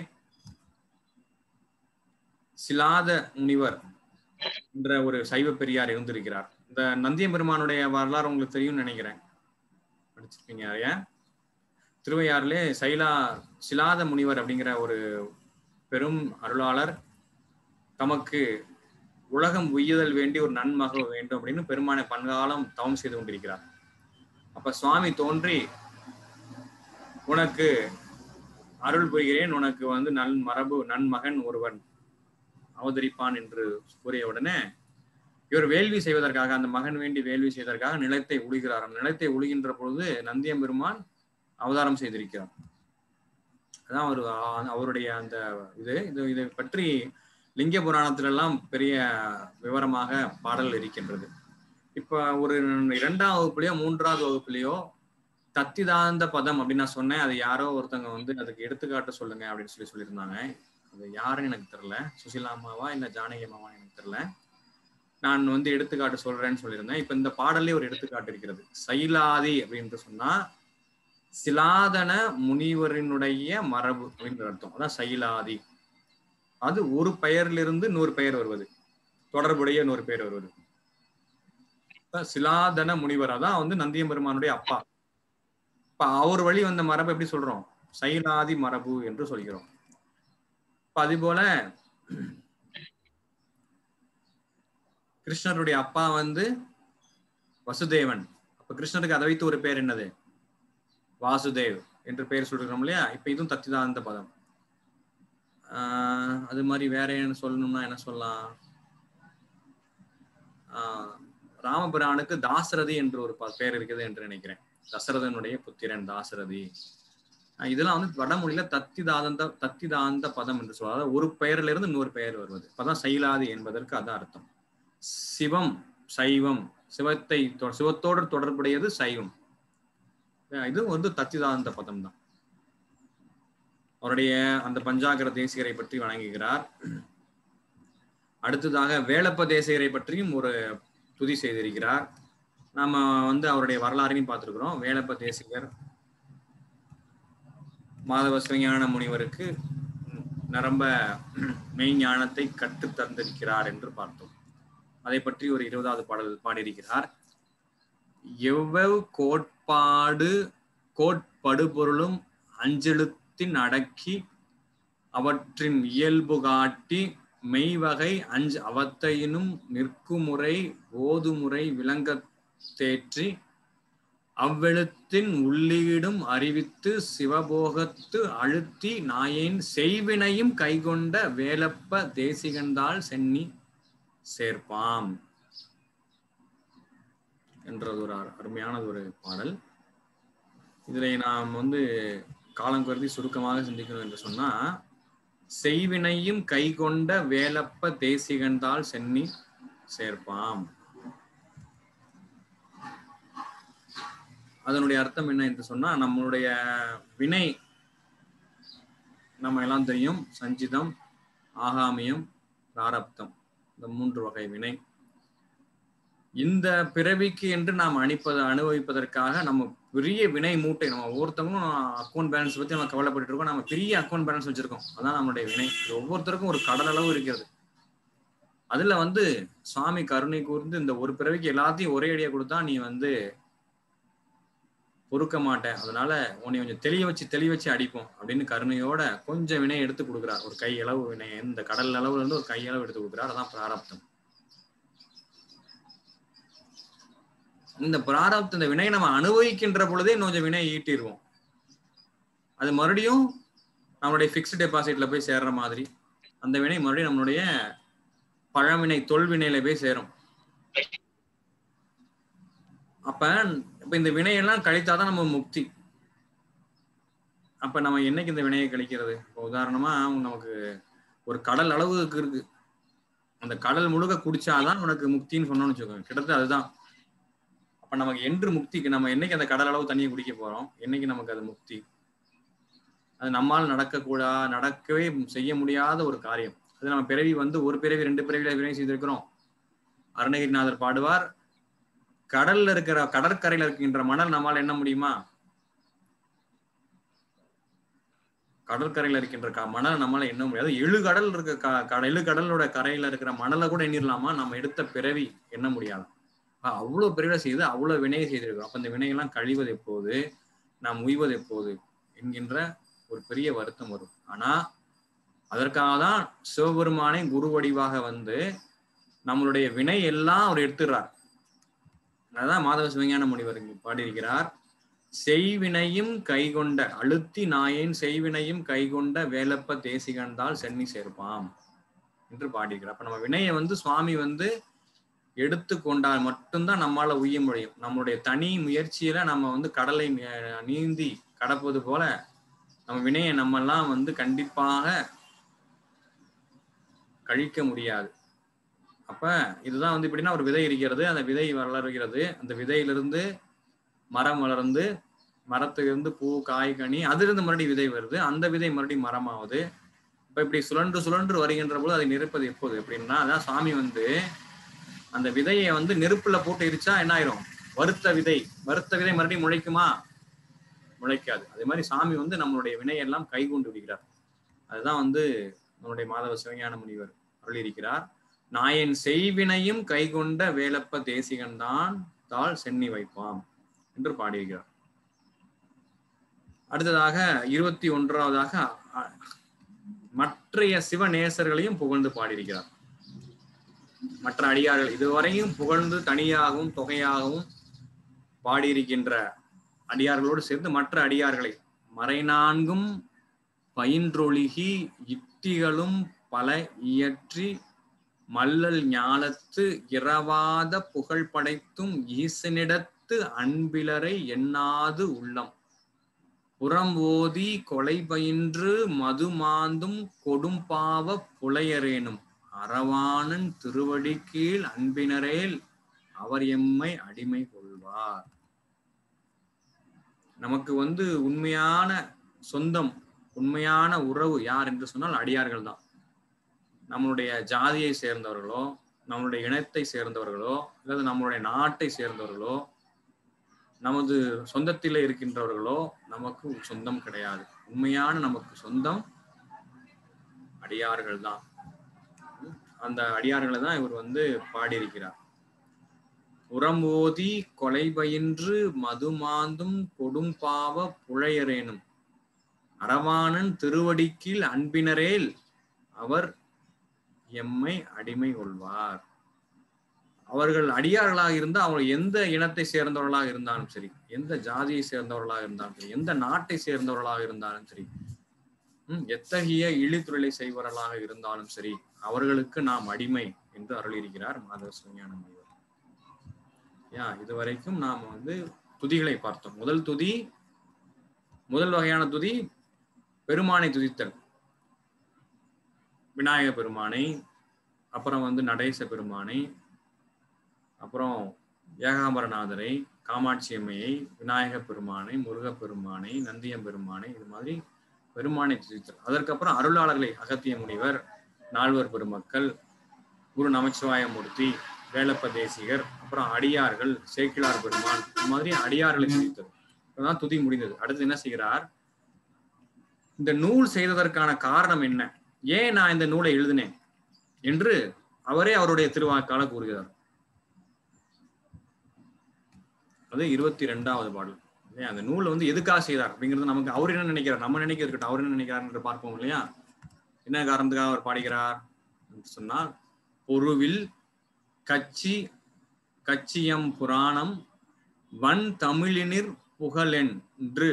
சிலாத முனிவர் என்ற ஒரு சைவ பெரியார் இருந்திருக்கிறார் இந்த நந்தியம்பெருமானுடைய வரலாறு உங்களுக்கு தெரியும்னு நினைக்கிறேன் படிச்சிருப்பீங்க நிறைய திருவையாறிலே சைலா சிலாத முனிவர் அப்படிங்கிற ஒரு பெரும் அருளாளர் தமக்கு உலகம் உய்யுதல் வேண்டி ஒரு நன்மக வேண்டும் அப்படின்னு பெருமானை பன்காலம் தவம் செய்து கொண்டிருக்கிறார் அப்ப சுவாமி தோன்றி உனக்கு அருள் புரிகிறேன் உனக்கு வந்து நல் மரபு நன்மகன் ஒருவன் அவதரிப்பான் என்று கூறிய உடனே இவர் வேள்வி செய்வதற்காக அந்த மகன் வேண்டி வேள்வி செய்வதற்காக நிலத்தை உழுகிறார் அந்த நிலத்தை உழுகின்ற பொழுது நந்தியம்பெருமான் அவதாரம் செய்திருக்கிறார் அதான் அவர் அவருடைய அந்த இது இது இதை பற்றி லிங்க புராணத்துல எல்லாம் பெரிய விவரமாக பாடல் இருக்கின்றது இப்ப ஒரு இரண்டாம் வகுப்புலயோ மூன்றாவது வகுப்புலயோ தத்திதாந்த பதம் அப்படின்னு நான் சொன்னேன் அது யாரோ ஒருத்தவங்க வந்து அதுக்கு எடுத்துக்காட்டு சொல்லுங்க அப்படின்னு சொல்லி சொல்லியிருந்தாங்க அது யாருன்னு எனக்கு தெரியல சுசிலா அம்மாவா இல்ல ஜானகி அம்மாவா எனக்கு தெரியல நான் வந்து எடுத்துக்காட்டு சொல்றேன்னு சொல்லியிருந்தேன் இப்ப இந்த பாடல்லே ஒரு எடுத்துக்காட்டு இருக்கிறது சைலாதி அப்படின்னு சொன்னா சிலாதன முனிவரினுடைய மரபு அப்படின்ற அர்த்தம் அதான் சைலாதி அது ஒரு பெயரிலிருந்து நூறு பெயர் வருவது தொடர்புடைய நூறு பெயர் வருவது இப்ப சிலாதன முனிவர் அதான் வந்து நந்தியம்பெருமானுடைய அப்பா இப்ப அவர் வழி வந்த மரபு எப்படி சொல்றோம் சைலாதி மரபு என்று சொல்கிறோம் இப்ப அது போல கிருஷ்ணருடைய அப்பா வந்து வசுதேவன் அப்ப கிருஷ்ணருக்கு அதை வைத்து ஒரு பேர் என்னது வாசுதேவ் என்று பெயர் சொல்றோம் இல்லையா இப்ப இதுவும் தத்திதாந்த பதம் ஆஹ் அது மாதிரி வேற என்ன சொல்லணும்னா என்ன சொல்லலாம் ஆஹ் ராமபிரானுக்கு தாசரதி என்று ஒரு ப- பெயர் இருக்குது என்று நினைக்கிறேன் தசரதனுடைய புத்திரன் தாசரதி ஆஹ் இதெல்லாம் வந்து வடமொழியில தத்திதாந்த தத்திதாந்த பதம் என்று சொல்லுவாங்க அதாவது ஒரு பெயர்ல இருந்து இன்னொரு பெயர் வருவது அப்பதான் சைலாதி என்பதற்கு அதான் அர்த்தம் சிவம் சைவம் சிவத்தை தொ- சிவத்தோடு தொடர்புடையது சைவம் அஹ் இது வந்து தத்திதாந்த பதம் தான் அவருடைய அந்த பஞ்சாகர தேசிகரை பற்றி வணங்குகிறார் அடுத்ததாக வேலப்ப தேசிகரை பற்றியும் ஒரு துதி செய்திருக்கிறார் நாம வந்து அவருடைய வரலாறையும் பார்த்திருக்கிறோம் வேலப்ப தேசிகர் மாதவ சிவஞான முனிவருக்கு நரம்ப மெய்ஞானத்தை கற்றுத் தந்திருக்கிறார் என்று பார்த்தோம் அதை பற்றி ஒரு இருபதாவது பாடல் பாடியிருக்கிறார் எவ்வளவு கோட்பாடு கோட்படுபொருளும் அஞ்செழுத்தின் அடக்கி அவற்றின் இயல்பு காட்டி மெய்வகை அஞ்சு அவத்தையினும் நிற்குமுறை ஓதுமுறை விளங்கத் தேற்றி அவ்வெழுத்தின் உள்ளீடும் அறிவித்து சிவபோகத்து அழுத்தி நாயேன் செய்வினையும் கைகொண்ட வேலப்ப தேசிகந்தால் சென்னி சேர்ப்பாம் என்றது ஒரு அரு- அருமையானது ஒரு பாடல் இதில் நாம் வந்து காலம் கருதி சுருக்கமாக சிந்திக்கணும் என்று சொன்னா செய்வினையும் கைகொண்ட வேலப்ப தேசிகந்தால் சென்னி சேர்ப்பாம் அதனுடைய அர்த்தம் என்ன என்று சொன்னா நம்மளுடைய வினை நம்ம எல்லாம் தெரியும் சஞ்சிதம் ஆகாமியம் பிராரப்தம் இந்த மூன்று வகை வினை இந்த பிறவிக்கு என்று நாம் அணிப்பதை அனுபவிப்பதற்காக நம்ம பெரிய வினை மூட்டை நம்ம ஒவ்வொருத்தவங்களும் அக்கௌண்ட் பேலன்ஸ் பத்தி நம்ம கவலைப்பட்டு இருக்கோம் நம்ம பெரிய அக்கௌண்ட் பேலன்ஸ் வச்சிருக்கோம் அதான் நம்மளுடைய வினை இது ஒவ்வொருத்தருக்கும் ஒரு கடல் அளவு இருக்கிறது அதுல வந்து சுவாமி கருணை கூர்ந்து இந்த ஒரு பிறவிக்கு எல்லாத்தையும் ஒரே அடியா கொடுத்தா நீ வந்து பொறுக்க மாட்டேன் அதனால உன்னை கொஞ்சம் தெளிய வச்சு தெளிய வச்சு அடிப்போம் அப்படின்னு கருணையோட கொஞ்சம் வினை எடுத்து கொடுக்குறார் ஒரு கை அளவு வினை இந்த கடல் அளவுல இருந்து ஒரு கை அளவு எடுத்து கொடுக்குறார் அதான் பிராரப்தம் இந்த பிராரப்த இந்த வினை நம்ம அனுபவிக்கின்ற பொழுதே கொஞ்சம் வினை ஈட்டிடுவோம் அது மறுபடியும் நம்மளுடைய ஃபிக்ஸ்ட் டெபாசிட்ல போய் சேர்ற மாதிரி அந்த வினை மறுபடியும் நம்மளுடைய பழவினை தொல்வினையில போய் சேரும் அப்ப இப்ப இந்த வினையெல்லாம் கழித்தாதான் நம்ம முக்தி அப்ப நம்ம என்னைக்கு இந்த வினையை கழிக்கிறது இப்போ உதாரணமா நமக்கு ஒரு கடல் அளவுக்கு இருக்கு அந்த கடல் முழுக்க குடிச்சாதான் உனக்கு முக்தின்னு சொன்னோம்னு வச்சுக்கோங்க கிட்டத்தட்ட அதுதான் அப்ப நமக்கு என்று முக்திக்கு நம்ம என்னைக்கு அந்த கடல் அளவு தண்ணியை குடிக்க போறோம் என்னைக்கு நமக்கு அது முக்தி அது நம்மால் நடக்கக்கூடா நடக்கவே செய்ய முடியாத ஒரு காரியம் அது நம்ம பிறவி வந்து ஒரு பிறவி ரெண்டு பிறவில வினை செய்திருக்கிறோம் அருணகிரிநாதர் பாடுவார் கடல்ல இருக்கிற கடற்கரையில இருக்கின்ற மணல் நம்மால் என்ன முடியுமா கடற்கரையில இருக்கின்ற க மணல் நம்மளால எண்ண முடியாது எழு கடல் இருக்க க- க- எழு கடலோட கரையில இருக்கிற மணலை கூட எண்ணிடலாமா நம்ம எடுத்த பிறவி எண்ண முடியாது அப்ப அவ்வளவு பிறவில செய்து அவ்வளவு வினையை செய்திருக்கிறோம் அப்ப இந்த வினையெல்லாம் கழிவது எப்போது நாம் உய்வது எப்போது என்கின்ற ஒரு பெரிய வருத்தம் வரும் ஆனா அதற்காக தான் சிவபெருமானை குரு வடிவாக வந்து நம்மளுடைய வினை எல்லாம் அவர் எடுத்துடுறார் அதான் மாதவ சிவஞான முனிவர் இங்கு பாடியிருக்கிறார் செய்வினையும் கைகொண்ட அழுத்தி நாயேன் செய்வினையும் கைகொண்ட வேலப்ப தேசிகண்டால் சென்னி சேர்ப்பாம் என்று பாடியிருக்கிறார் அப்ப நம்ம வினையை வந்து சுவாமி வந்து எடுத்து கொண்டால் மட்டும்தான் நம்மால உய்ய முடியும் நம்மளுடைய தனி முயற்சியில நம்ம வந்து கடலை நீ- நீந்தி கடப்பது போல நம்ம வினையை நம்ம எல்லாம் வந்து கண்டிப்பாக கழிக்க முடியாது அப்ப இதுதான் வந்து எப்படின்னா ஒரு விதை இருக்கிறது அந்த விதை வளர்கிறது அந்த விதையிலிருந்து மரம் வளர்ந்து மரத்திலிருந்து பூ காய் கனி அதிலிருந்து மறுபடியும் விதை வருது அந்த விதை மறுபடியும் மரமாகுது இப்ப இப்படி சுழன்று சுழன்று வருகின்ற போது அதை நிரப்பது எப்போது எப்படின்னா அதான் சாமி வந்து அந்த விதையை வந்து நெருப்புல போட்டு எரிச்சா என்ன ஆயிரும் வறுத்த விதை வறுத்த விதை மறுபடியும் முளைக்குமா முளைக்காது அதே மாதிரி சாமி வந்து நம்மளுடைய வினையெல்லாம் கை கொண்டு விடுகிறார் அதுதான் வந்து நம்மளுடைய மாதவ சிவஞான முனிவர் அருளியிருக்கிறார் நாயன் செய்வினையும் கைகொண்ட வேலப்ப தேசிகன் தான் தாள் சென்னி வைப்பாம் என்று பாடியிருக்கிறார் அடுத்ததாக இருபத்தி ஒன்றாவதாக அ- மற்றைய சிவநேசர்களையும் புகழ்ந்து பாடியிருக்கிறார் மற்ற அடியார்கள் இதுவரையும் புகழ்ந்து தனியாகவும் தொகையாகவும் பாடியிருக்கின்ற அடியார்களோடு சேர்ந்து மற்ற அடியார்களை மறைநான்கும் பயின்றொழுகி இட்டிகளும் பல இயற்றி மல்லல் ஞாலத்து இரவாத புகழ் படைத்தும் ஈசனிடத்து அன்பிலரை எண்ணாது உள்ளம் புறம் ஓதி கொலை பயின்று மதுமாந்தும் கொடும்பாவ புலையரேனும் அறவாணன் திருவடி கீழ் அன்பினரேல் அவர் எம்மை அடிமை கொள்வார் நமக்கு வந்து உண்மையான சொந்தம் உண்மையான உறவு யார் என்று சொன்னால் அடியார்கள் தான் நம்மளுடைய ஜாதியை சேர்ந்தவர்களோ நம்மளுடைய இனத்தை சேர்ந்தவர்களோ அல்லது நம்மளுடைய நாட்டை சேர்ந்தவர்களோ நமது சொந்தத்திலே இருக்கின்றவர்களோ நமக்கு சொந்தம் கிடையாது உண்மையான நமக்கு சொந்தம் அடியார்கள் தான் அந்த அடியார்களை தான் இவர் வந்து பாடியிருக்கிறார் புறம் ஓதி கொலை பயின்று மதுமாந்தும் கொடும்பாவ புழையரேனும் அரவாணன் திருவடிக்கீழ் அன்பினரேல் அவர் எம்மை அடிமை கொள்வார் அவர்கள் அடியார்களாக இருந்தால் அவங்க எந்த இனத்தை சேர்ந்தவர்களாக இருந்தாலும் சரி எந்த ஜாதியை சேர்ந்தவர்களாக இருந்தாலும் சரி எந்த நாட்டை சேர்ந்தவர்களாக இருந்தாலும் சரி ம், எத்தகைய இழித்துறையை செய்வர்களாக இருந்தாலும் சரி அவர்களுக்கு நாம் அடிமை என்று அருளியிருக்கிறார் மாதவ சிவஞான முனிவர் யா இதுவரைக்கும் நாம் வந்து துதிகளை பார்த்தோம் முதல் துதி முதல் வகையான துதி பெருமானை துதித்தல் விநாயக பெருமானை அப்புறம் வந்து நடேச பெருமானை அப்புறம் ஏகாம்பரநாதரை காமாட்சி அம்மையை விநாயக பெருமானை முருகப் பெருமானை நந்தியம் பெருமானை இது மாதிரி பெருமானை துதித்தல் அதற்கப்புறம் அருளாளர்களை அகத்திய முனிவர் நால்வர் பெருமக்கள் குரு நமச்சிவாயமூர்த்தி வேலப்ப தேசிகர் அப்புறம் அடியார்கள் சேக்கிழார் பெருமான் இது மாதிரி அடியார்களை துதித்தது இப்பதான் துதி முடிந்தது அடுத்து என்ன செய்கிறார் இந்த நூல் செய்ததற்கான காரணம் என்ன ஏன் நான் இந்த நூலை எழுதினேன் என்று அவரே அவருடைய திருவாக்கால கூறுகிறார் அது இருபத்தி ரெண்டாவது பாடல் இல்லையா அந்த நூலை வந்து எதுக்காக செய்தார் அப்படிங்கிறது நமக்கு அவர் என்ன நினைக்கிறார் நம்ம நினைக்க இருக்கட்டும் அவர் என்ன நினைக்கிறார் என்று பார்ப்போம் இல்லையா என்ன காரணத்துக்காக அவர் பாடுகிறார் என்று சொன்னால் பொருவில் கச்சி கச்சியம் புராணம் வன் தமிழினிர் புகழென்று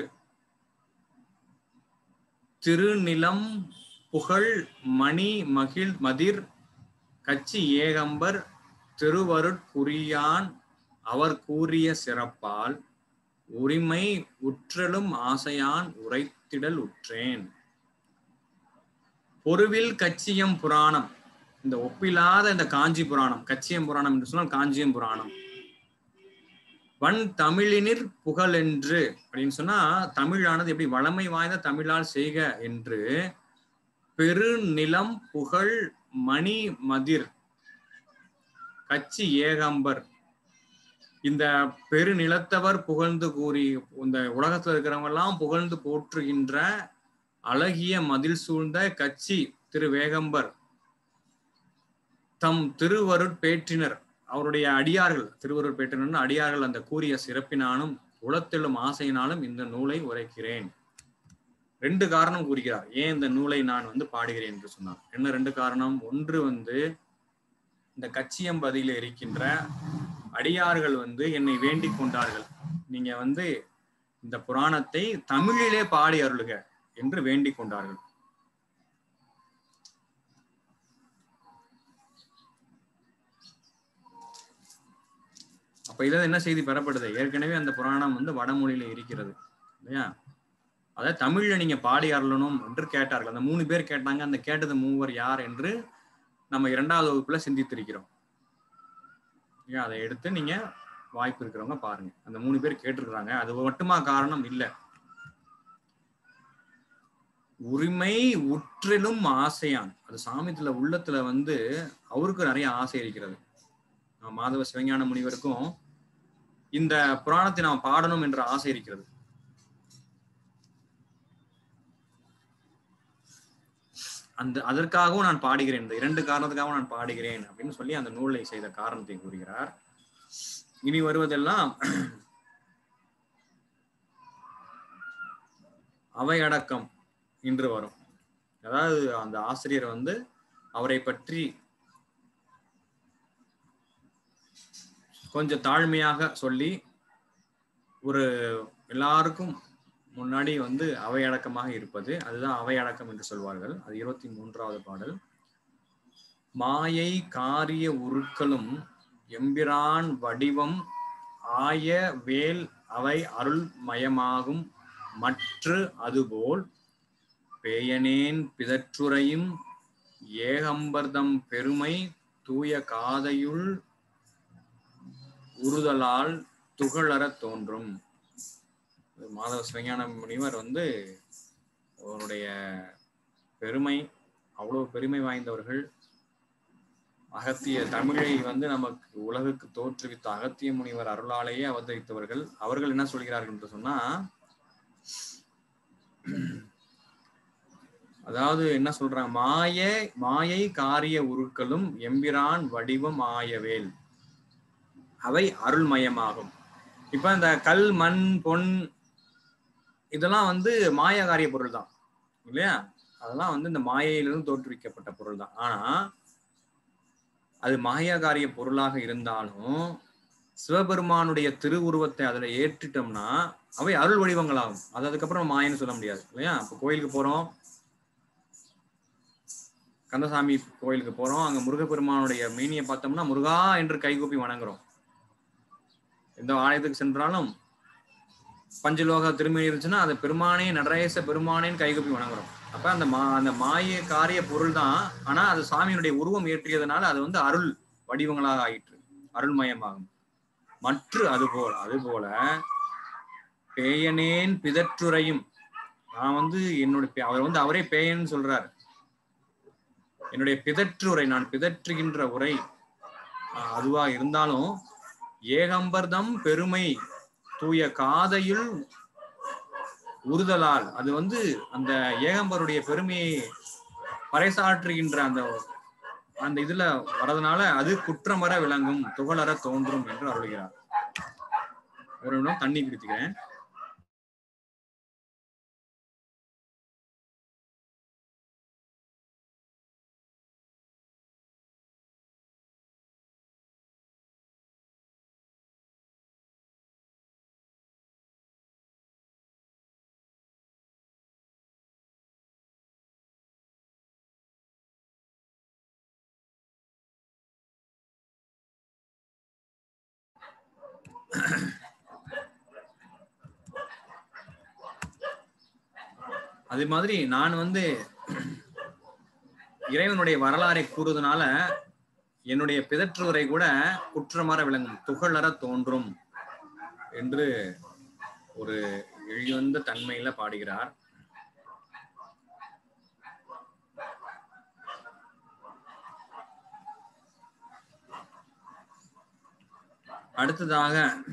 திருநிலம் புகழ் மணி மகிழ் மதிர் கச்சி ஏகம்பர் திருவருட்குரியான் அவர் கூறிய சிறப்பால் உரிமை உற்றலும் ஆசையான் உரைத்திடல் உற்றேன் பொருவில் கச்சியம் புராணம் இந்த ஒப்பில்லாத இந்த காஞ்சி புராணம் கச்சியம் புராணம் என்று சொன்னால் காஞ்சியம் புராணம் வன் தமிழினிர் புகழ் என்று அப்படின்னு சொன்னா தமிழானது எப்படி வளமை வாய்ந்த தமிழால் செய்க என்று பெருநிலம் புகழ் மணி மதிர் கச்சி ஏகம்பர் இந்த பெருநிலத்தவர் புகழ்ந்து கூறி இந்த உலகத்துல இருக்கிறவங்க எல்லாம் புகழ்ந்து போற்றுகின்ற அழகிய மதில் சூழ்ந்த கச்சி திரு வேகம்பர் தம் திருவருட்பேற்றினர் அவருடைய அடியார்கள் திருவருட்பேற்றினர் அடியார்கள் அந்த கூறிய சிறப்பினாலும் உளத்தெழும் ஆசையினாலும் இந்த நூலை உரைக்கிறேன் ரெண்டு காரணம் கூறுகிறார் ஏன் இந்த நூலை நான் வந்து பாடுகிறேன் என்று சொன்னார் என்ன ரெண்டு காரணம் ஒன்று வந்து இந்த கச்சியம்பதியில இருக்கின்ற அடியார்கள் வந்து என்னை வேண்டிக் கொண்டார்கள் நீங்க வந்து இந்த புராணத்தை தமிழிலே பாடி அருளுக என்று வேண்டிக் கொண்டார்கள் அப்ப இதுல என்ன செய்தி பெறப்படுது ஏற்கனவே அந்த புராணம் வந்து வடமொழியில இருக்கிறது இல்லையா அதை தமிழ்ல நீங்க பாடி அருளணும் என்று கேட்டார்கள் அந்த மூணு பேர் கேட்டாங்க அந்த கேட்டது மூவர் யார் என்று நம்ம இரண்டாவது வகுப்புல சிந்தித்திருக்கிறோம் ஏன் அதை எடுத்து நீங்க வாய்ப்பு இருக்கிறவங்க பாருங்க அந்த மூணு பேர் கேட்டிருக்கிறாங்க அது மட்டுமா காரணம் இல்ல உரிமை உற்றிலும் ஆசையான் அது சாமியத்துல உள்ளத்துல வந்து அவருக்கு நிறைய ஆசை இருக்கிறது ஆஹ் மாதவ சிவஞான முனிவருக்கும் இந்த புராணத்தை நாம் பாடணும் என்ற ஆசை இருக்கிறது அந்த அதற்காகவும் நான் பாடுகிறேன் இந்த இரண்டு காரணத்துக்காகவும் நான் பாடுகிறேன் அப்படின்னு சொல்லி அந்த நூலை செய்த காரணத்தை கூறுகிறார் இனி வருவதெல்லாம் அவையடக்கம் இன்று வரும் அதாவது அந்த ஆசிரியர் வந்து அவரை பற்றி கொஞ்சம் தாழ்மையாக சொல்லி ஒரு எல்லாருக்கும் முன்னாடி வந்து அவையடக்கமாக இருப்பது அதுதான் அவையடக்கம் என்று சொல்வார்கள் அது இருபத்தி மூன்றாவது பாடல் மாயை காரிய உருக்களும் எம்பிரான் வடிவம் ஆய வேல் அவை அருள் மயமாகும் மற்று அதுபோல் பேயனேன் பிதற்றுரையும் ஏகம்பர்தம் பெருமை தூய காதையுள் உறுதலால் துகளறத் தோன்றும் மாதவ சிவஞான முனிவர் வந்து அவருடைய பெருமை அவ்வளவு பெருமை வாய்ந்தவர்கள் அகத்திய தமிழை வந்து நமக்கு உலகுக்கு தோற்றுவித்த அகத்திய முனிவர் அருளாலேயே அவதரித்தவர்கள் அவர்கள் என்ன சொல்கிறார்கள் என்று சொன்னா அதாவது என்ன சொல்றாங்க மாய மாயை காரிய உருக்களும் எம்பிரான் வடிவம் ஆயவேல் அவை அருள்மயமாகும் இப்ப இந்த கல் மண் பொன் இதெல்லாம் வந்து மாய காரிய பொருள் தான் இல்லையா அதெல்லாம் வந்து இந்த மாயையிலிருந்து தோற்றுவிக்கப்பட்ட பொருள் தான் ஆனா அது மாயாகாரிய பொருளாக இருந்தாலும் சிவபெருமானுடைய திருவுருவத்தை அதுல ஏற்றிட்டோம்னா அவை அருள் வடிவங்களாகும் அது அதுக்கப்புறம் மாயன்னு சொல்ல முடியாது இல்லையா இப்போ கோயிலுக்கு போறோம் கந்தசாமி கோயிலுக்கு போறோம் அங்க முருகப்பெருமானுடைய மீனியை பார்த்தோம்னா முருகா என்று கைகூப்பி வணங்குறோம் எந்த ஆலயத்துக்கு சென்றாலும் பஞ்சலோக திருமணி இருந்துச்சுன்னா அந்த பெருமானே நடரேச பெருமானேன்னு கைகூப்பி வணங்குறோம் அப்ப அந்த மா அந்த மாய காரிய பொருள் தான் ஆனா அது சாமியினுடைய உருவம் ஏற்றியதுனால அது வந்து அருள் வடிவங்களாக ஆயிற்று அருள்மயமாகும் மற்ற அதுபோல் அதுபோல பேயனேன் பிதற்றுரையும் நான் வந்து என்னுடைய பே- அவர் வந்து அவரே பேயன்னு சொல்றாரு என்னுடைய பிதற்றுரை நான் பிதற்றுகின்ற உரை ஆஹ், அதுவா இருந்தாலும் ஏகம்பர்தம் பெருமை தூய காதையுள் உறுதலால் அது வந்து அந்த ஏகம்பருடைய பெருமையை பறைசாற்றுகின்ற அந்த அந்த இதுல வரதுனால அது குற்றமர விளங்கும் துகளற தோன்றும் என்று அருளுகிறார் ஒரு நிமிடம் தண்ணி குடித்துக்கிறேன் அதே மாதிரி நான் வந்து இறைவனுடைய வரலாறை கூறுவதனால என்னுடைய பிதற்றுவரை கூட குற்றமர விளங்கும் துகளற தோன்றும் என்று ஒரு இழிவந்த தன்மையில பாடுகிறார் அடுத்ததாக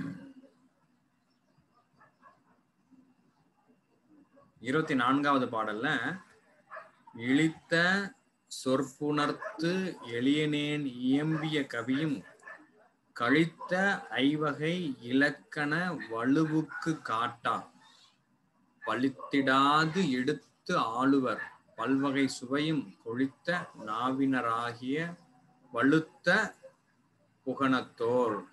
இருபத்தி நான்காவது பாடல்ல இழித்த சொற்புணர்த்து எளியனேன் இயம்பிய கவியும் கழித்த ஐவகை இலக்கண வலுவுக்கு காட்டா பழித்திடாது எடுத்து ஆளுவர் பல்வகை சுவையும் கொழித்த நாவினராகிய வலுத்த புகனத்தோர்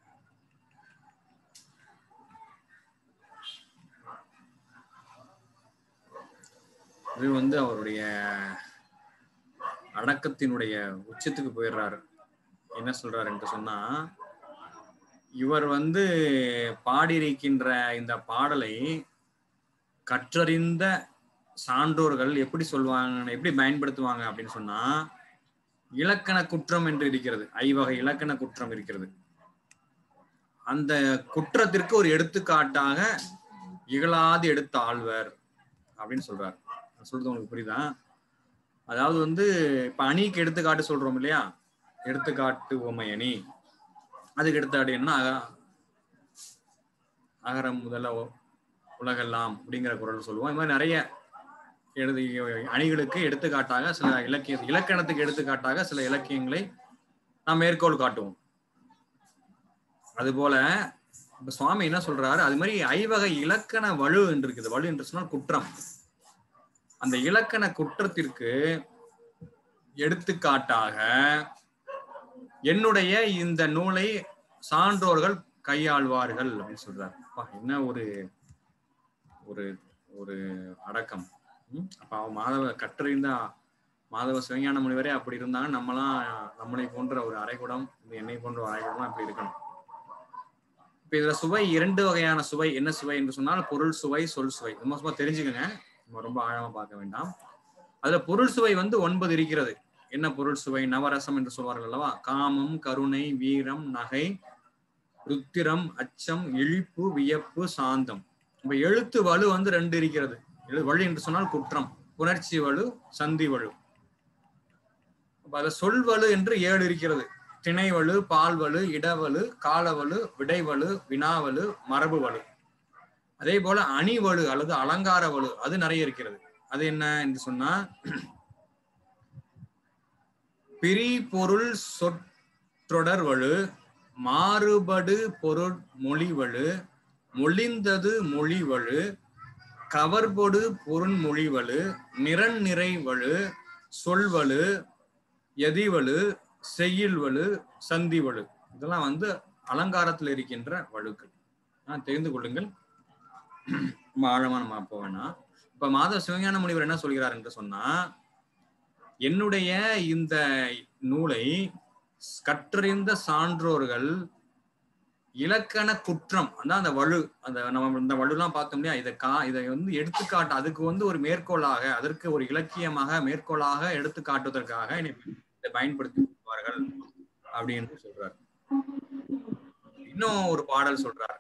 இது வந்து அவருடைய அடக்கத்தினுடைய உச்சத்துக்கு போயிடுறாரு என்ன சொல்றாரு என்று சொன்னா இவர் வந்து பாடியிருக்கின்ற இந்த பாடலை கற்றறிந்த சான்றோர்கள் எப்படி சொல்லுவாங்க எப்படி பயன்படுத்துவாங்க அப்படின்னு சொன்னா இலக்கண குற்றம் என்று இருக்கிறது ஐவகை இலக்கண குற்றம் இருக்கிறது அந்த குற்றத்திற்கு ஒரு எடுத்துக்காட்டாக இகழாது எடுத்த ஆழ்வர் அப்படின்னு சொல்றாரு நான் சொல்றது உங்களுக்கு புரியுதா அதாவது வந்து இப்ப அணிக்கு எடுத்துக்காட்டு சொல்றோம் இல்லையா எடுத்துக்காட்டு உமை அணி அதுக்கு எடுத்துக்காட்டு என்ன அக- அகரம் முதல உ- உலகெல்லாம் அப்படிங்கிற குரல் சொல்லுவோம் இது மாதிரி நிறைய எழுதி அணிகளுக்கு எடுத்துக்காட்டாக சில இலக்கிய இலக்கணத்துக்கு எடுத்துக்காட்டாக சில இலக்கியங்களை நாம் மேற்கோள் காட்டுவோம் அதுபோல இப்ப சுவாமி என்ன சொல்றாரு அது மாதிரி ஐவகை இலக்கண வலு என்று இருக்குது வலு என்று சொன்னால் குற்றம் அந்த இலக்கண குற்றத்திற்கு எடுத்துக்காட்டாக என்னுடைய இந்த நூலை சான்றோர்கள் கையாள்வார்கள் அப்படின்னு சொல்றாரு அப்பா, என்ன ஒரு ஒரு ஒரு அடக்கம் ம்? அப்ப அவன் மாதவ கற்றறிந்த மாதவ சிவஞான முனிவரே அப்படி இருந்தாங்க நம்மலாம் நம்மளை போன்ற ஒரு அரைகுடம் இந்த என்னை போன்ற ஒரு அரைகுடம் அப்படி இருக்கணும் இப்ப இதுல சுவை இரண்டு வகையான சுவை என்ன சுவை என்று சொன்னால் பொருள் சுவை சொல் சுவை ரொம்ப சும்மா தெரிஞ்சுக்கங்க நம்ம ரொம்ப ஆழமா பார்க்க வேண்டாம் அதுல பொருள் சுவை வந்து ஒன்பது இருக்கிறது என்ன பொருள் சுவை நவரசம் என்று சொல்வார்கள் அல்லவா காமம் கருணை வீரம் நகை ருத்திரம் அச்சம் இழிப்பு வியப்பு சாந்தம் இப்ப எழுத்து வலு வந்து ரெண்டு இருக்கிறது எழு வலு என்று சொன்னால் குற்றம் புணர்ச்சி வலு சந்தி வலு அப்ப அதுல சொல்வலு என்று ஏழு இருக்கிறது திணைவலு பால்வலு இடவலு காலவலு விடைவலு வினாவலு மரபு வலு அதே போல அணிவலு அல்லது அலங்கார வலு அது நிறைய இருக்கிறது அது என்ன என்று சொன்னா பிரி பொருள் சொற்றொடர் வலு மாறுபடு பொருள் மொழிவழு மொழிந்தது மொழிவழு கவர்பொடு பொருண்மொழிவழு நிறன் நிறைவழு சொல்வழு எதிவழு செய்யுள்வழு சந்திவழு இதெல்லாம் வந்து அலங்காரத்தில் இருக்கின்ற வழுக்கள் ஆஹ் தெரிந்து கொள்ளுங்கள் ரொம்ப ஆழமா நம்ம போக வேணாம் இப்ப மாதவ சிவஞான முனிவர் என்ன சொல்கிறார் என்று சொன்னா என்னுடைய இந்த நூலை கற்றறிந்த சான்றோர்கள் இலக்கண குற்றம் அதான் அந்த வலு அந்த நம்ம இந்த வலுலாம் பார்த்தோம் இல்லையா இதை கா இதை வந்து எடுத்துக்காட்டு அதுக்கு வந்து ஒரு மேற்கோளாக அதற்கு ஒரு இலக்கியமாக மேற்கோளாக எடுத்து காட்டுவதற்காக என்னை இதை பயன்படுத்துவார்கள் அப்படின்னு சொல்றார் இன்னும் ஒரு பாடல் சொல்றார்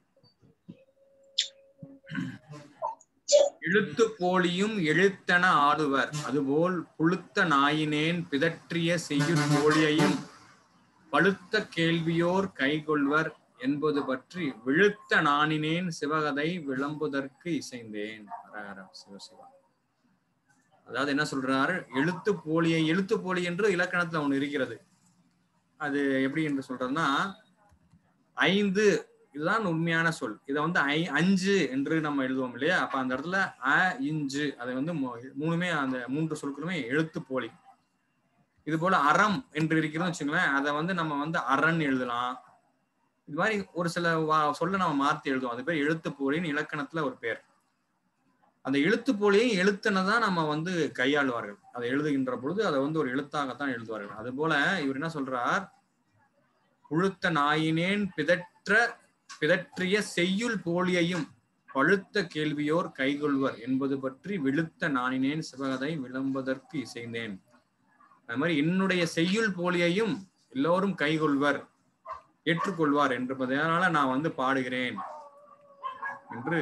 இழுத்து போலியும் எழுத்தென ஆடுவர் அதுபோல் புழுத்த நாயினேன் பிதற்றிய செய்யுள் போலியையும் பழுத்த கேள்வியோர் கைகொள்வர் என்பது பற்றி விழுத்த நாணினேன் சிவகதை விளம்புதற்கு இசைந்தேன் ஹரஹர சிவசிவா அதாவது என்ன சொல்றாரு எழுத்து போலியை எழுத்து போலி என்று இலக்கணத்துல ஒண்ணு இருக்கிறது அது எப்படி என்று சொல்றதுன்னா ஐந்து இதுதான் உண்மையான சொல் இதை வந்து ஐ அஞ்சு என்று நம்ம எழுதுவோம் இல்லையா அப்ப அந்த இடத்துல அ இஞ்சு அதை வந்து மூ- மூணுமே அந்த மூன்று சொற்களுமே எழுத்து போலி இது போல அறம் என்று இருக்கிறதுன்னு வச்சுங்களேன் அதை வந்து நம்ம வந்து அரண் எழுதலாம் இது மாதிரி ஒரு சில வா- சொல்ல நம்ம மாத்தி எழுதுவோம் அது பேர் எழுத்து போலின்னு இலக்கணத்துல ஒரு பேர் அந்த எழுத்து போலியும் எழுத்துனை தான் நம்ம வந்து கையாளுவார்கள் அதை எழுதுகின்ற பொழுது அதை வந்து ஒரு எழுத்தாகத்தான் எழுதுவார்கள் அது போல இவர் என்ன சொல்றார் புழுத்த நாயினேன் பிதற்ற பிதற்றிய செய்யுள் போலியையும் பழுத்த கேள்வியோர் கைகொள்வர் என்பது பற்றி விழுத்த நாணினேன் சிவகதை விளம்பதற்கு இசைந்தேன் அது மாதிரி என்னுடைய செய்யுள் போலியையும் எல்லோரும் கைகொள்வர் ஏற்றுக்கொள்வார் என்பதனால நான் வந்து பாடுகிறேன் என்று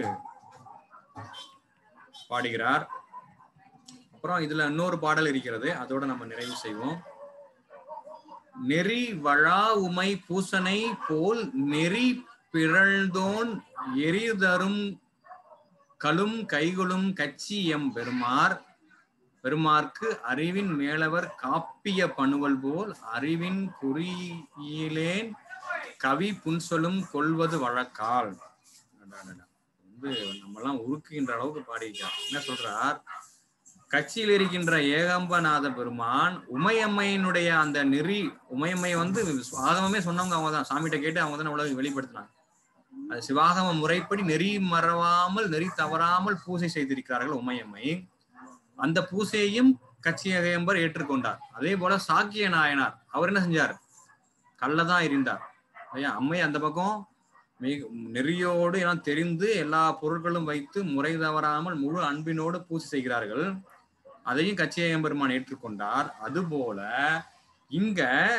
பாடுகிறார் அப்புறம் இதுல இன்னொரு பாடல் இருக்கிறது அதோட நம்ம நிறைவு செய்வோம் நெறி வழா உமை பூசனை போல் நெறி பிறழ்ந்தோன் எரிதரும் கலும் கைகளும் கச்சி எம் பெருமார் பெருமார்க்கு அறிவின் மேலவர் காப்பிய பணுவல் போல் அறிவின் குறியிலேன் கவி புன்சொலும் கொள்வது வழக்கால் அடடடா. வந்து நம்மெல்லாம் உருக்குகின்ற அளவுக்கு பாடியிருக்கார் என்ன சொல்றார் கட்சியில் இருக்கின்ற ஏகம்பநாத பெருமான் உமையம்மையினுடைய அந்த நெறி உமையம்மை வந்து ஆகமமே சொன்னவங்க அவங்க தான் சாமிகிட்ட கேட்டு அவங்க தான் உலகம் வெளிப்படுத்தினாங்க அது சிவாகம முறைப்படி நெறி மறவாமல் நெறி தவறாமல் பூசை செய்திருக்கிறார்கள் உமையம்மை அந்த பூசையையும் கட்சியகையம்பர் ஏற்றுக்கொண்டார் அதே போல சாக்கிய நாயனார் அவர் என்ன செஞ்சார் கல்லதான் எறிந்தார் ஐயா அம்மை அந்த பக்கம் மிக நெறியோடு எல்லாம் தெரிந்து எல்லா பொருட்களும் வைத்து முறை தவறாமல் முழு அன்பினோடு பூசை செய்கிறார்கள் அதையும் கச்சியம்பெருமான் ஏற்றுக்கொண்டார் அதுபோல இங்க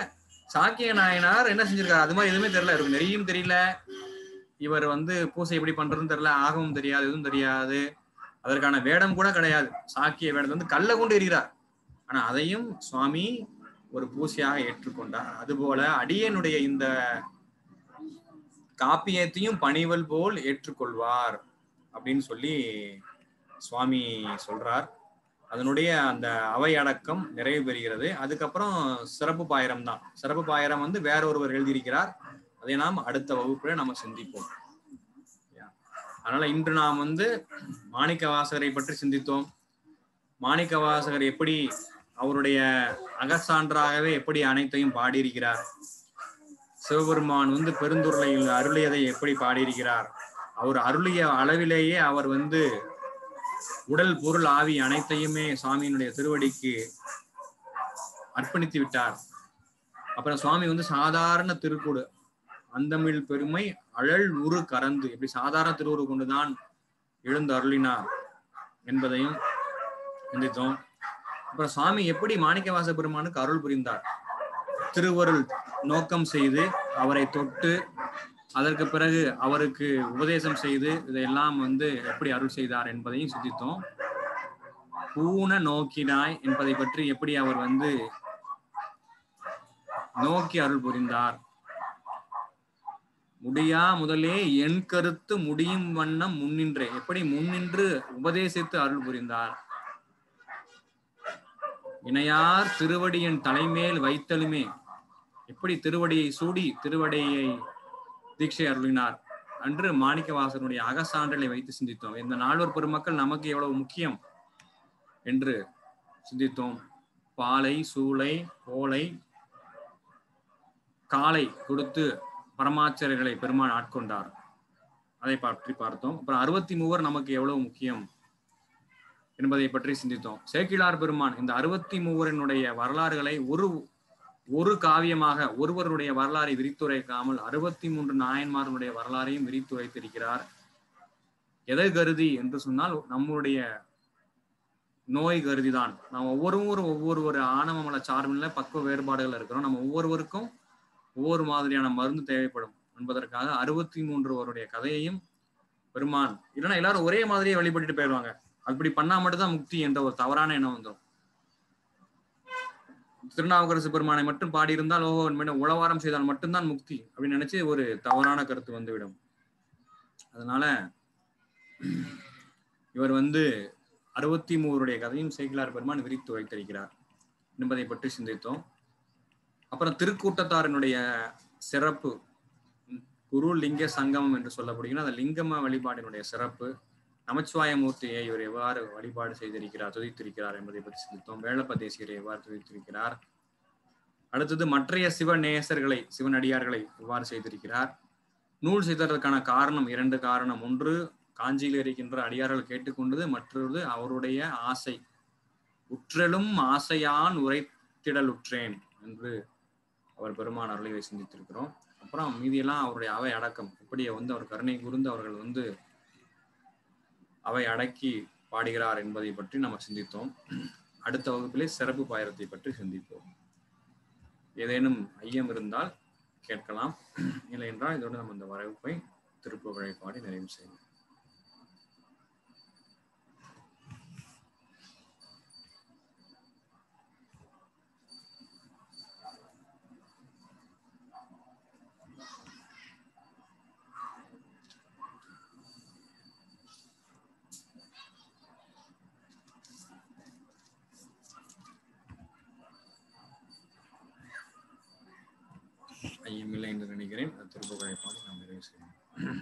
சாக்கிய நாயனார் என்ன செஞ்சிருக்காரு அது மாதிரி எதுவுமே தெரியல இவருக்கு நெறியும் தெரியல இவர் வந்து பூசை எப்படி பண்றதுன்னு தெரியல ஆகவும் தெரியாது எதுவும் தெரியாது அதற்கான வேடம் கூட கிடையாது சாக்கிய வேடத்தை வந்து கல்ல கொண்டு எறிகிறார் ஆனா அதையும் சுவாமி ஒரு பூசையாக ஏற்றுக்கொண்டார் அதுபோல அடியனுடைய இந்த காப்பியத்தையும் பணிவல் போல் ஏற்றுக்கொள்வார் அப்படின்னு சொல்லி சுவாமி சொல்றார் அதனுடைய அந்த அவை அடக்கம் நிறைவு பெறுகிறது அதுக்கப்புறம் சிறப்பு பாயிரம் தான் சிறப்பு பாயிரம் வந்து வேற ஒருவர் எழுதியிருக்கிறார் அதை நாம் அடுத்த வகுப்புல நம்ம சிந்திப்போம் அதனால இன்று நாம் வந்து மாணிக்க வாசகரை பற்றி சிந்தித்தோம் மாணிக்க வாசகர் எப்படி அவருடைய அகசான்றாகவே எப்படி அனைத்தையும் பாடியிருக்கிறார் சிவபெருமான் வந்து பெருந்துருளையில் அருளியதை எப்படி பாடியிருக்கிறார் அவர் அருளிய அளவிலேயே அவர் வந்து உடல் பொருள் ஆவி அனைத்தையுமே சுவாமியினுடைய திருவடிக்கு அர்ப்பணித்து விட்டார் அப்புறம் சுவாமி வந்து சாதாரண திருக்கூடு அந்தமிழ் பெருமை அழல் உரு கறந்து இப்படி சாதாரண திருவுரு கொண்டுதான் எழுந்து அருளினார் என்பதையும் சிந்தித்தோம் அப்புறம் சுவாமி எப்படி மாணிக்கவாச பெருமானுக்கு அருள் புரிந்தார் திருவருள் நோக்கம் செய்து அவரை தொட்டு அதற்கு பிறகு அவருக்கு உபதேசம் செய்து இதையெல்லாம் வந்து எப்படி அருள் செய்தார் என்பதையும் சிந்தித்தோம் பூன நோக்கினாய் என்பதை பற்றி எப்படி அவர் வந்து நோக்கி அருள் புரிந்தார் முடியா முதலே என் கருத்து முடியும் வண்ணம் முன்னின்றே எப்படி முன்னின்று உபதேசித்து அருள் புரிந்தார் இணையார் திருவடியின் தலைமேல் வைத்தலுமே எப்படி திருவடியை சூடி திருவடியை தீட்சை அருளினார் அன்று மாணிக்கவாசனுடைய அகசான்றலை வைத்து சிந்தித்தோம் இந்த நால்வர் பெருமக்கள் நமக்கு எவ்வளவு முக்கியம் என்று சிந்தித்தோம் பாலை சூளை கோலை காலை கொடுத்து பரமாச்சாரியர்களை பெருமான் ஆட்கொண்டார் அதை பற்றி பார்த்தோம் அப்புறம் அறுபத்தி மூவர் நமக்கு எவ்வளவு முக்கியம் என்பதை பற்றி சிந்தித்தோம் சேக்கிழார் பெருமான் இந்த அறுபத்தி மூவரினுடைய வரலாறுகளை ஒரு ஒரு காவியமாக ஒருவருடைய வரலாறை விரித்துரைக்காமல் அறுபத்தி மூன்று நாயன்மார்களுடைய வரலாறையும் விரித்துரைத்திருக்கிறார் எதை கருதி என்று சொன்னால் நம்முடைய நோய் கருதிதான் நாம் ஒவ்வொருவரும் ஒவ்வொரு ஒரு ஆணவமல சார்பில் பக்குவ வேறுபாடுகள் இருக்கிறோம் நம்ம ஒவ்வொருவருக்கும் ஒவ்வொரு மாதிரியான மருந்து தேவைப்படும் என்பதற்காக அறுபத்தி மூன்று அவருடைய கதையையும் பெருமான் இல்லைன்னா எல்லாரும் ஒரே மாதிரியே வழிபட்டுட்டு போயிடுவாங்க அப்படி பண்ணா மட்டும்தான் முக்தி என்ற ஒரு தவறான எண்ணம் வந்துடும் திருநாவுக்கரசு பெருமானை மட்டும் பாடியிருந்தால் ஓஹோ உண்மையில உளவாரம் செய்தால் மட்டும்தான் முக்தி அப்படின்னு நினைச்சு ஒரு தவறான கருத்து வந்துவிடும் அதனால இவர் வந்து அறுபத்தி மூவருடைய கதையும் சேக்கிலார் பெருமான் விரித்து வைத்திருக்கிறார் என்பதை பற்றி சிந்தித்தோம் அப்புறம் திருக்கூட்டத்தாரினுடைய சிறப்பு குரு லிங்க சங்கமம் என்று சொல்லப்படுகிற அந்த லிங்கம வழிபாடினுடைய சிறப்பு நமச்சிவாயமூர்த்தியை இவர் எவ்வாறு வழிபாடு செய்திருக்கிறார் துதித்திருக்கிறார் என்பதை பற்றி சிந்தித்தோம் வேளப்ப தேசியரை எவ்வாறு துதித்திருக்கிறார் அடுத்தது மற்றைய சிவ நேசர்களை சிவனடியார்களை எவ்வாறு செய்திருக்கிறார் நூல் செய்ததற்கான காரணம் இரண்டு காரணம் ஒன்று காஞ்சியில் இருக்கின்ற அடியார்கள் கேட்டுக்கொண்டது மற்றொரு அவருடைய ஆசை உற்றலும் ஆசையான் உரைத்திடலுற்றேன் என்று அவர் பெருமான் அருளை சிந்தித்திருக்கிறோம் அப்புறம் மீதியெல்லாம் அவருடைய அவை அடக்கம் இப்படி வந்து அவர் கருணை கூர்ந்து அவர்கள் வந்து அவை அடக்கி பாடுகிறார் என்பதை பற்றி நம்ம சிந்தித்தோம் அடுத்த வகுப்பிலே சிறப்பு பாயிரத்தை பற்றி சிந்திப்போம் ஏதேனும் ஐயம் இருந்தால் கேட்கலாம் இல்லை என்றால் இதோடு நம்ம இந்த வகுப்பை திருப்புகழை பாடி நிறைவு செய்வோம் ஐயமில்லை என்று நினைக்கிறேன் திருப்புகழை பாடி நாம் நிறைவு செய்வோம்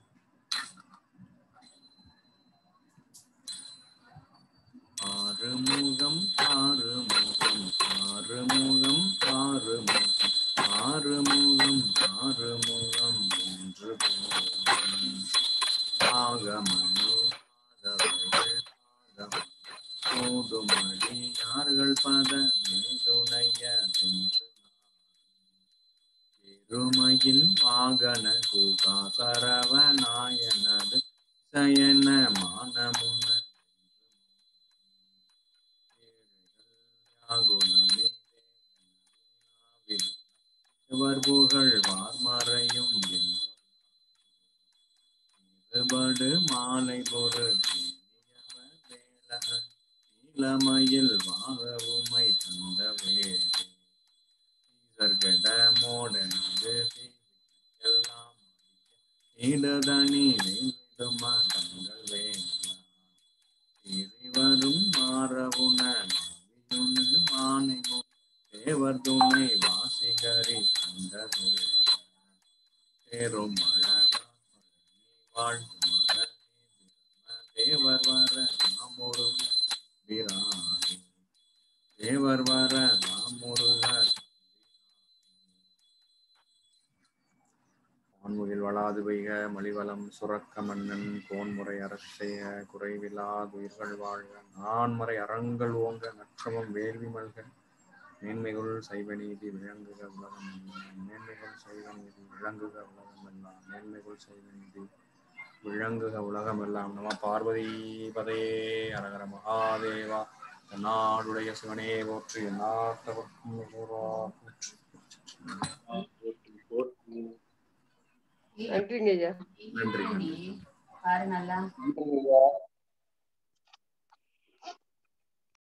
ஆறுமுகம் ஆறுமுகம் ஆறுமுகம் ஆறுமுகம் ஆறுமுகம் ஆறுமுகம் என்று ஆகமனு ஓடுமடியார்கள் பத மேதுணைய பெருமையில் வாகன குகா சரவநாயனது சயன மானமுன இவர் புகழ் வார்மறையும் இருபடு மாலை பொரு இளமையில் வாகவுமை தந்த வேலை இதற்கெட மோடனது எல்லாம் இடதனி வேண்டுமா தங்கள் வேண்டா வரும் மாறவுன மானை தேவர் துணை வாசிகரி தந்த வேண்டா தேரும் அழகா வாழ்த்து மர தேவர் வர நாமொருக வீராணி தேவர் வர நாமொருகர் வான்முகில் வளாது பெய்க மலிவலம் சுரக்க மன்னன் கோன்முறை அரசெய்க குறைவில்லாது உயிர்கள் வாழ்க நான்மறை அறங்கள் ஓங்க நற்றமம் வேள்வி மல்க மேன்மைகள் சைவ நீதி விளங்குக உலகம் எல்லாம். மேன்மைகள் சைவ நீதி விளங்குக உலகம் எல்லாம் மேன்மைகள் சைவ நீதி விளங்குக உலகம் எல்லாம் நம பார்வதி பதையே அரகர மகாதேவா நாடுடைய சிவனே போற்றி நாட்டவர்க்கும் இறைவா போற்றி போற்றி போற்றி நன்றிங்க ஐயா நன்றி நன்றி பாரு நல்லா நன்றி ஐயா